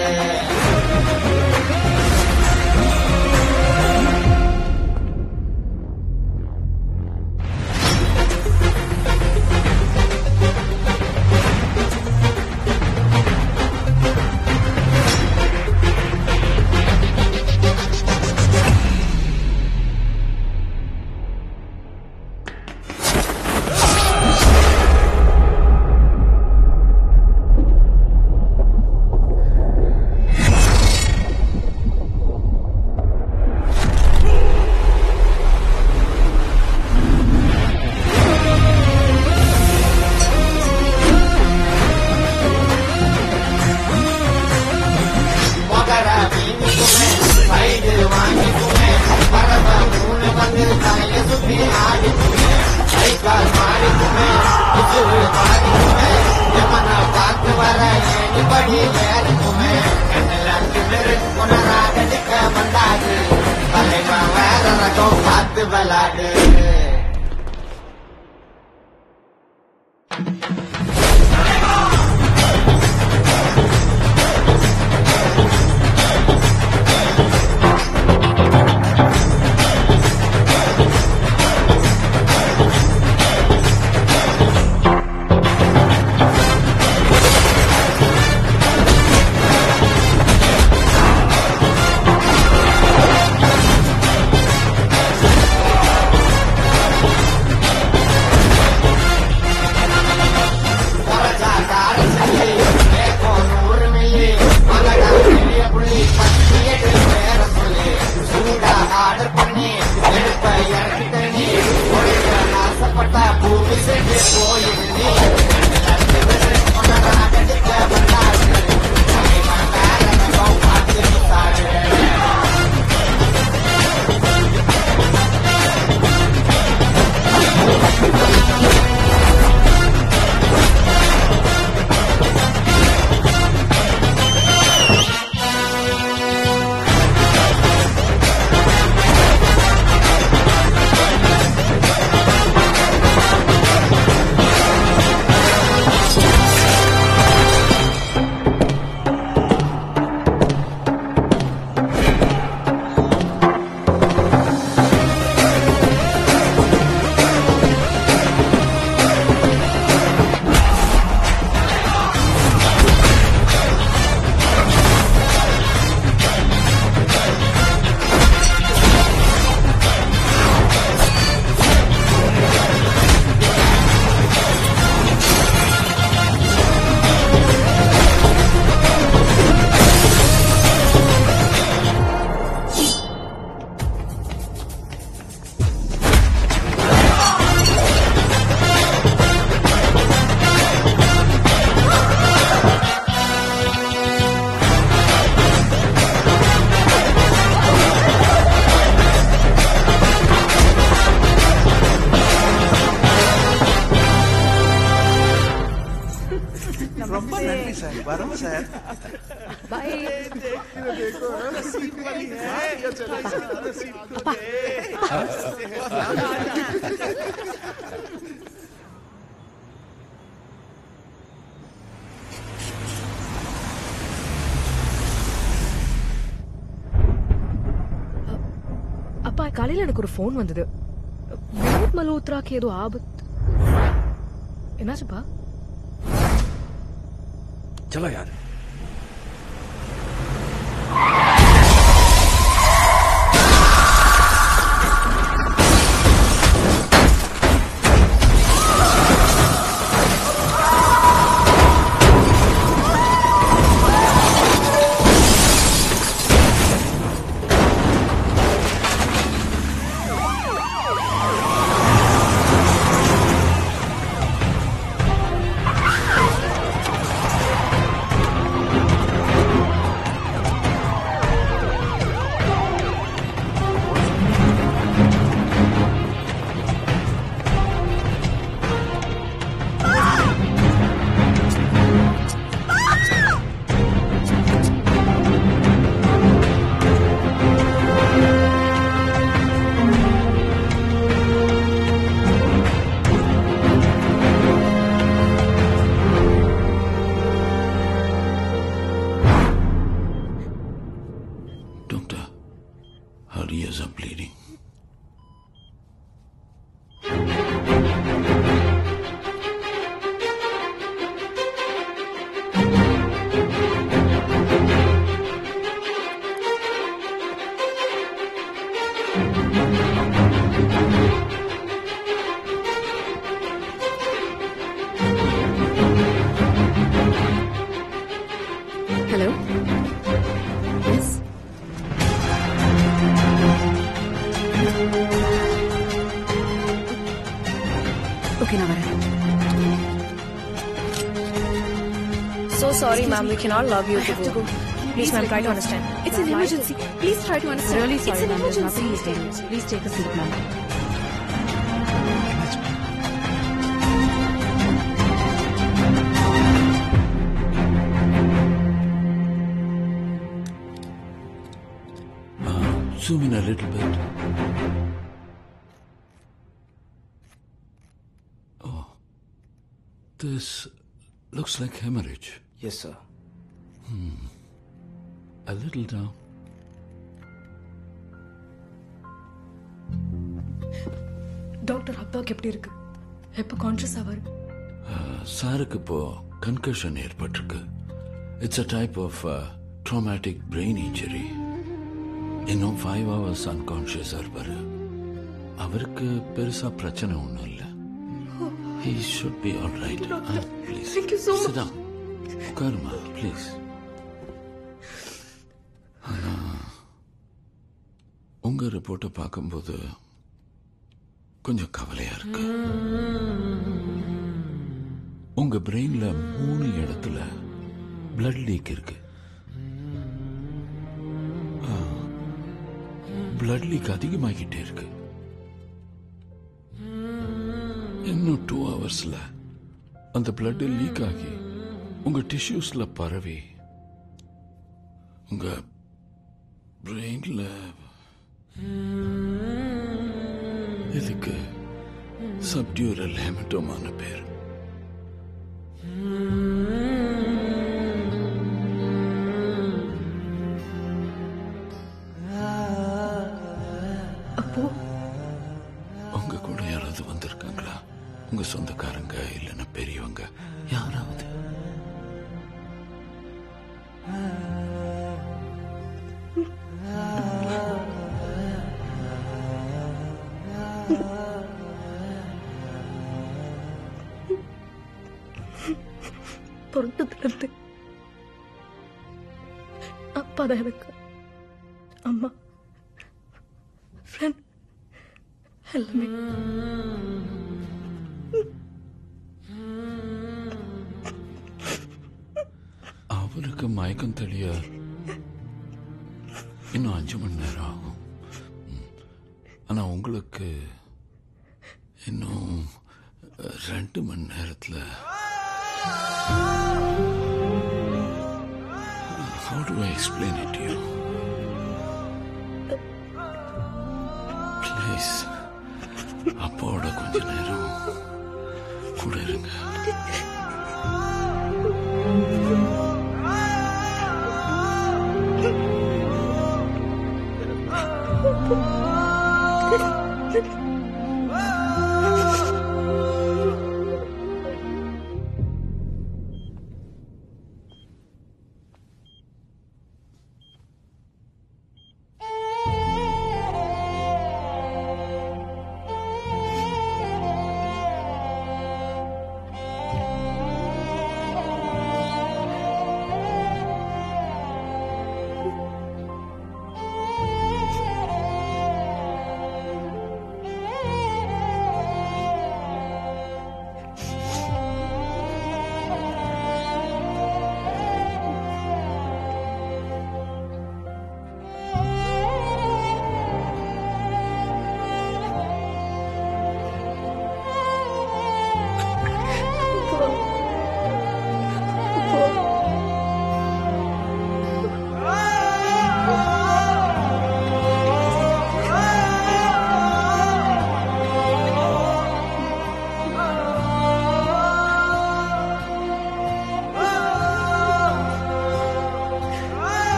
மகர வீணிக்குமே சைடு வாங்கிக்குமே பரவ மூணு வந்து தலைய சுத்தி ஆடிக்குமே கை கால் மாடிக்குமே விசிறு பாடிக்குமே எமன பார்த்து வர ஏனிபடி ஏறிக்குமே கண்ணில் திமிரு உணராதடிக்க வந்தாது தலைவன் வேற ரகம் பார்த்து விளாடு
ரொம்ப நன்றி சார் வரோம் சார்
बाय
देखो देखो नसीब वाली है ये चलो नसीब
पापा அப்பா காலையில எனக்கு ஒரு ஃபோன் வந்தது வினோத் மல்ஹோத்ராக்கு ஏதோ ஆபத்து என்னாச்சுப்பா
चलो यार
so sorry, ma'am. We cannot allow you
I
to
have to
go.
go.
Please, ma'am, try to
no.
understand.
It's an emergency. Please try to understand.
Really
it's
sorry,
an
ma'am. There's
emergency.
nothing mysterious. Please take a seat, ma'am.
Uh, zoom in a little bit. Oh. This looks like hemorrhage.
Yes, sir.
Hmm. A little down.
Doctor அப்பாவுக்கு எப்படி இருக்கு எப்போ conscious ஆவாரு
Uh, சாருக்கு இப்போ concussion ஏற்பட்டிருக்கு it's a type of traumatic brain injury இன்னும் five hours அன்கான்ஷியஸாக இருப்பாரு அவருக்கு பெருசா பிரச்சனை ஒன்றும் இல்லை he should be all right please
Thank you so much.
Sita உட்காருமா ப்ளீஸ் ஆனா உங்க ரிப்போர்ட்டை பார்க்கும்போது கொஞ்சம் கவலையா இருக்கு உங்க பிரெயின்ல மூணு இடத்துல பிளட் லீக் இருக்கு பிளட் லீக் அதிகமாகிட்டே இருக்கு இன்னும் டூ ஹவர்ஸ்ல அந்த பிளட் லீக் ஆகி உங்க டிஷ்யூஸ்ல பரவி உங்க பிரெயின்ல இதுக்கு சப்டியூரல் ஹெமட்டோமான பேர்
அப்போ
உங்க கூட யாராவது வந்திருக்காங்களா உங்க சொந்தக்காரங்க இல்லைன்னா பெரியவங்க யாராவது
பிறந்ததுலேருந்து அப்பா தான் எனக்கு அம்மா ஃப்ரெண்ட் எல்லாமே
அவருக்கு மயக்கம் தெளிய இன்னும் அஞ்சு மணி நேரம் ஆகும் ம். ஆனா உங்களுக்கு இன்னும் அஹ், ரெண்டு மணி நேரத்துல How do I explain it to you? Please, அப்பாவோட கொஞ்ச நேரம் கூட இருங்க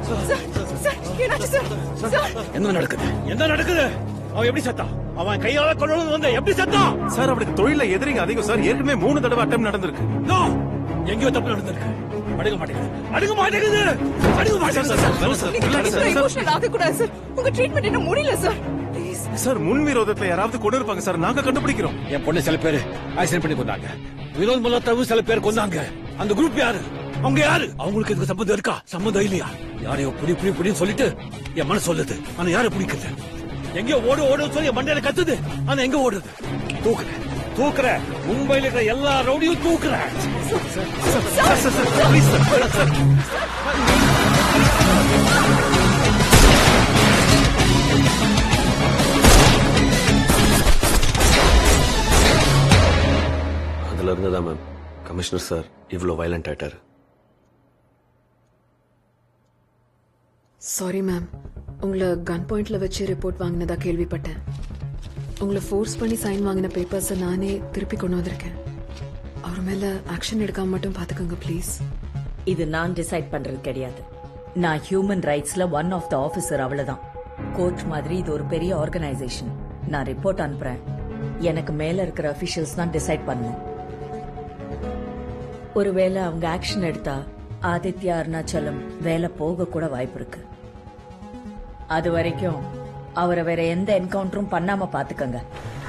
சார் என்னாச்சு சார் சார்
என்ன நடக்குது என்ன நடக்குது அவன் எப்படி செத்தான் அவன் கையால கொண்டு வந்து எப்படி செத்தான்
சார் அவனுக்கு தொழில எதிரிங்க அதிகம் சார் ஏற்கனவே மூணு தடவை அட்டம் நடந்திருக்கு
நோ எங்கேயோ தப்பு நடந்திருக்கு அடுக்க மாட்டேங்குது அடுக்க மாட்டேங்குது அடுக்க மாட்டேங்குது
நீங்க எமோஷனல் ஆக கூடாது சார் உங்க ட்ரீட்மெண்ட் இன்னும் முடியல சார் ப்ளீஸ்
சார் முன் விரோதத்தை யாராவது கொண்டு இருப்பாங்க சார் நாங்க கண்டுபிடிக்கிறோம்
என் பொண்ணு சில பேர் ஆக்சிடென்ட் பண்ணி கொண்டாங்க வினோத் மல்லத்தாவும் சில பேர் கொண்டாங்க அந்த குரூப் யாரு அவங்க யாரு அவங்களுக்கு இதுக்கு சம்மந்தம் இருக்கா சம்மந்தம் இல்லையா யாரையோ புடி புடி புடின்னு சொல்லிட்டு என் மனசு சொல்லுது ஆனா யாரை பிடிக்கல எங்கேயோ ஓடு ஓடு சொல்லி என் மண்டையில கத்துது ஆனா எங்க ஓடுது தூக்குறேன் தூக்குறேன் மும்பையில இருக்கிற எல்லா ரவுடியும் தூக்குறேன்
அதுல இருந்து தான் மேம் கமிஷனர் சார் இவ்வளோ வயலண்ட் ஆயிட்டாரு
சாரி மேம் உங்களை கன் பாயிண்ட்ல வச்சு ரிப்போர்ட் வாங்கினதா கேள்விப்பட்டேன் உங்களை ஃபோர்ஸ் பண்ணி சைன் வாங்கின பேப்பர்ஸை நானே திருப்பி கொண்டு வந்திருக்கேன் அவர் மேல ஆக்ஷன் எடுக்காம மட்டும் பாத்துக்கோங்க ப்ளீஸ்
இது நான் டிசைட் பண்றது கிடையாது நான் ஹியூமன் ரைட்ஸ்ல ஒன் ஆஃப் த ஆபீசர் அவ்வளவுதான் கோர்ட் மாதிரி இது ஒரு பெரிய ஆர்கனைசேஷன் நான் ரிப்போர்ட் அனுப்புறேன் எனக்கு மேல இருக்கிற அபிஷியல்ஸ் தான் டிசைட் பண்ணணும் ஒருவேளை அவங்க ஆக்ஷன் எடுத்தா ஆதித்யா அருணாச்சலம் வேலை போக கூட வாய்ப்பு இருக்கு அது வரைக்கும் அவரை வேற எந்த என்கவுண்டரும் பண்ணாம பாத்துக்கங்க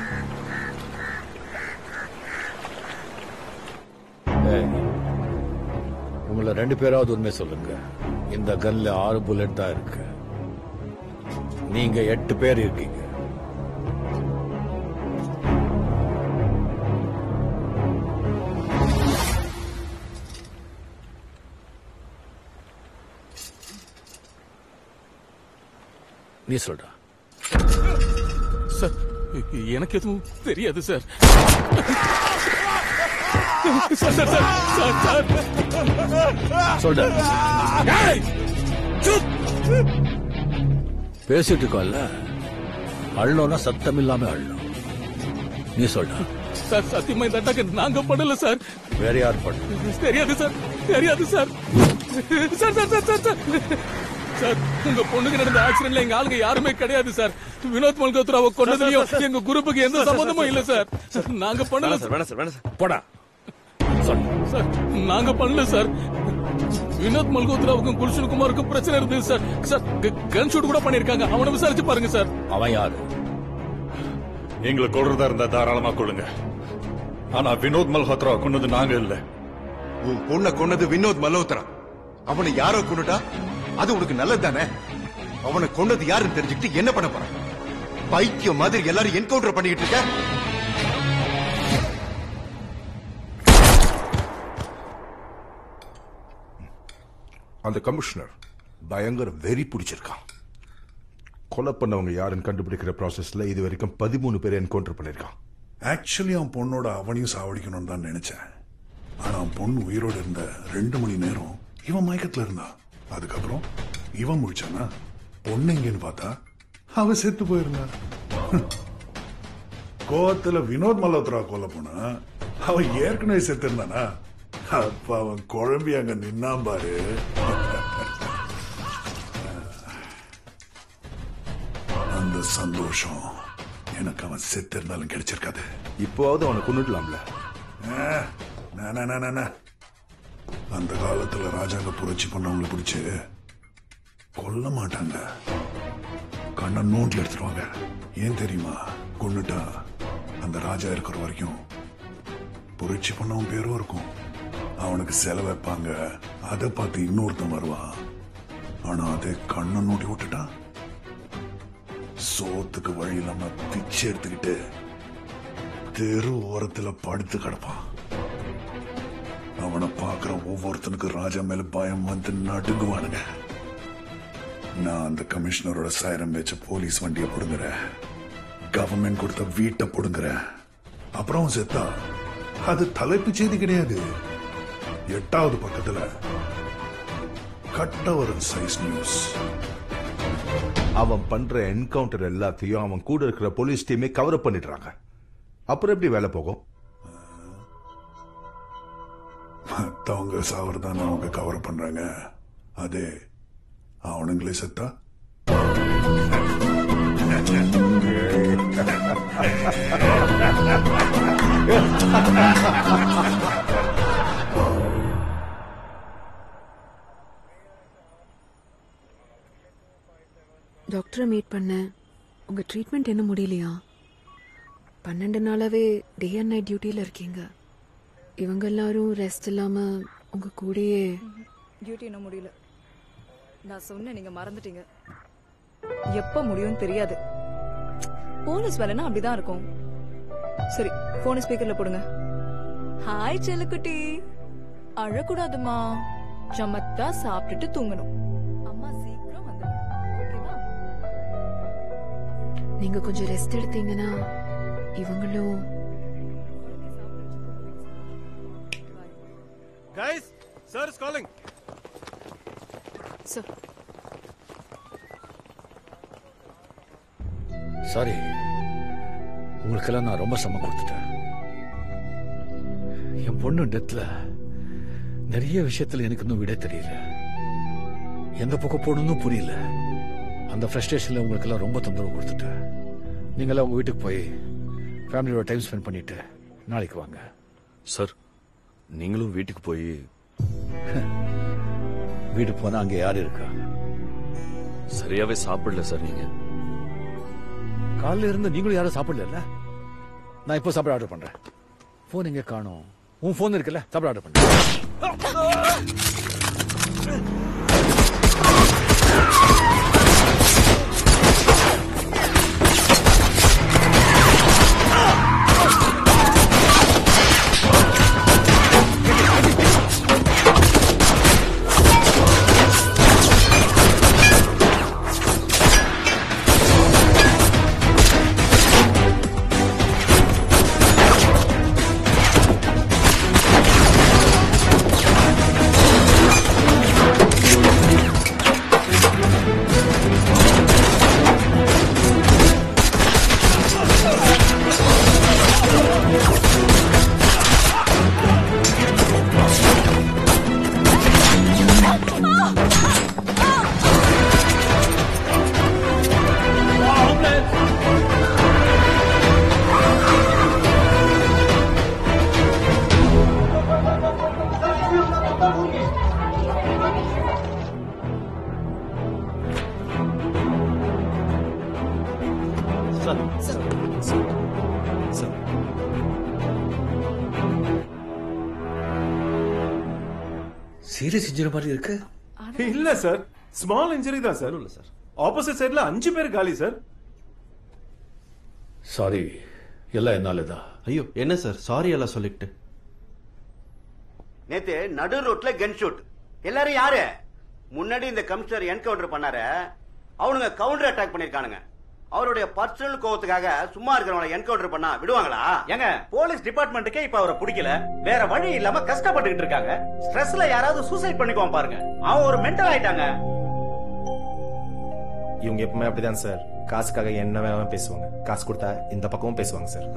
ஏய், உங்களை ரெண்டு பேராவது உண்மை சொல்லுங்க இந்த கன்ல ஆறு புல்லட் தான் இருக்கு நீங்க எட்டு பேர் இருக்கீங்க நீ சொல்றா
சார் எனக்கு எதுவும் தெரியாது sir sir sir sir sir sir
சொல்ற ஏய், சுப். பேசிட்டு இருக்கோம்ல அள்ளோனா சத்தம் இல்லாம அள்ளணும் நீ சொல்ற
சார் சத்தியமா இந்த அட்டாக்கு நாங்க பண்ணல சார்
வேற யார் பண்ண
தெரியாது சார் தெரியாது sir sir sir sir sir sir sir உங்க பொண்ணுக்கு நடந்த ஆக்சிடென்ட்ல எங்க ஆளுங்க யாருமே கிடையாது சார் வினோத் மல்கோத்ராவை கொண்டதுலயும் எங்க குரூப்புக்கு எந்த சம்பந்தமும் இல்ல சார் சார் நாங்க பண்ணல
வேணாம் சார் வேணாம் சார் வேணாம் சார்
போடா
சார் நாங்க பண்ணல சார் வினோத் மல்கோத்ராவுக்கும் குல்ஷன் குமாருக்கும் பிரச்சனை இருந்தது சார் சார் கன் ஷூட் கூட பண்ணிருக்காங்க அவனை விசாரிச்சு பாருங்க சார்
அவன் யாரு
எங்களை கொள்றதா இருந்தா தாராளமா கொள்ளுங்க ஆனா வினோத் மல்ஹோத்ரா கொன்னது நாங்க இல்ல
உன் பொண்ணை கொன்னது வினோத் மல்ஹோத்ரா அவனை யாரோ கொன்னுட்டா அது உனக்கு நல்லது தானே அவனை கொன்னது யாருன்னு தெரிஞ்சுக்கிட்டு என்ன பண்ண போற பைத்தியம் மாதிரி எல்லாரும் என்கவுண்டர் பண்ணிக்கிட்டு இருக்க
அந்த கமிஷனர் பயங்கர வெறி பிடிச்சிருக்கான் கொலை பண்ணவங்க யாருன்னு கண்டுபிடிக்கிற ப்ராசஸ்ல இது வரைக்கும் பதிமூணு பேர் என்கவுண்டர் பண்ணிருக்கான்
ஆக்சுவலி அவன் பொண்ணோட அவனையும் சாவடிக்கணும்னு தான் நினைச்சேன் ஆனா அவன் பொண்ணு உயிரோட இருந்த ரெண்டு மணி நேரம் இவன் மயக்கத்துல இருந்தா அதுக்கப்புறம் இவன் முழிச்சானா பொண்ணு எங்கன்னு பார்த்தா அவ செத்து போயிருந்தா கோவத்துல வினோத் மல்ஹோத்ரா கொல்ல போனா அவன் ஏற்கனவே செத்து இருந்தானா அப்ப அவன் குழம்பி அங்க நின்னான் பாரு அந்த சந்தோஷம் எனக்கு அவன் செத்து இருந்தாலும் கிடைச்சிருக்காது
இப்போவாவது அவனை கொண்டுடலாம்ல
ஆ, நா, நா, நா, நா, நா. அந்த காலத்துல ராஜாங்க புரட்சி பண்ணவங்களை பிடிச்சு கொல்ல மாட்டாங்க கண்ணை நோண்ட்ல எடுத்துருவாங்க ஏன் தெரியுமா கொன்னுட்டா அந்த ராஜா இருக்கிற வரைக்கும் புரட்சி பண்ணவன் பேரும் இருக்கும் அவனுக்கு செலவு வைப்பாங்க அதை பார்த்து இன்னொருத்தன் வருவான் ஆனா அதே கண்ணை நோண்டி விட்டுட்டான் சோத்துக்கு வழி இல்லாம பிச்சை எடுத்துக்கிட்டு தெரு ஓரத்துல படுத்து கிடப்பான் அவனை பார்க்கிற ஒவ்வொருத்தனுக்கு ராஜா மேல பயம் வந்து நடுங்குவானுங்க நான் அந்த கமிஷனரோட சைரம் வச்ச போலீஸ் வண்டியை பிடுங்குறேன் கவர்மெண்ட் கொடுத்த வீட்டை பிடுங்குறேன் அப்புறம் அவன் செத்தா அது தலைப்பு செய்தி கிடையாது எட்டாவது பக்கத்துல கட்டவரன் சைஸ் நியூஸ்
அவன் பண்ற என்கவுண்டர் எல்லாத்தையும் அவன் கூட இருக்கிற போலீஸ் டீமே கவர் அப் பண்ணிடுறாங்க அப்புறம் எப்படி வேலை போகும்
மத்தவங்க சாவறதான அவங்க கவர் பண்றாங்க அதே அவனுங்களே செத்தா
டாக்டரை மீட் பண்ணேன் உங்க ட்ரீட்மெண்ட் என்ன முடியலையா பன்னெண்டு நாளாவே டே அண்ட் நைட் டியூட்டியில் இருக்கீங்க இவங்க எல்லாரும் ரெஸ்ட் இல்லாம உங்க கூடயே
டியூட்டி என்ன முடியல நான் சொன்னேன் நீங்க மறந்துட்டீங்க எப்ப முடியும்னு தெரியாது போலீஸ் வேலைன்னா அப்படிதான் இருக்கும் சரி போன் ஸ்பீக்கர்ல போடுங்க ஹாய் செல்லக்குட்டி அழக்கூடாதுமா சமத்தா சாப்பிட்டுட்டு தூங்கணும் அம்மா சீக்கிரம் வந்து ஓகேவா
நீங்க கொஞ்சம் ரெஸ்ட் எடுத்தீங்கன்னா இவங்களும்
Guys, sir is calling.
Sir
sorry உங்களுக்கெல்லாம் நான் ரொம்ப சமம் கொடுத்துட்டேன் என் பொண்ணு டெத்ல நிறைய விஷயத்துல எனக்கு இன்னும் விட தெரியல எந்த பக்கம் போகணும்னு புரியல அந்த ஃப்ரஸ்ட்ரேஷன்ல உங்களுக்கெல்லாம் ரொம்ப தொந்தரவு கொடுத்துட்டேன் நீங்களாம் உங்க வீட்டுக்கு போய் ஃபேமிலியோட டைம் ஸ்பெண்ட் பண்ணிட்டு நாளைக்கு வாங்க
சார் நீங்களும் வீட்டுக்கு போய்
வீடு போனா அங்க யாரு இருக்கா
சரியாவே சாப்பிடல சார் நீங்க
காலைல இருந்து நீங்களும் யாரும் சாப்பிடல நான் இப்போ சாப்பிட ஆர்டர் பண்றேன் போன் எங்க காணோம் உன் போன் இருக்குல்ல சாப்பிட ஆர்டர் பண்றேன்
sir sir sir
serious injury மாதிரி இருக்கு
இல்ல சார் ஸ்மால் இன்ஜுரி தான் சார் இல்ல சார் ஆப்போசிட் சைடுல அஞ்சு பேர் காலி சார்
சாரி எல்லாம் என்னாலதான்
ஐயோ என்ன சார் சாரி எல்லாம் சொல்லிட்டு
நேத்து நடு ரோட்ல கன் ஷூட் எல்லாரும் யாரு முன்னாடி இந்த கமிஷனர் என்கவுண்டர் பண்ணாரு அவனுங்க கவுண்டர் அட்டாக் பண்ணிருக்கானுங்க அவருடைய பர்சனல் கோவத்துக்காக சும்மா இருக்கிறவங்கள என்கவுண்டர் பண்ணா விடுவாங்களா
ஏங்க போலீஸ் டிபார்ட்மெண்ட்டுக்கே இப்ப அவரை பிடிக்கல வேற வழி இல்லாம கஷ்டப்பட்டுக்கிட்டு இருக்காங்க ஸ்ட்ரெஸ்ல யாராவது சூசைட் பண்ணிக்குவான் பாருங்க அவன் ஒரு மென்டல் ஆயிட்டாங்க
இவங்க எப்பவுமே அப்படிதான் சார் காசுக்காக என்ன வேணாலும் பேசுவாங்க காசு கொடுத்தா இந்த பக்கமும் பேசுவாங்க sir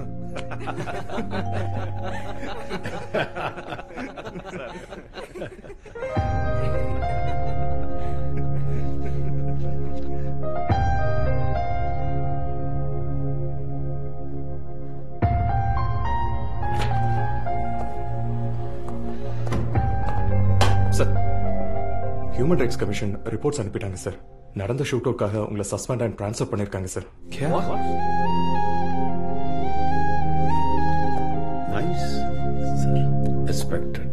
sir human rights commission reports அனுப்பிட்டாங்க சார் நடந்த ஷூட் அவுட்காக உங்களை சஸ்பெண்ட் அண்ட் ட்ரான்ஸ்ஃபர் பண்ணிருக்காங்க sir
nice respected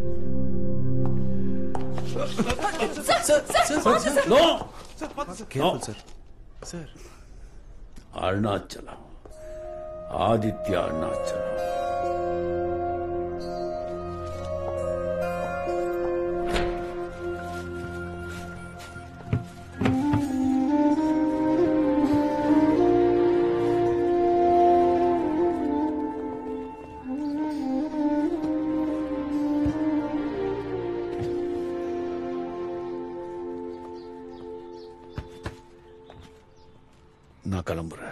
no
careful sir sir
Arunachalam Aditya Arunachalam நான் கிளம்புறேன்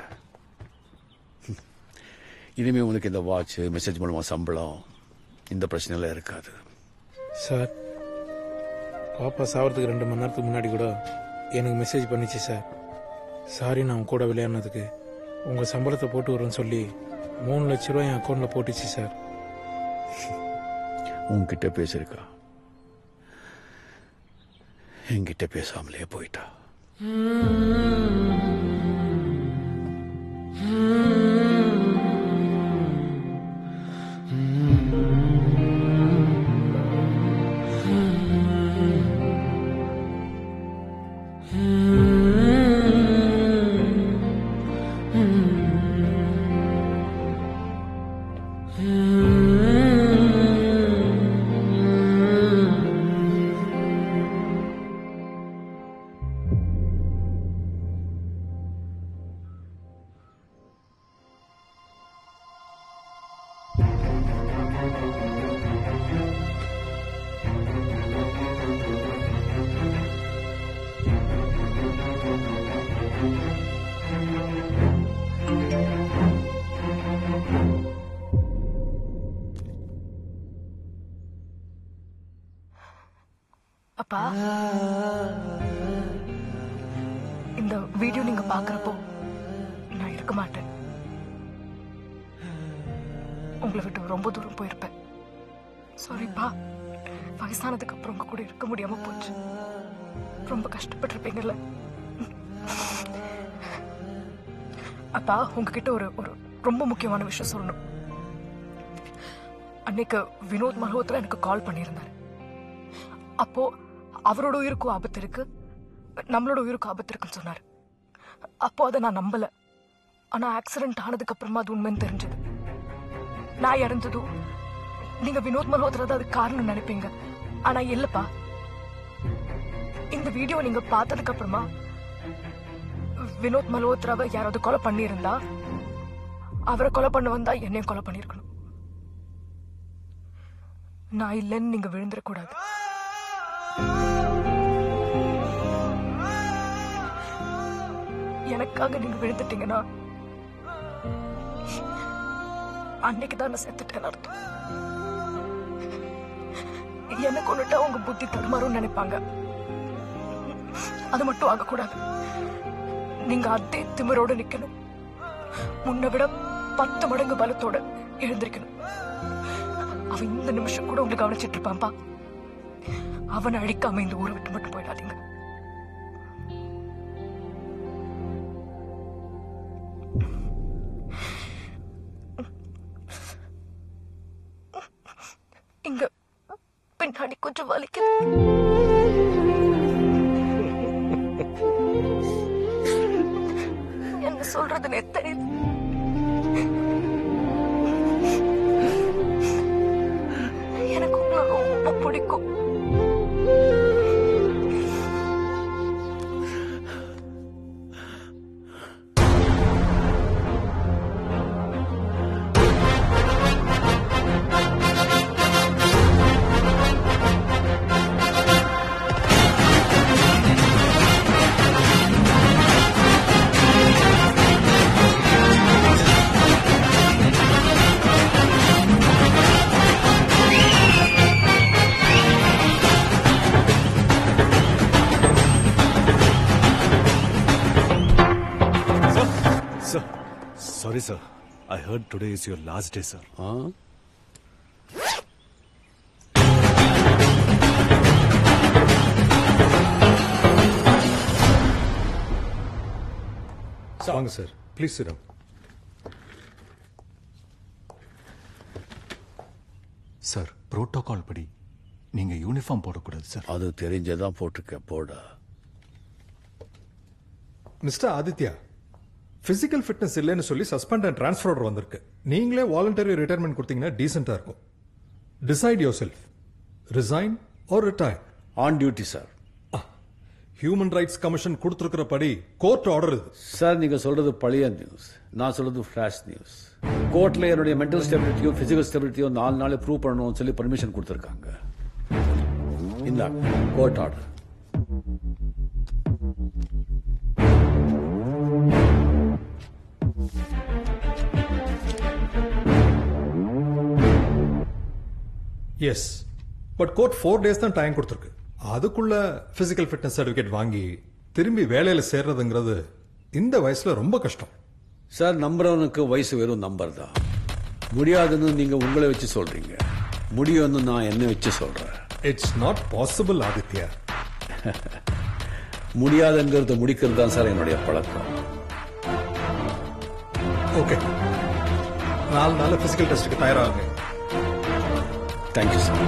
இனிமே உனக்கு இந்த வாட்ச் மெசேஜ் மூலமா சம்பளம் இந்த பிரச்சனைலாம் இருக்காது
சார் பாப்பா சாவறதுக்கு ரெண்டு மணி நேரத்துக்கு முன்னாடி கூட
எனக்கு மெசேஜ் பண்ணிச்சு சார் சாரி நான் உங்க கூட விளையாடினதுக்கு உங்கள் சம்பளத்தை போட்டு வரேன்னு சொல்லி மூணு லட்ச ரூபாய் என் அக்கௌண்ட்டில் போட்டுச்சு சார்
உன்கிட்ட பேசியிருக்கா என்கிட்ட பேசாமலே போயிட்டா
அப்பா இந்த வீடியோ நீங்க பாக்குறப்போ நான் இருக்க மாட்டேன் உங்களை விட்டு ரொம்ப தூரம் போயிருப்பேன் சாரிப்பா வயசானதுக்கு அப்புறம் உங்க கூட இருக்க முடியாம போச்சு ரொம்ப கஷ்டப்பட்டிருப்பீங்கல்ல அப்பா உங்ககிட்ட ஒரு ஒரு ரொம்ப முக்கியமான விஷயம் சொல்லணும் அன்னைக்கு வினோத் மல்ஹோத்ரா எனக்கு கால் பண்ணியிருந்தாரு அப்போ அவரோட உயிருக்கும் ஆபத்து இருக்கு நம்மளோட உயிருக்கும் ஆபத்து இருக்குன்னு சொன்னாரு அப்போ அதை நான் நம்பல ஆனா ஆக்சிடென்ட் ஆனதுக்கு அப்புறமா அது உண்மைன்னு தெரிஞ்சது நான் இறந்ததும் நீங்க வினோத் மல்ஹோத்ரா தான் அதுக்கு காரணம் நினைப்பீங்க ஆனா இல்லப்பா இந்த வீடியோ நீங்க பார்த்ததுக்கு அப்புறமா வினோத் மல்ஹோத்ராவை யாராவது கொலை பண்ணியிருந்தா அவரை கொலை பண்ண வந்தா என்னையும் கொலை பண்ணிருக்கணும் நான் இல்லைன்னு நீங்க விழுந்துடக்கூடாது எனக்காக நீங்க விழுந்துட்டீங்கன்னா அன்னைக்கு தான் நான் செத்துட்டேன்னு அர்த்தம் என்ன கொண்டுட்டா உங்க புத்தி தடுமாறும் நினைப்பாங்க அது மட்டும் ஆகக்கூடாது நீங்க அதே திமிரோட நிக்கணும் முன்னை விட பத்து மடங்கு பலத்தோட எழுந்திருக்கணும் அவன் இந்த நிமிஷம் கூட உங்களுக்கு கவனிச்சிட்டு இருப்பான்பா அவனை அழிக்காம இந்த ஊரை விட்டு மட்டும் போயிடாதீங்க இங்க பின்னாடி கொஞ்சம் வலிக்குது என்ன சொல்றதுன்னு தெரியுது எனக்கு உங்களை ரொம்ப பிடிக்கும்
Sir, sorry, sir. I heard today is your last day, sir.
Huh?
வாங்க சார் ப்ளீஸ் சிரம்
சார் புரோட்டோகால் படி நீங்க யூனிஃபார்ம் போடக்கூடாது சார்
அது தெரிஞ்சதான் போட்டிருக்க போடா
மிஸ்டர் ஆதித்யா பிசிக்கல் ஃபிட்னஸ் இல்லைன்னு சொல்லி சஸ்பெண்ட் அண்ட் டிரான்ஸ்ஃபர் ஆர்டர் வந்திருக்கு நீங்களே வாலண்டரி ரிட்டையர்மெண்ட் கொடுத்தீங்கன்னா டீசெண்டா இருக்கும் decide yourself resign or retire
on duty sir
human rights commission கொடுத்துருக்கிற படி கோர்ட் ஆர்டர் இது
சார் நீங்க சொல்றது பழைய நியூஸ் நான் சொல்றது ஃபிளாஷ் நியூஸ் கோர்ட்ல என்னுடைய மென்டல் ஸ்டெபிலிட்டியும் பிசிக்கல் ஸ்டெபிலிட்டியும் நாலு நாள் ப்ரூவ் பண்ணணும்னு சொல்லி பர்மிஷன் கொடுத்துருக்காங்க இந்த court order
yes but court four days தான் டைம் கொடுத்துருக்கு அதுக்குள்ள பிசிக்கல் ஃபிட்னஸ் சர்டிஃபிகேட் வாங்கி திரும்பி வேலையில சேர்றதுங்கிறது இந்த வயசுல ரொம்ப கஷ்டம்
சார் நம்புறவனுக்கு வயசு வெறும் நம்பர் தான் முடியாதுன்னு நீங்க உங்களை வச்சு சொல்றீங்க முடியும்னு நான் என்ன வச்சு சொல்றேன்
இட்ஸ் நாட் பாசிபிள் ஆதித்யா
முடியாதுங்கிறத முடிக்கிறது தான் சார் என்னுடைய பழக்கம்
ஓகே நாலு நாள் பிசிக்கல் டெஸ்ட்டுக்கு தயாராகுங்க
தேங்க்யூ சார்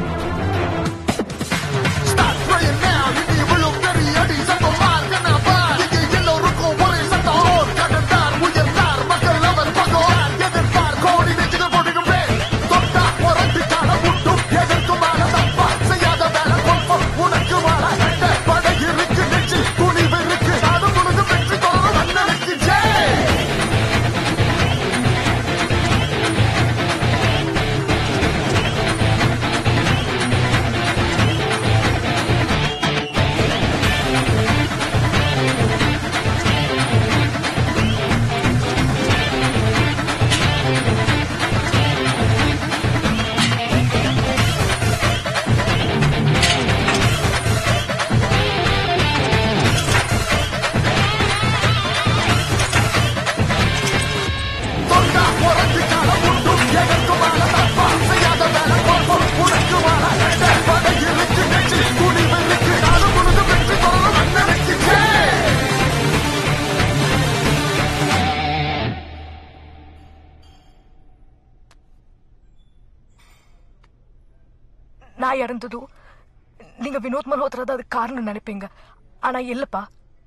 நான் இறந்ததும் நீங்க வினோத் மல்ஹோத்ரா தான் அதுக்கு காரணம் நினைப்பீங்க ஆனா இல்லப்பா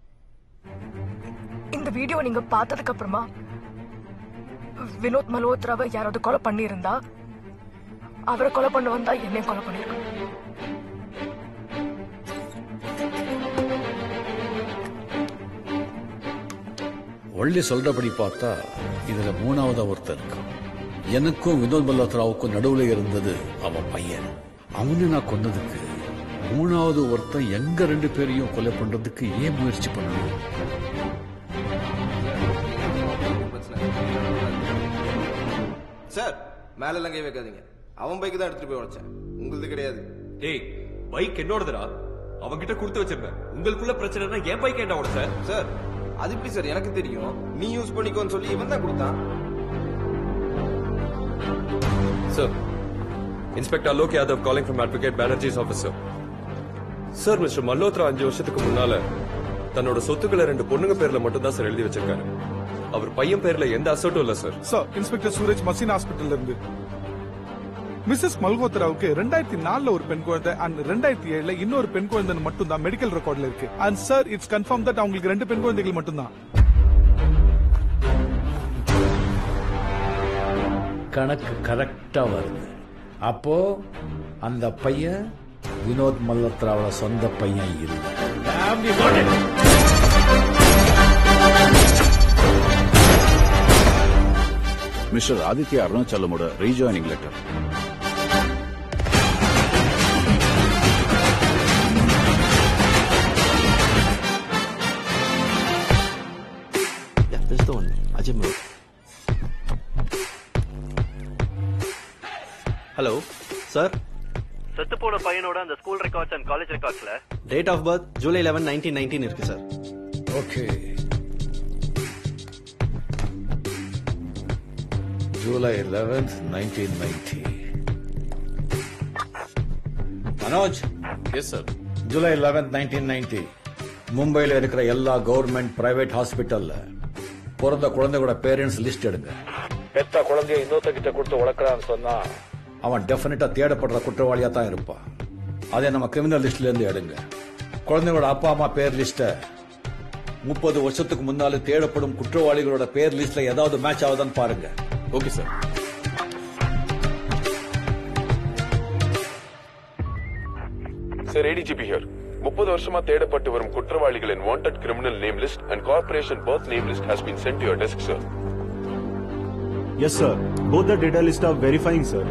இந்த வீடியோ நீங்க பார்த்ததுக்கு அப்புறமா வினோத் மல்ஹோத்ராவை யாராவது கொலை பண்ணியிருந்தா அவரை கொலை பண்ண வந்தா என்னையும் கொலை பண்ணிருக்கணும்
ஒள்ளி சொல்றபடி பார்த்தா இதுல மூணாவதா ஒருத்தர் இருக்கான் எனக்கும் வினோத் மல்ஹோத்ராவுக்கும் நடுவுல இருந்தது அவன் பையன் அவனை நான் கொன்னதுக்கு மூணாவது ஒருத்தன் எங்க ரெண்டு பேரையும் கொலை பண்றதுக்கு ஏன் முயற்சி பண்ணணும்
சார் மேல எல்லாம் கை வைக்காதீங்க அவன் பைக்கு தான் எடுத்துட்டு போய் உடைச்சேன் உங்களுது கிடையாது
டேய் பைக் என்னோடதுடா அவன்கிட்ட கொடுத்து வச்சிருந்தேன் உங்களுக்குள்ள பிரச்சனைனா என் பைக் என்ன உடச்ச
சார் அது எப்படி சார் எனக்கு தெரியும் நீ யூஸ் பண்ணிக்கோன்னு சொல்லி இவன் தான் கொடுத்தான்
sir inspector Alok Yadav calling from advocate Banerjee's officer sir mister Malhotra அஞ்சு வருஷத்துக்கு முன்னால தன்னோட சொத்துக்களை ரெண்டு பொண்ணுங்க பேர்ல மட்டும் தான் சார் எழுதி வச்சிருக்காரு அவர் பையன் பேர்ல எந்த அசட்டும் இல்ல சார்
சார் இன்ஸ்பெக்டர் சூரஜ் மசின் ஹாஸ்பிட்டல்ல இருந்து மிஸ்ஸஸ் மல்கோத்ராவுக்கு ரெண்டாயிரத்தி நாலுல ஒரு பெண் குழந்தை அண்ட் ரெண்டாயிரத்தி ஏழுல இன்னொரு பெண் குழந்தை மட்டும் தான் மெடிக்கல் ரெக்கார்ட்ல இருக்கு and sir it's confirm that அவங்களுக்கு ரெண்டு பெண் குழந்தைகள் மட்டும்தான்
கணக்கு கரெக்டா வருது அப்போ அந்த பையன் வினோத் மல்ஹோத்ராவோட சொந்த பையன் இல்லை
மிஸ்டர் ஆதித்ய அருணாச்சலமோட rejoining letter
Yeah, this is the one. Ajay Muruk. Hello sir
செத்து போன பையனோட அந்த ஸ்கூல் ரெக்கார்ட்ஸ் அண்ட் காலேஜ் ரெக்கார்ட்ஸ்ல
date of birth July eleven nineteen nineteen இருக்கு sir
okay July eleventh nineteen ninety Manoj
yes sir
July eleventh nineteen ninety மும்பையில் இருக்கிற எல்லா government private ஹாஸ்பிட்டல்ல பிறந்த குழந்தைகளோட பேரண்ட்ஸ் லிஸ்ட் எடுங்க பெத்த குழந்தைய இன்னொருத்த கிட்ட கொடுத்து வளர்க்கறான்னு சொன்னா அவன் டெஃபினட்டா தேடப்படுற குற்றவாளியா தான் இருப்பான் அதை நம்ம கிரிமினல் லிஸ்ட்ல இருந்து எடுங்க குழந்தைகளோட அப்பா அம்மா பேர் லிஸ்ட முப்பது வருஷத்துக்கு முன்னால தேடப்படும் குற்றவாளிகளோட பேர் லிஸ்ட்ல ஏதாவது மேட்ச் ஆகுதான்னு பாருங்க
okay sir
sir ADGP here முப்பது வருஷமா தேடப்பட்டு வரும் குற்றவாளிகளின் wanted criminal name list and corporation birth name list has been sent your desk sir
Yes, sir. Both the data list are verifying, sir.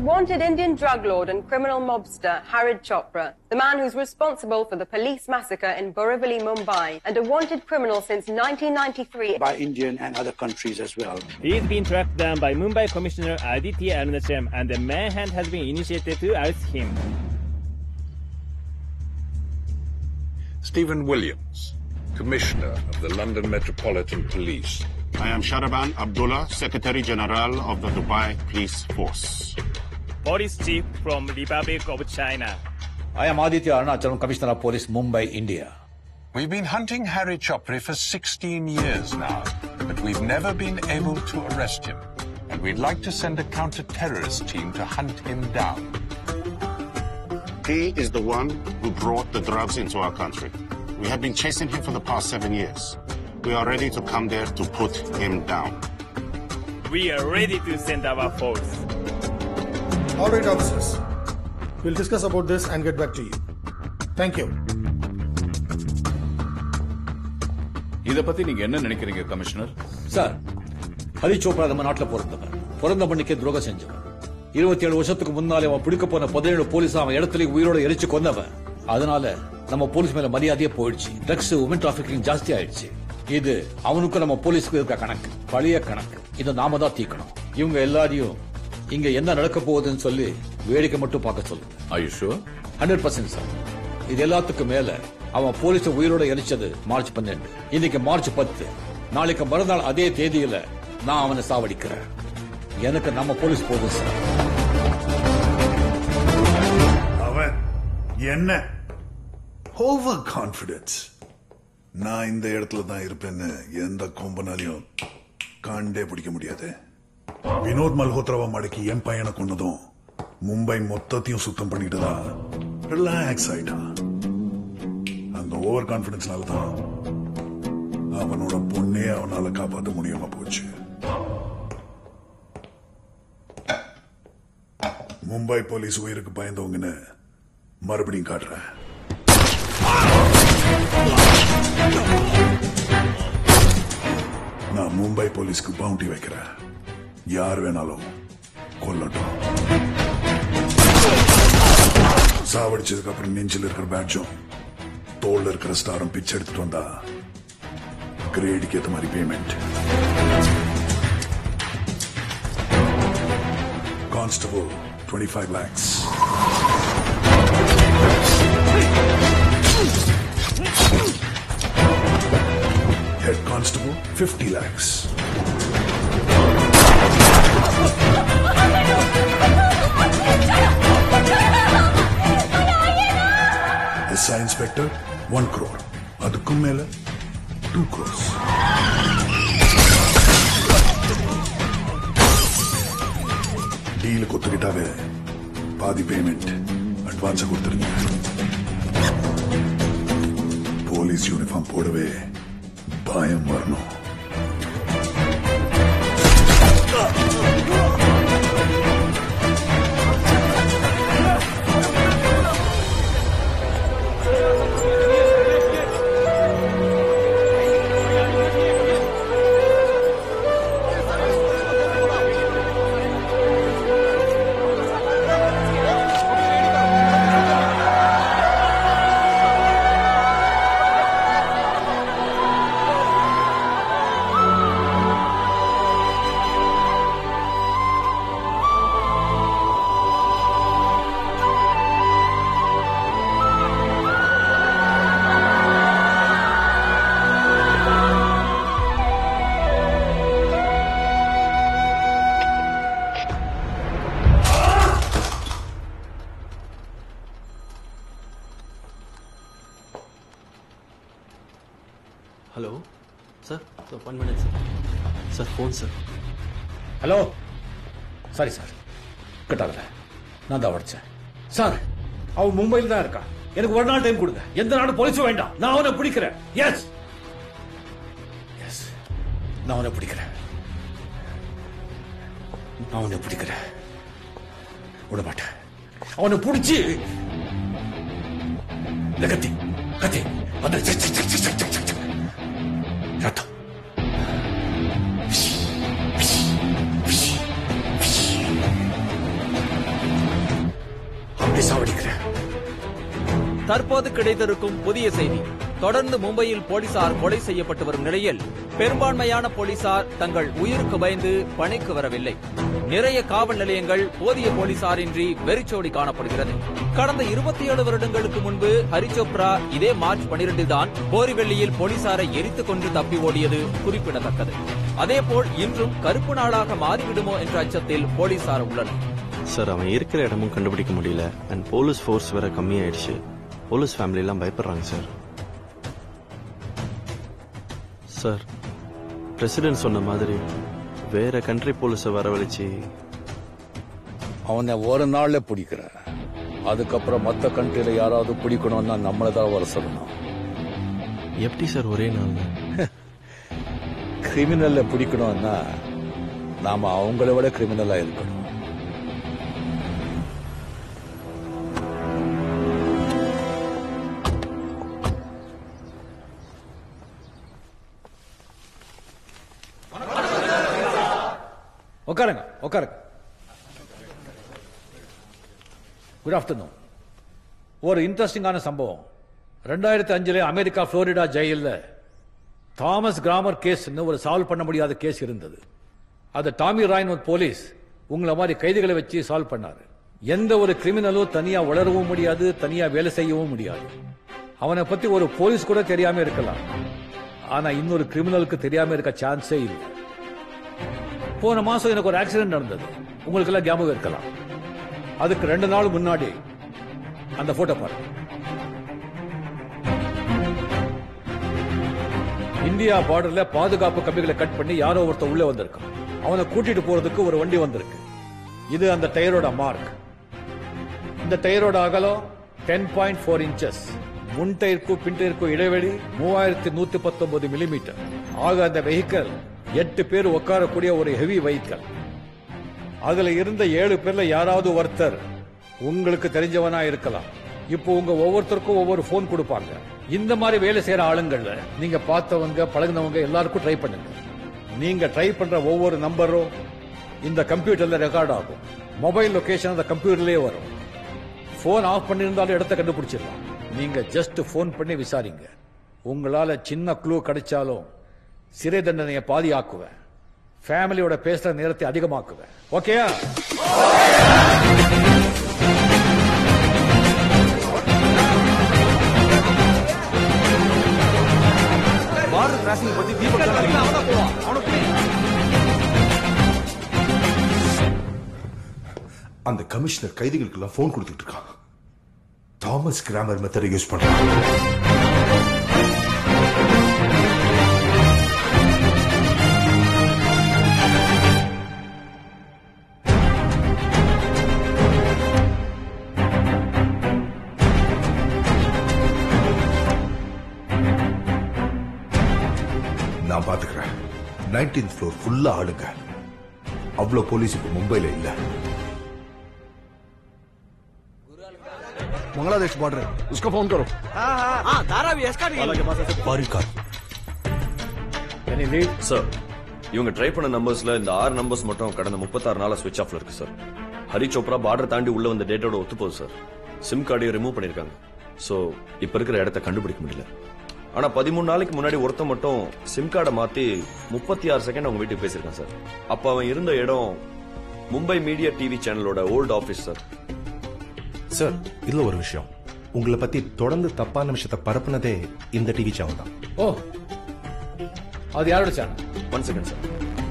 wanted Indian drug lord and criminal mobster Harid Chopra, the man who's responsible for the police massacre in Borivali, Mumbai, and a wanted criminal since 1993.
by Indian and other countries as well.
He's been tracked down by Mumbai Commissioner Aditya Arunacham and a manhunt has been initiated to arrest him.
Stephen Williams, Commissioner of the London Metropolitan Police.
I am Sharaban Abdullah, Secretary General of the Dubai Police Force.
Police chief from Republic of China.
I am Aditya Arunachalam, Commissioner of Police, Mumbai, India.
We've been hunting Harry Chopri for 16 years now, but we've never been able to arrest him. And we'd like to send a counter-terrorist team to hunt him down.
He is the one who brought the drugs into our country. We have been chasing him for the past seven years. We are ready to come there to put him down.
We are ready to send our force.
All right, officers. We'll discuss about this and get back to you. Thank you.
இத பத்தி நீங்க என்ன நினைக்கிறீங்க commissioner
sir Hari Chopra நம்ம நாட்டுல பிறந்தவன் பிறந்த மண்ணுக்கே துரோகம் செஞ்சவன் இருபத்தி ஏழு வருஷத்துக்கு முன்னாலே அவன் பிடிக்க போன பதினேழு போலீஸ் அவன் இடத்துல உயிரோட எரிச்சு கொன்னவன் அதனால நம்ம போலீஸ் மேல மரியாதையே போயிடுச்சு ட்ரக்ஸ் உமன் டிராபிகிங் ஜாஸ்தி ஆயிடுச்சு இது அவனுக்கும் நம்ம போலீஸ்க்கு இருக்க கணக்கு பழைய கணக்கு இதை நாம தான் தீக்கணும் இவங்க எல்லாரையும் இங்க என்ன நடக்க போகுதுன்னு சொல்லி வேடிக்கை மட்டும் பார்க்க சொல்லு
ஆயுஷோ
ஹண்ட்ரட் பர்சன்ட் சார் இது எல்லாத்துக்கும் மேல அவன் போலீஸ உயிரோட எரிச்சது மார்ச் பன்னெண்டு இன்னைக்கு மார்ச் பத்து நாளைக்கு மறுநாள் அதே தேதியில நான் அவனை சாவடிக்கிறேன் எனக்கு நம்ம போலீஸ் போதும் சார்
அவன் என்ன ஓவர் கான்பிடன்ஸ் நான் இந்த இடத்துல தான் இருப்பேன்னு எந்த கொம்பனாலையும் கண்டே பிடிக்க முடியாது வினோத் மல்ஹோத்ராவை மடக்கி என் பையனை கொன்னதும் மும்பை மொத்தத்தையும் சுத்தம் பண்ணிட்டு தான் ரிலாக்ஸ் ஆயிட்டான் அந்த ஓவர் கான்பிடன்ஸ்னால தான் அவனோட பொண்ணே அவனால காப்பாற்ற முடியாம போச்சு மும்பை போலீஸ் உயிருக்கு பயந்தவங்கன்னு மறுபடியும் காட்டுறேன் நான் மும்பை போலீஸ்க்கு பவுண்டி வைக்கிறேன் யார் வேணாலும் கொல்லட்டும் சாவடிச்சதுக்கு அப்புறம் நெஞ்சில் இருக்கிற பேட்சும் தோல்ல இருக்கிற ஸ்டாரும் பிச்சை எடுத்துட்டு வந்தா கிரேடுக்கு ஏத்த மாதிரி payment constable twenty five lakhs Head Constable, 50 lakhs. SI Inspector, 1 crore. அதுக்கும் மேல 2 crores. டீலுக்கு ஒத்துக்கிட்டாவே பாதி பேமெண்ட் அட்வான்ஸா கொடுத்துருங்க போலீஸ் யூனிஃபார்ம் போடவே பயம் வரணும்
hello sir sir one minute sir sir phone sir
hello sorry sir கட்டாகல நான் தான் உடைச்சேன் சார் அவன் மும்பையில் தான் இருக்கான் எனக்கு ஒரு நாள் டைம் கொடுங்க எந்த நாடு போலீஸும் வேண்டாம் நான் அவனை பிடிக்கிறேன் எஸ் எஸ் நான் அவனை பிடிக்கிறேன் நான் அவனை பிடிக்கிறேன் விட மாட்டேன் அவனை பிடிச்சி இந்த கத்தி கத்தி அந்த சக், சக், சக், சக், சக், சக், சக். ரத்தம் சாவடிக்கிறேன்
தற்போது கிடைத்திருக்கும் புதிய செய்தி தொடர்ந்து மும்பையில் போலீசார் கொலை செய்யப்பட்டு வரும் நிலையில் பெரும்பான்மையான போலீசார் தங்கள் உயிருக்கு பயந்து பணிக்கு வரவில்லை நிறைய காவல் நிலையங்கள் போதிய போலீசாரின்றி வெறிச்சோடி காணப்படுகிறது கடந்த இருபத்தி ஏழு வருடங்களுக்கு முன்பு ஹரிச்சோப்ரா இதே மார்ச் பனிரெண்டில் தான் போரிவெள்ளியில் போலீசாரை எரித்துக் கொண்டு தப்பி ஓடியது குறிப்பிடத்தக்கது அதேபோல் இன்றும் கருப்பு நாளாக மாறிவிடுமோ என்ற அச்சத்தில் போலீசார் உள்ளனர்
சார் அவன் இருக்கிற இடமும் கண்டுபிடிக்க முடியல அண்ட் போலீஸ் ஃபோர்ஸ் வேற கம்மியாயிடுச்சு போலீஸ் ஃபேமிலி எல்லாம் பயப்படுறாங்க சார் சார் பிரசிடென்ட் சொன்ன மாதிரி வேற கண்ட்ரி போலீஸை வரவழைச்சு
அவனை ஒரு நாள்ல பிடிக்கிற அதுக்கப்புறம் மத்த கண்ட்ரில யாராவது பிடிக்கணும்னா நம்மள தான் வர சொல்லணும்
எப்படி சார் ஒரே நாள்
கிரிமினல்ல பிடிக்கணும்னா நாம அவங்கள விட கிரிமினலா இருக்கணும் உட்காருங்க உட்காருங்க குட் ஆஃப்டர்நூன் ஒரு இன்ட்ரெஸ்டிங்கான சம்பவம் ரெண்டாயிரத்தி அஞ்சுல அமெரிக்கா புளோரிடா ஜெயிலில் தாமஸ் கிராமர் கேஸ்னு ஒரு சால்வ் பண்ண முடியாத கேஸ் இருந்தது அதை டாமி ராய்னோத் போலீஸ் உங்களை மாதிரி கைதிகளை வச்சு சால்வ் பண்ணாரு எந்த ஒரு கிரிமினலும் தனியா வளரவும் முடியாது தனியா வேலை செய்யவும் முடியாது அவனை பத்தி ஒரு போலீஸ் கூட தெரியாம இருக்கலாம் ஆனா இன்னொரு கிரிமினலுக்கு தெரியாம இருக்க சான்ஸே இல்லை போன மாசம் எனக்கு ஒரு ஆக்சிடென்ட் நடந்தது உங்களுக்கு எல்லாம் ஞாபகம் இருக்கலாம் அதுக்கு ரெண்டு நாள் முன்னாடி அந்த போட்டோ பாருங்க இந்தியா பார்டர்ல பாதுகாப்பு கம்பிகளை கட் பண்ணி யாரோ ஒருத்தர் உள்ள வந்திருக்கான் அவனை கூட்டிட்டு போறதுக்கு ஒரு வண்டி வந்திருக்கு இது அந்த டயரோட மார்க் இந்த டயரோட அகலம் டென் பாயிண்ட் ஃபோர் இன்ச்சஸ் முன் டயருக்கும் பின் டயருக்கும் இடைவெளி மூவாயிரத்தி நூத்தி பத்தொன்பது மில்லிமீட்டர் ஆக அந்த வெஹிக்கல் எட்டு பேர் உட்காரக்கூடிய ஒரு ஹெவி வெஹிக்கல் அதுல இருந்த ஏழு பேர்ல யாராவது ஒருத்தர் உங்களுக்கு தெரிஞ்சவனா இருக்கலாம் இப்போ உங்க ஒவ்வொருத்தருக்கும் ஒவ்வொரு போன் கொடுப்பாங்க இந்த மாதிரி வேலை செய்யற ஆளுங்கள்ல நீங்க பார்த்தவங்க பழகுனவங்க எல்லாருக்கும் ட்ரை பண்ணுங்க நீங்க ட்ரை பண்ற ஒவ்வொரு நம்பரும் இந்த கம்ப்யூட்டர்ல ரெக்கார்ட் ஆகும் மொபைல் லொகேஷன் அந்த கம்ப்யூட்டர்லயே வரும் போன் ஆஃப் பண்ணியிருந்தாலும் இடத்த கண்டுபிடிச்சிடலாம் நீங்க ஜஸ்ட் போன் பண்ணி விசாரிங்க உங்களால சின்ன க்ளூ கிடைச்சாலும் சிறை தண்டனையை பாதி ஆக்குவேன் ஃபேமிலியோட பேசுற நேரத்தை அதிகமாக்குவேன் ஓகேயா
பார்டர் கிராசிங் பத்தி தீபக் தான் நினைக்கிறேன்.
அந்த கமிஷனர் கைதிகளுக்கெல்லாம் ஃபோன் கொடுத்துட்டு இருக்கான் தாமஸ் கிராமர் மெத்தடை யூஸ் பண்றான் நான் பாத்துக்கிறேன் நைன்டீன்த் ஃப்ளோர் ஃபுல்லா ஆளுங்க அவ்வளோ போலீஸ் இப்ப மும்பைல இல்ல
बांग्लादेश बॉर्डर उसको फोन करो
हाँ धारावी एसका
बारिकाट
சார் இவங்க ட்ரை பண்ண நம்பர்ஸ்ல இந்த ஆறு நம்பர்ஸ் மட்டும் கடந்த முப்பத்தாறு நாளா ஸ்விட்ச் ஆஃப்ல இருக்கு சார் ஹரி சோப்ரா பார்டர் தாண்டி உள்ள வந்த டேட்டோட ஒத்து போகுது சார் சிம் கார்டையும் ரிமூவ் பண்ணிருக்காங்க சோ இப்ப இருக்கிற இடத்த கண்டுபிடிக்க முடியல ஆனா பதிமூணு நாளைக்கு முன்னாடி ஒருத்தன் மட்டும் சிம் கார்டை மாத்தி முப்பத்தி ஆறு செகண்ட் அவங்க வீட்டுக்கு பேசியிருக்கான் சார் அப்ப அவன் இருந்த இடம் மும்பை மீடியா டிவி சேனலோட ஓல்டு ஆபீஸ் சார்
சார் இதுல ஒரு விஷயம் உங்களை பத்தி தொடர்ந்து தப்பான விஷயத்தை பரப்புனதே இந்த டிவி சேனல் தான்
ஓ அது யாரோட channel
one second sir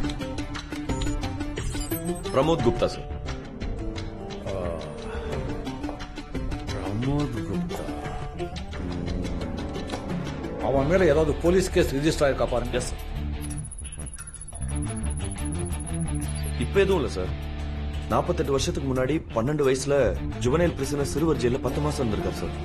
Pramod Gupta sir
Pramod Gupta அவன் மேல ஏதாவது போலீஸ் கேஸ் ரிஜிஸ்டர் ஆயிருக்கா பாருங்க
எஸ் இப்ப எதுவும் இல்ல சார் நாற்பத்தெட்டு வருஷத்துக்கு முன்னாடி பன்னெண்டு வயசுல ஜுவனைல் பிரிசனர் சிறுவர் ஜெயில பத்து மாசம் இருந்திருக்காரு சார்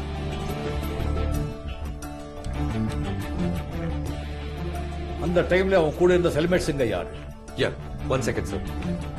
அந்த டைம்ல அவன் கூட இருந்த செல்மேட்ஸுங்க யாரு
யா ஒன் செகண்ட் சார்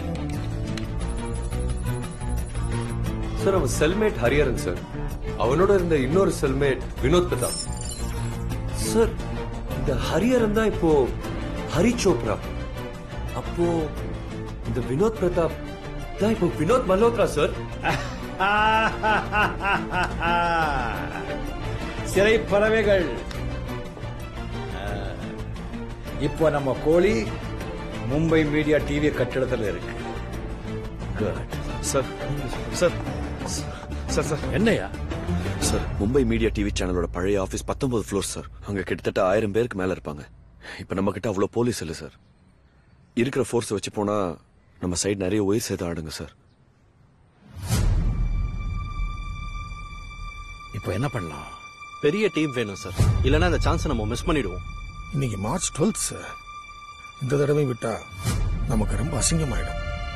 சார் அவன் செல்மேட் ஹரியரன் சார் அவனோட இருந்த இன்னொரு செல்மேட் வினோத் பிரதாப் சார் இந்த ஹரியரன் தான் இப்போ ஹரி சோப்ரா அப்போ இந்த வினோத் பிரதாப் தான் இப்போ வினோத் மல்ஹோத்ரா சார்
சிறை பறவைகள் ஆ, இப்போ நம்ம கோழி மும்பை மீடியா டிவி கட்டிடத்துல இருக்கு good
sir sir sir sir
என்னையா
சார் மும்பை மீடியா டிவி சேனலோட பழைய ஆபீஸ் பத்தொன்பது ஃப்ளோர் சார் அங்க கிட்டத்தட்ட ஆயிரம் பேருக்கு மேல இருப்பாங்க இப்ப நம்ம கிட்ட அவ்வளவு போலீஸ் இல்ல சார் இருக்கிற ஃபோர்ஸ் வச்சு போனா நம்ம சைடு நிறைய உயிர் சேதம் ஆடுங்க சார்
இப்போ என்ன பண்ணலாம்
பெரிய டீம் வேணும் சார் இல்லைன்னா அந்த சான்ஸை நம்ம மிஸ் பண்ணிடுவோம்
இன்னைக்கு மார்ச் டுவெல்த் சார் இந்த தடவை விட்டா நமக்கு ரொம்ப அசிங்கமாயிடும்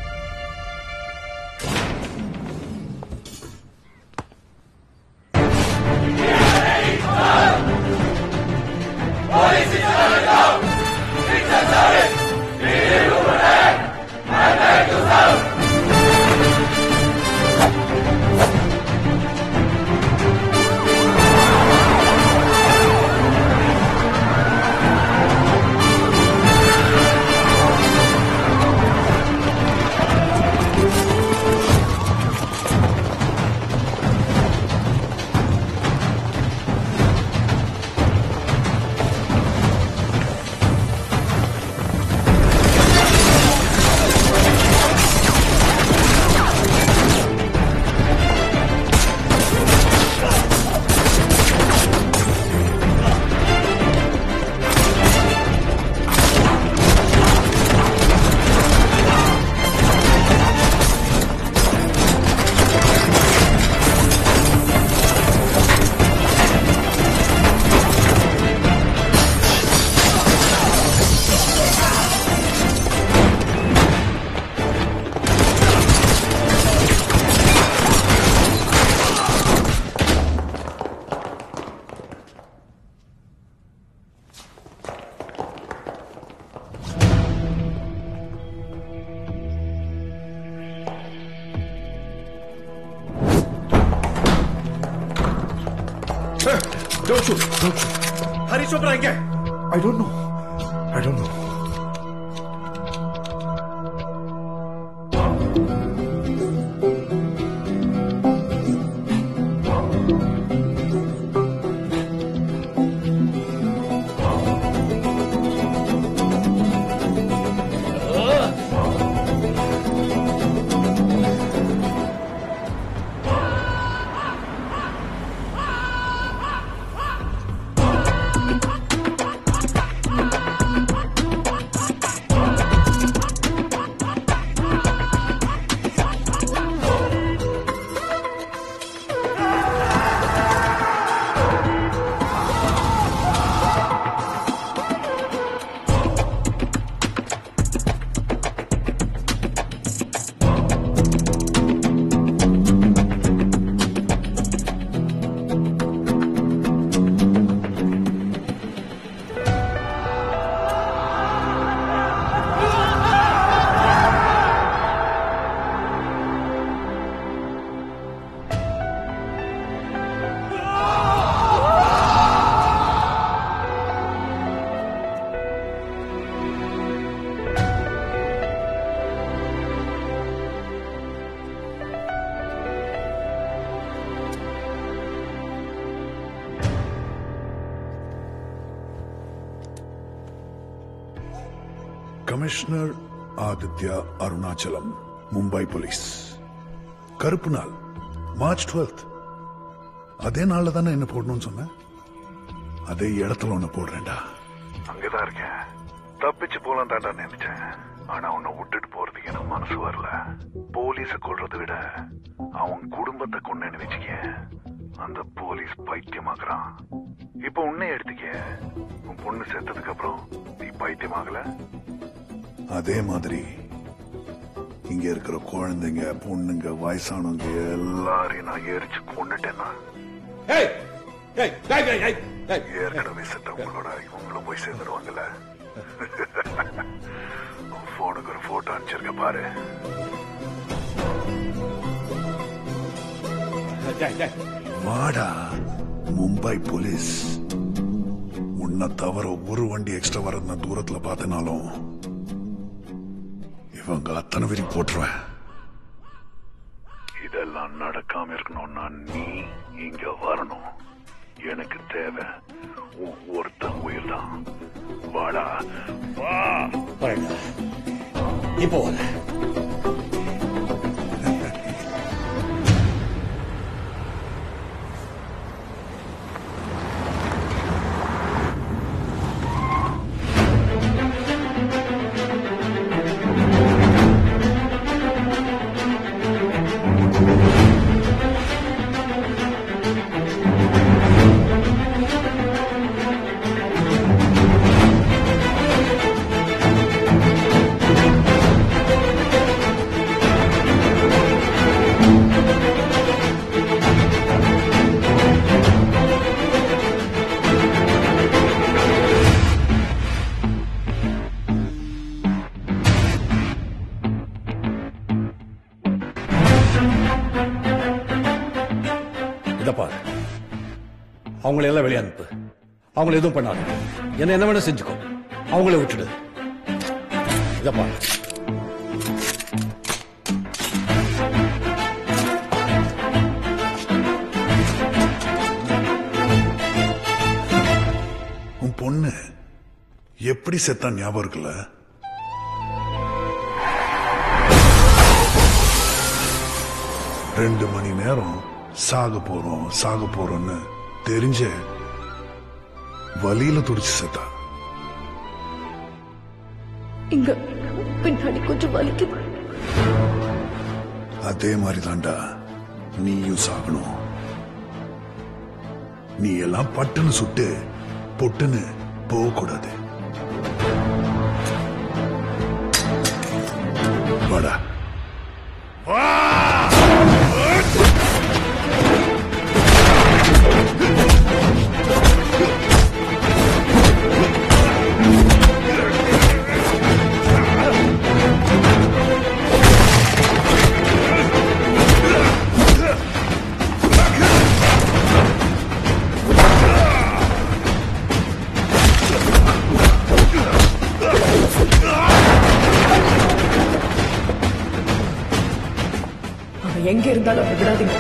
Don't shoot. Don't shoot.
Hari Chopra எங்க
I don't know. I don't know. Commissioner Aditya Arunachalam Mumbai police கருப்பு நாள் மார்ச் டுவெல்த் அதே நாள்ல தானே என்ன போடணும்னு சொன்ன அதே இடத்துல ஒண்ணு போடுறேன்டா
அங்கதான் இருக்கேன் தப்பிச்சு போலாம் தாண்டா நினைச்சேன் ஆனா உன்னை விட்டுட்டு போறதுக்கு எனக்கு மனசு வரல போலீஸ கொல்றதை விட அவன் குடும்பத்தை கொண்டேன்னு வச்சுக்க அந்த போலீஸ் பைத்தியமாக்குறான் இப்ப உன்னை எடுத்துக்க உன் பொண்ணு செத்ததுக்கு அப்புறம் நீ பைத்தியமாகல
அதே மாதிரி இங்க இருக்கிற குழந்தைங்க பொண்ணுங்க வயசானவங்க
எல்லாரையும் நான் எரிச்சு கொண்டுட்டேன்னா ஏற்கனவே செத்தவங்களோட இவங்களும் போய் சேர்ந்துருவாங்கல்ல போனுக்கு ஒரு போட்டோ அனுப்பிச்சிருக்க பாரு
வாடா மும்பை போலீஸ் உன்னை தவிர ஒரு வண்டி எக்ஸ்ட்ரா வர நான் தூரத்துல பார்த்தனாலும் இவங்க அத்தனை பேரையும் போட்டுருவேன்
இதெல்லாம் நடக்க நடக்காம இருக்கணும்னா நீ இங்க வரணும் எனக்கு தேவை உன் ஒருத்தன் உயிர் தான் வாடா வா
வரேன்டா. இப்போ வரேன் இத பாரு அவங்கள எல்லாம் வெளியே அனுப்பு அவங்கள எதுவும் பண்ணாத என்ன என்ன வேணா செஞ்சுக்கோ அவங்கள விட்டுடு இத பாரு
உன் பொண்ணு எப்படி செத்தா ஞாபகம் இருக்குல்ல ரெண்டு மணி நேரம் சாக போறோம் சாக போறோம்னு தெரிஞ்ச வலியில துடிச்சு செத்தா
இங்க பின்னாடி கொஞ்சம் வலிக்குது
அதே மாதிரி தாண்டா நீயும் சாகணும் நீ எல்லாம் பட்டுன்னு சுட்டு பொட்டுன்னு போக கூடாது வாடா
அவன் எங்க இருந்தாலும் அவனை விடாதீங்க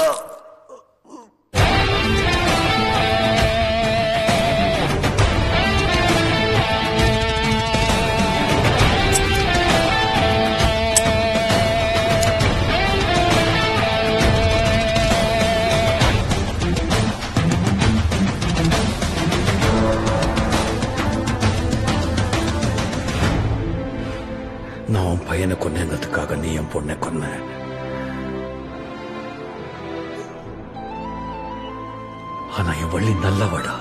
நான் உன் பையனை கொன்னேங்கிறதுக்காக நீ என் பொண்ணை கொன்ன ஆனா என் வள்ளி நல்லவடா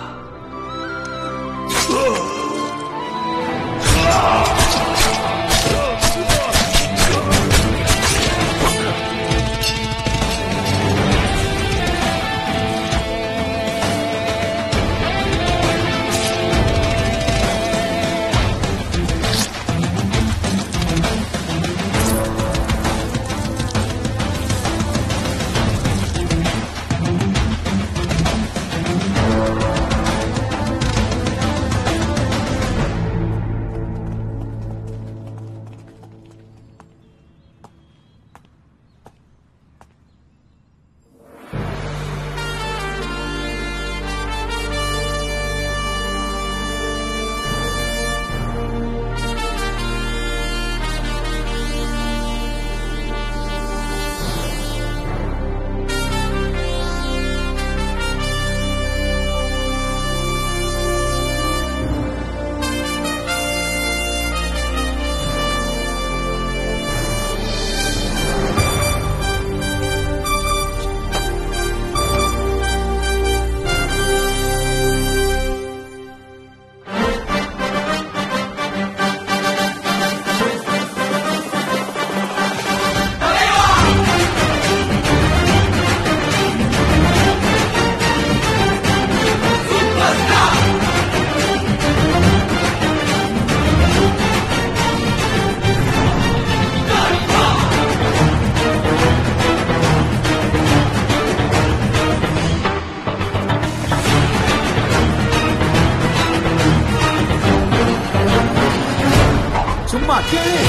சும்மா கேளு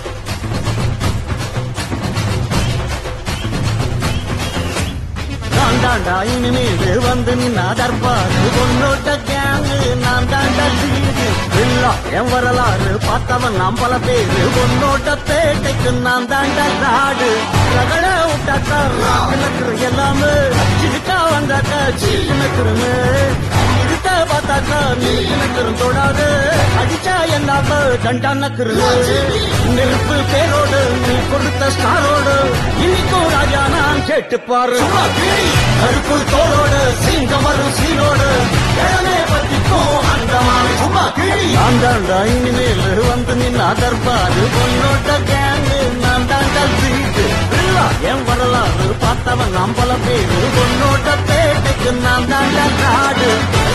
நான் தாண்டா இனிமேல் வந்து நின்னா தர்பாரு பொன்னோட்ட கேங்கு நான் தாண்டா லீடு இல்லா என் வரலாறு பார்த்தவன் நாம் பல பேரு பொன்னோட்ட பேட்டைக்கு நான் தாண்டா நாடு ரகட விட்டாக்கா எனக்கு எல்லாமே சிரிக்கா வந்தாக்கா சின்னக்குருமே இருட்ட பார்த்தாக்கா நீ எனக்கு தொடாது அடிச்சா என்னாம தண்டா நக்குரு நெருப்பு பேரோடு நீ கொடுத்த ஸ்டாரோடு இன்னைக்கும் ராஜா நான் கேட்டு பாரு கருப்பு தோளோடு சிங்கம் வரும் சீரோடு இடமே பத்திக்கும் அந்த மாதிரி சும்மா கிழி நான் தாண்டா இனிமேல் வந்து நின்னா தர்பாரு பொன்னோட்ட கேங்கு நான் தாண்டா சீட்டு என் வரலாறு பார்த்தவன் நாம் பல பேரு பொன்னோட்ட பேட்டைக்கு நான் தாண்டா நாடு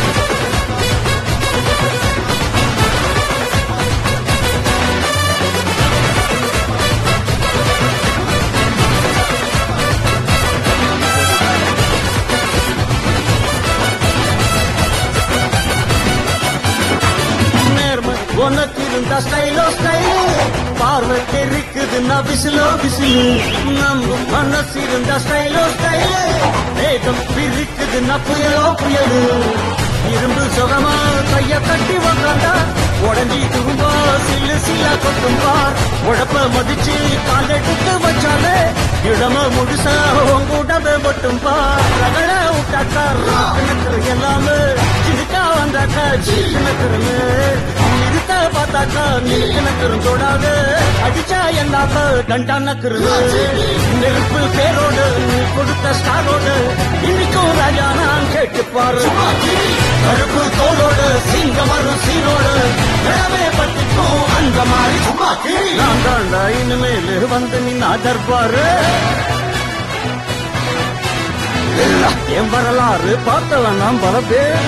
நேர்மை உனக்கு இருந்தா ஸ்டைலோ ஸ்டைலோ பார்வை தெரிக்குதுன்னா விசிலோ விசிலு நம்ம மனசு இருந்தா ஸ்டைலோ ஸ்டைலோ வேகம் பிரிக்குதுன்னா புயலோ புயலு இரும்பு சுகமா கைய கட்டி வந்தாண்டா உடஞ்சி துரும்பா சில்லு சில்லா கொட்டும்பா உழப்ப மதிச்சு காலெடுத்து வச்சாலே இடம முழுசா உங்கூடவே மட்டும்பா ரகட விட்டாக்கா எனக்கு எல்லாமே சிரிக்கா வந்தாக்கா சின்னக்குருமே நிறுத்த பார்த்தாக்கா நீ எனக்கு தொடாது அடிச்சா என்னாக்க டண்டா நக்குரு நெருப்பு பேரோடு நீ கொடுத்த ஸ்டாரோடு இன்னைக்கும் ராஜா நான் கேட்டு பாரு கருப்பு தோளோடு சிங்கம் வரும் சீரோடு இடமே பட்டிக்கும் அந்த மாதிரி சும்மா கிழி நான் தாண்டா இனிமேல் வந்து நின்னா தர்பாரு என் வரலாறு பார்த்தவன் நாம் பல பேர்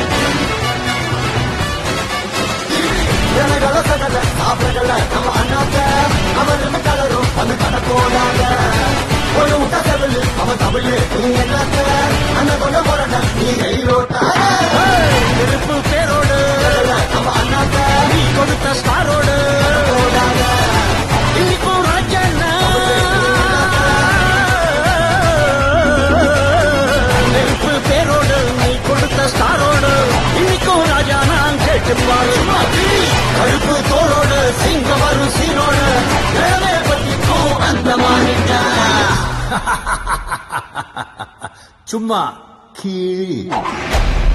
எனக்கெல்லாம் சகல சாப்பிடல நம்ம அண்ணாத்த அவன் நம்ம கலரும் அந்த கடை போடாத ஒரு முட்டை செவலு அவன் தமிழ் நீ என்னத்த அண்ணன் கொண்ட போராட்ட நீ கைரோட்ட நெருப்பு பேரோடு நம்ம அண்ணாத்த நீ கொடுத்த ஸ்டாரோடு போடாத இன்னைக்கும் ராஜண்ணா பத்திக்கும் ராஜா நான் கேட்டு பாரு கருப்பு தோளோட சிங்கம் வரும் சீனோட நிலவே பத்திக்கும் அந்த மாநில சும்மா கீழ்